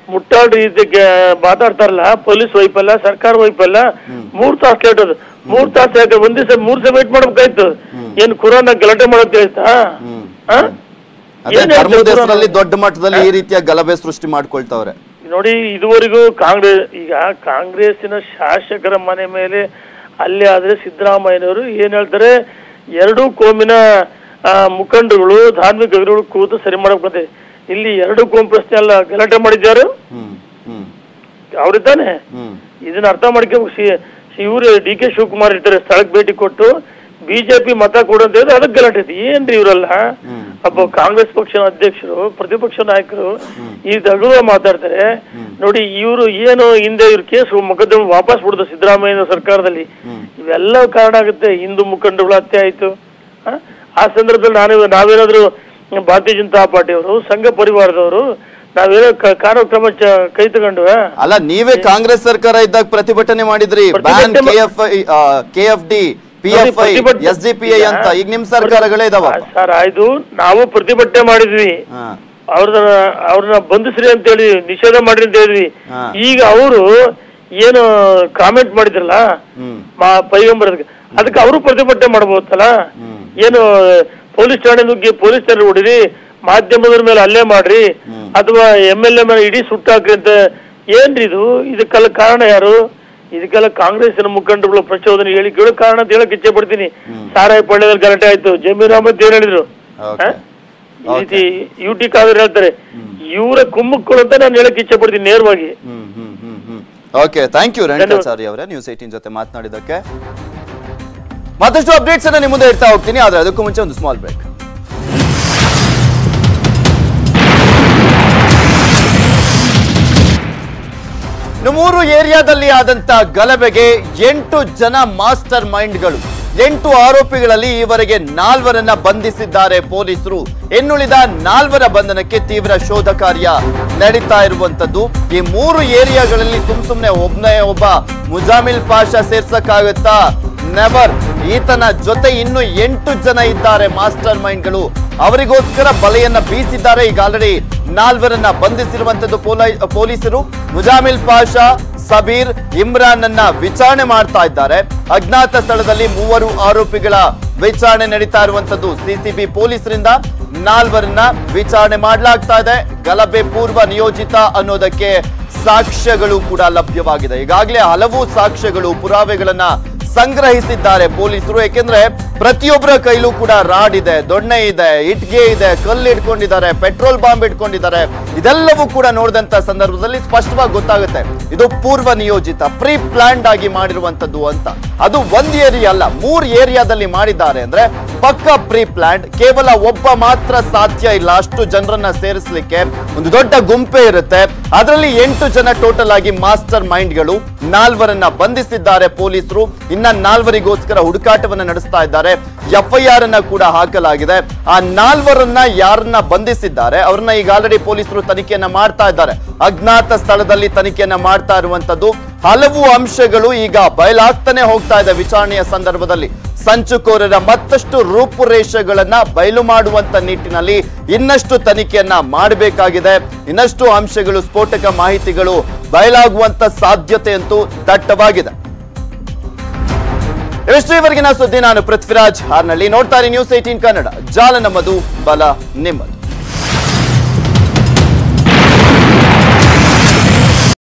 Speaker 5: ಮುಟ್ಟಾಳ ರೀತಿಗೆ ಮಾತಾಡ್ತಾರಲ್ಲ ಪೊಲೀಸ್ ವೈಫಲ್ಯ ಸರ್ಕಾರ ವೈಫಲ್ಯ ಮೂರ್ ತಾಸು ಲೇಟ್ ಅದು ಮೂರ್ ತಾಸು ಯಾಕೆ ಒಂದ್ ದಿವಸ ಮೂರ್ ದಿವಸ ವೇಟ್ ಮಾಡ್ಬೇಕಾಯ್ತು ಏನ್ ಕುರಾನ ಗಲಾಟೆ ಮಾಡೋದ್ ಹೇಳ್ತಾ ಆ?
Speaker 1: ಅದೇ
Speaker 5: ಏನ್ ಹೇಳ್ತಾರೆ
Speaker 1: ಧರ್ಮದ
Speaker 5: ಕುರಾನ್?
Speaker 1: ಹೆಸರಲ್ಲಿ ದೊಡ್ಡ ಮಟ್ಟದಲ್ಲಿ ಈ ರೀತಿಯ ಗಲಭೆ ಸೃಷ್ಟಿ ಮಾಡ್ಕೊಳ್ತಾವ್ರೆ
Speaker 5: ನೋಡಿ ಇದುವರೆಗೂ ಕಾಂಗ್ರೆಸ್ ಈಗ ಕಾಂಗ್ರೆಸ್ಸಿನ ಶಾಸಕರ ಮನೆ ಮೇಲೆ ಅಲ್ಲೇ ಆದ್ರೆ ಸಿದ್ದರಾಮಯ್ಯನವರು ಏನ್ ಹೇಳ್ತಾರೆ ಎರಡೂ ಕೋಮಿನ ಆ, ಮುಖಂಡರುಗಳು ಧಾರ್ಮಿಕ ಗುರುಗಳು ಕೂತು ಸರಿ ಮಾಡಬೇಕಂತೆ ಇಲ್ಲಿ ಎರಡು ಕೋಮ್ ಪ್ರಶ್ನೆ ಅಲ್ಲ ಗಲಾಟೆ ಮಾಡಿದ್ಯಾರು
Speaker 1: ಹ್ಮ್ ಹ್ಮ್
Speaker 5: ಅವ್ರಿದ್ದಾನೆ
Speaker 1: ಹ್ಮ್
Speaker 5: ಇದನ್ನ ಅರ್ಥ ಮಾಡ್ಕೋಬೇಕು ಸಿ ಇವರು ಡಿ ಕೆ ಶಿವಕುಮಾರ್ ಇರ್ತಾರೆ ಸ್ಥಳಕ್ಕೆ ಭೇಟಿ ಕೊಟ್ಟು ಬಿಜೆಪಿ ಮತ ಕೊಡು ಅಂತ ಹೇಳಿದ್ರೆ ಅದಕ್ಕೆ ಗಲಾಟೆ ಐತಿ ಏನ್ರಿ ಇವರೆಲ್ಲ ಒಬ್ಬ ಕಾಂಗ್ರೆಸ್ ಪಕ್ಷದ ಅಧ್ಯಕ್ಷರು ಪ್ರತಿಪಕ್ಷ ನಾಯಕರು ಈ ದಗುವ ಮಾತಾಡ್ತಾರೆ ನೋಡಿ ಇವರು ಏನು ಹಿಂದೆ ಇವ್ರ ಕೇಸ್ ಮೊಕದ್ದಮೆ ವಾಪಸ್ ಬಿಡುದು ಸಿದ್ದರಾಮಯ್ಯ ಸರ್ಕಾರದಲ್ಲಿ ಇವೆಲ್ಲ ಕಾರಣ ಆಗುತ್ತೆ ಹಿಂದೂ ಮುಖಂಡರುಗಳ ಹತ್ಯೆ ಆಯ್ತು ಆ? ಆ ಸಂದರ್ಭದಲ್ಲಿ ನಾನು ನಾವೇನಾದ್ರೂ ಭಾರತೀಯ ಜನತಾ ಪಾರ್ಟಿಯವರು ಸಂಘ ಪರಿವಾರದವರು ನಾವೇನೋ ಕ- ಕಾರ್ಯಕ್ರಮ ಚ- ಕೈ ತಗೊಂಡು
Speaker 1: ಅಲ್ಲ ನೀವೇ ಕಾಂಗ್ರೆಸ್ ಸರ್ಕಾರ ಇದ್ದಾಗ ಪ್ರತಿಭಟನೆ ಮಾಡಿದ್ರಿ ಬ್ಯಾನ್
Speaker 5: ಪ್ರತಿಭಟನೆ
Speaker 1: K F K F D P F I
Speaker 5: ಪ್ರತಿಭಟನೆ-
Speaker 1: ಎಸ್ ಡಿ ಪಿ ಐ ಅಂತ ಈಗ ನಿಮ್ ಸರ್ಕಾರಗಳೇ ಇದಾವ
Speaker 5: ಸರ್ ಆಯ್ತು ನಾವು ಪ್ರತಿಭಟನೆ ಮಾಡಿದ್ವಿ
Speaker 1: ಹಾ
Speaker 5: ಅವ್ರನ್ನ ಅವ್ರನ್ನ ಬಂಧಿಸ್ರಿ ಅಂತ ಹೇಳಿ ನಿಷೇಧ ಮಾಡ್ರಿ ಅಂತ ಹೇಳಿದ್ವಿ
Speaker 1: ಹಾ.
Speaker 5: ಈಗ ಅವರು ಏನು ಕಾಮೆಂಟ್ ಮಾಡಿದ್ರಲ್ಲ
Speaker 1: ಹ್ಮ್
Speaker 5: ಮಾ ಪೈಗಂಬರದಕ್ಕೆ ಅದಕ್ಕೆ ಅವರು ಪ್ರತಿಭಟನೆ ಮಾಡಬಹುದಲ್ಲ ಏನು ಪೊಲೀಸ್ ಠಾಣೆ ನುಗ್ಗಿ ಪೊಲೀಸ್ ಠಾಣೆ ಹೊಡಿರಿ ಮಾಧ್ಯಮದವ್ರ ಮೇಲೆ ಹಲ್ಲೆ ಮಾಡ್ರಿ ಅಥವಾ ಎಮ್ ಎಲ್ ಎ ಮೇಲೆ ಇಡೀ ಸುಟ್ಟಾಕ್ರಿ ಅಂತ ಏನ್ರಿ ಇದು ಇದಕ್ಕೆಲ್ಲ ಕಾರಣ ಯಾರು ಇದಕ್ಕೆಲ್ಲ ಕಾಂಗ್ರೆಸ್ಸಿನ ಮುಖಂಡರುಗಳು ಪ್ರಚೋದನೆ ಹೇಳಿ ಕೇಳೋ ಕಾರಣ ಅಂತ ಹೇಳಕ್ ಇಚ್ಛೆ ಪಡ್ತೀನಿ ಸಾರಾಯಿ ಪಳ್ಳ್ಯದಲ್ಲಿ ಗಲಾಟೆ ಆಯ್ತು ಜಮೀರ್ ಅಹಮದ್ ಏನ್ ಹೇಳಿದ್ರು
Speaker 1: Okay.
Speaker 5: ಆ? ಈ ರೀತಿ ಯು ಟಿ ಕಾವೇರಿ ಹೇಳ್ತಾರೆ ಇವರ ಕುಮ್ಮಕ್ಕಳು ಅಂತ ನಾನು ಹೇಳಕ್ ಇಚ್ಛೆ ಪಡ್ತೀನಿ ನೇರವಾಗಿ
Speaker 1: hmm hmm hmm hmm okay thank you Renukacharya ಅವರೇ ನ್ಯೂಸ್ ಏಟೀನ್ ಜೊತೆ ಮಾತನಾಡಿದ್ದಕ್ಕೆ ಮತ್ತಷ್ಟು ಅಪ್ಡೇಟ್ಸ್ ಅನ್ನ ನಿಮ್ಮ ಮುಂದೆ ಇಡ್ತಾ ಹೋಗ್ತೀನಿ ಆದ್ರೆ ಅದಕ್ಕೂ ಮುಂಚೆ ಒಂದು ಸ್ಮಾಲ್ ಬ್ರೇಕ್ ಇನ್ನು ಮೂರು ಏರಿಯಾದಲ್ಲಿ ಆದಂತ ಗಲಭೆಗೆ ಎಂಟು ಜನ ಮಾಸ್ಟರ್ ಮೈಂಡ್ಗಳು ಎಂಟು ಆರೋಪಿಗಳಲ್ಲಿ ಈವರೆಗೆ ನಾಲ್ವರನ್ನ ಬಂಧಿಸಿದ್ದಾರೆ ಪೊಲೀಸರು ಇನ್ನುಳಿದ ನಾಲ್ವರ ಬಂಧನಕ್ಕೆ ತೀವ್ರ ಶೋಧ ಕಾರ್ಯ ನಡೀತಾ ಇರುವಂತದ್ದು ಈ ಮೂರು ಏರಿಯಾಗಳಲ್ಲಿ ಸುಮ್ ಸುಮ್ನೆ ಒಬ್ನೇ ಒಬ್ಬ ಮುಜಾಮಿಲ್ ಪಾಷಾ ಸೇರ್ಸಕ್ಕಾಗತ್ತಾ ನೆವರ್ ಈತನ ಜೊತೆ ಇನ್ನು ಎಂಟು ಜನ ಇದ್ದಾರೆ ಮಾಸ್ಟರ್ ಮೈಂಡ್ಗಳು ಅವರಿಗೋಸ್ಕರ ಬಲೆಯನ್ನ ಬೀಸಿದ್ದಾರೆ ಈಗ ಆಲ್ರೆಡಿ ನಾಲ್ವರನ್ನ ಬಂಧಿಸಿರುವಂತದ್ದು ಪೊಲೈ- ಪೊಲೀಸರು ಮುಜಾಮಿಲ್ ಪಾಷಾ ಸಬೀರ್ ಇಮ್ರಾನ್ ಅನ್ನ ವಿಚಾರಣೆ ಮಾಡ್ತಾ ಇದ್ದಾರೆ ಅಜ್ಞಾತ ಸ್ಥಳದಲ್ಲಿ ಮೂವರು ಆರೋಪಿಗಳ ವಿಚಾರಣೆ ನಡೀತಾ ಇರುವಂತದ್ದು ಸಿಸಿಬಿ ಪೊಲೀಸರಿಂದ ನಾಲ್ವರನ್ನ ವಿಚಾರಣೆ ಮಾಡಲಾಗ್ತಾ ಇದೆ ಗಲಭೆ ಪೂರ್ವ ನಿಯೋಜಿತ ಅನ್ನೋದಕ್ಕೆ ಸಾಕ್ಷ್ಯಗಳು ಕೂಡ ಲಭ್ಯವಾಗಿದೆ ಈಗಾಗಲೇ ಹಲವು ಸಾಕ್ಷ್ಯಗಳು ಪುರಾವೆಗಳನ್ನ ಸಂಗ್ರಹಿಸಿದ್ದಾರೆ ಪೊಲೀಸರು ಯಾಕೆಂದ್ರೆ ಪ್ರತಿಯೊಬ್ಬರ ಕೈಲೂ ಕೂಡ ರಾಡ್ ಇದೆ ದೊಣ್ಣೆ ಇದೆ ಇಟ್ಗೆ ಇದೆ ಕಲ್ಲು ಇಟ್ಕೊಂಡಿದ್ದಾರೆ ಪೆಟ್ರೋಲ್ ಬಾಂಬ್ ಇಟ್ಕೊಂಡಿದ್ದಾರೆ ಇದೆಲ್ಲವೂ ಕೂಡ ನೋಡಿದಂತ ಸಂದರ್ಭದಲ್ಲಿ ಸ್ಪಷ್ಟವಾಗಿ ಗೊತ್ತಾಗುತ್ತೆ ಇದು ಪೂರ್ವ ನಿಯೋಜಿತ ಪ್ರೀ ಪ್ಲಾನ್ಡ್ ಆಗಿ ಮಾಡಿರುವಂತದ್ದು ಅಂತ ಅದು ಒಂದ್ ಏರಿಯಾ ಅಲ್ಲ ಮೂರ್ ಏರಿಯಾದಲ್ಲಿ ಮಾಡಿದ್ದಾರೆ ಅಂದ್ರೆ ಪಕ್ಕ ಪ್ರೀ ಪ್ಲಾನ್ಡ್ ಕೇವಲ ಒಬ್ಬ ಮಾತ್ರ ಸಾಧ್ಯ ಇಲ್ಲ ಅಷ್ಟು ಜನರನ್ನ ಸೇರಿಸಲಿಕ್ಕೆ ಒಂದು ದೊಡ್ಡ ಗುಂಪೆ ಇರುತ್ತೆ ಅದರಲ್ಲಿ ಎಂಟು ಜನ ಟೋಟಲ್ ಆಗಿ ಮಾಸ್ಟರ್ ಮೈಂಡ್ಗಳು ನಾಲ್ವರನ್ನ ಬಂಧಿಸಿದ್ದಾರೆ ಪೊಲೀಸರು ಇನ್ನ ನಾಲ್ವರಿಗೋಸ್ಕರ ಹುಡುಕಾಟವನ್ನ ನಡೆಸ್ತಾ ಇದ್ದಾರೆ ಎಫ್ಐಆರ್ ಅನ್ನ ಕೂಡ ಹಾಕಲಾಗಿದೆ ಆ ನಾಲ್ವರನ್ನ ಯಾರನ್ನ ಬಂಧಿಸಿದ್ದಾರೆ ಅವ್ರನ್ನ ಈಗ ಆಲ್ರೆಡಿ ಪೊಲೀಸರು ತನಿಖೆಯನ್ನ ಮಾಡ್ತಾ ಇದ್ದಾರೆ ಅಜ್ಞಾತ ಸ್ಥಳದಲ್ಲಿ ತನಿಖೆಯನ್ನ ಮಾಡ್ತಾ ಇರುವಂತದ್ದು ಹಲವು ಅಂಶಗಳು ಈಗ ಬಯಲಾಗ್ತಾನೆ ಹೋಗ್ತಾ ಇದೆ ವಿಚಾರಣೆಯ ಸಂದರ್ಭದಲ್ಲಿ ಸಂಚುಕೋರರ ಮತ್ತಷ್ಟು ರೂಪುರೇಷೆಗಳನ್ನ ಬಯಲು ಮಾಡುವಂತ ನಿಟ್ಟಿನಲ್ಲಿ ಇನ್ನಷ್ಟು ತನಿಖೆಯನ್ನ ಮಾಡಬೇಕಾಗಿದೆ ಇನ್ನಷ್ಟು ಅಂಶಗಳು ಸ್ಫೋಟಕ ಮಾಹಿತಿಗಳು ಬಯಲಾಗುವಂತ ಸಾಧ್ಯತೆ ಅಂತೂ ದಟ್ಟವಾಗಿದೆ ಇವಿಷ್ಟು ಇವರೆಗಿನ ಸುದ್ದಿ ನಾನು ಪೃಥ್ವಿರಾಜ್ ಹಾರ್ನಳ್ಳಿ ನೋಡ್ತಾರೆ ನ್ಯೂಸ್ ಏಟೀನ್ ಕನ್ನಡ ಜಾಲ ನಮ್ಮದು ಬಲ ನಿಮ್ಮದು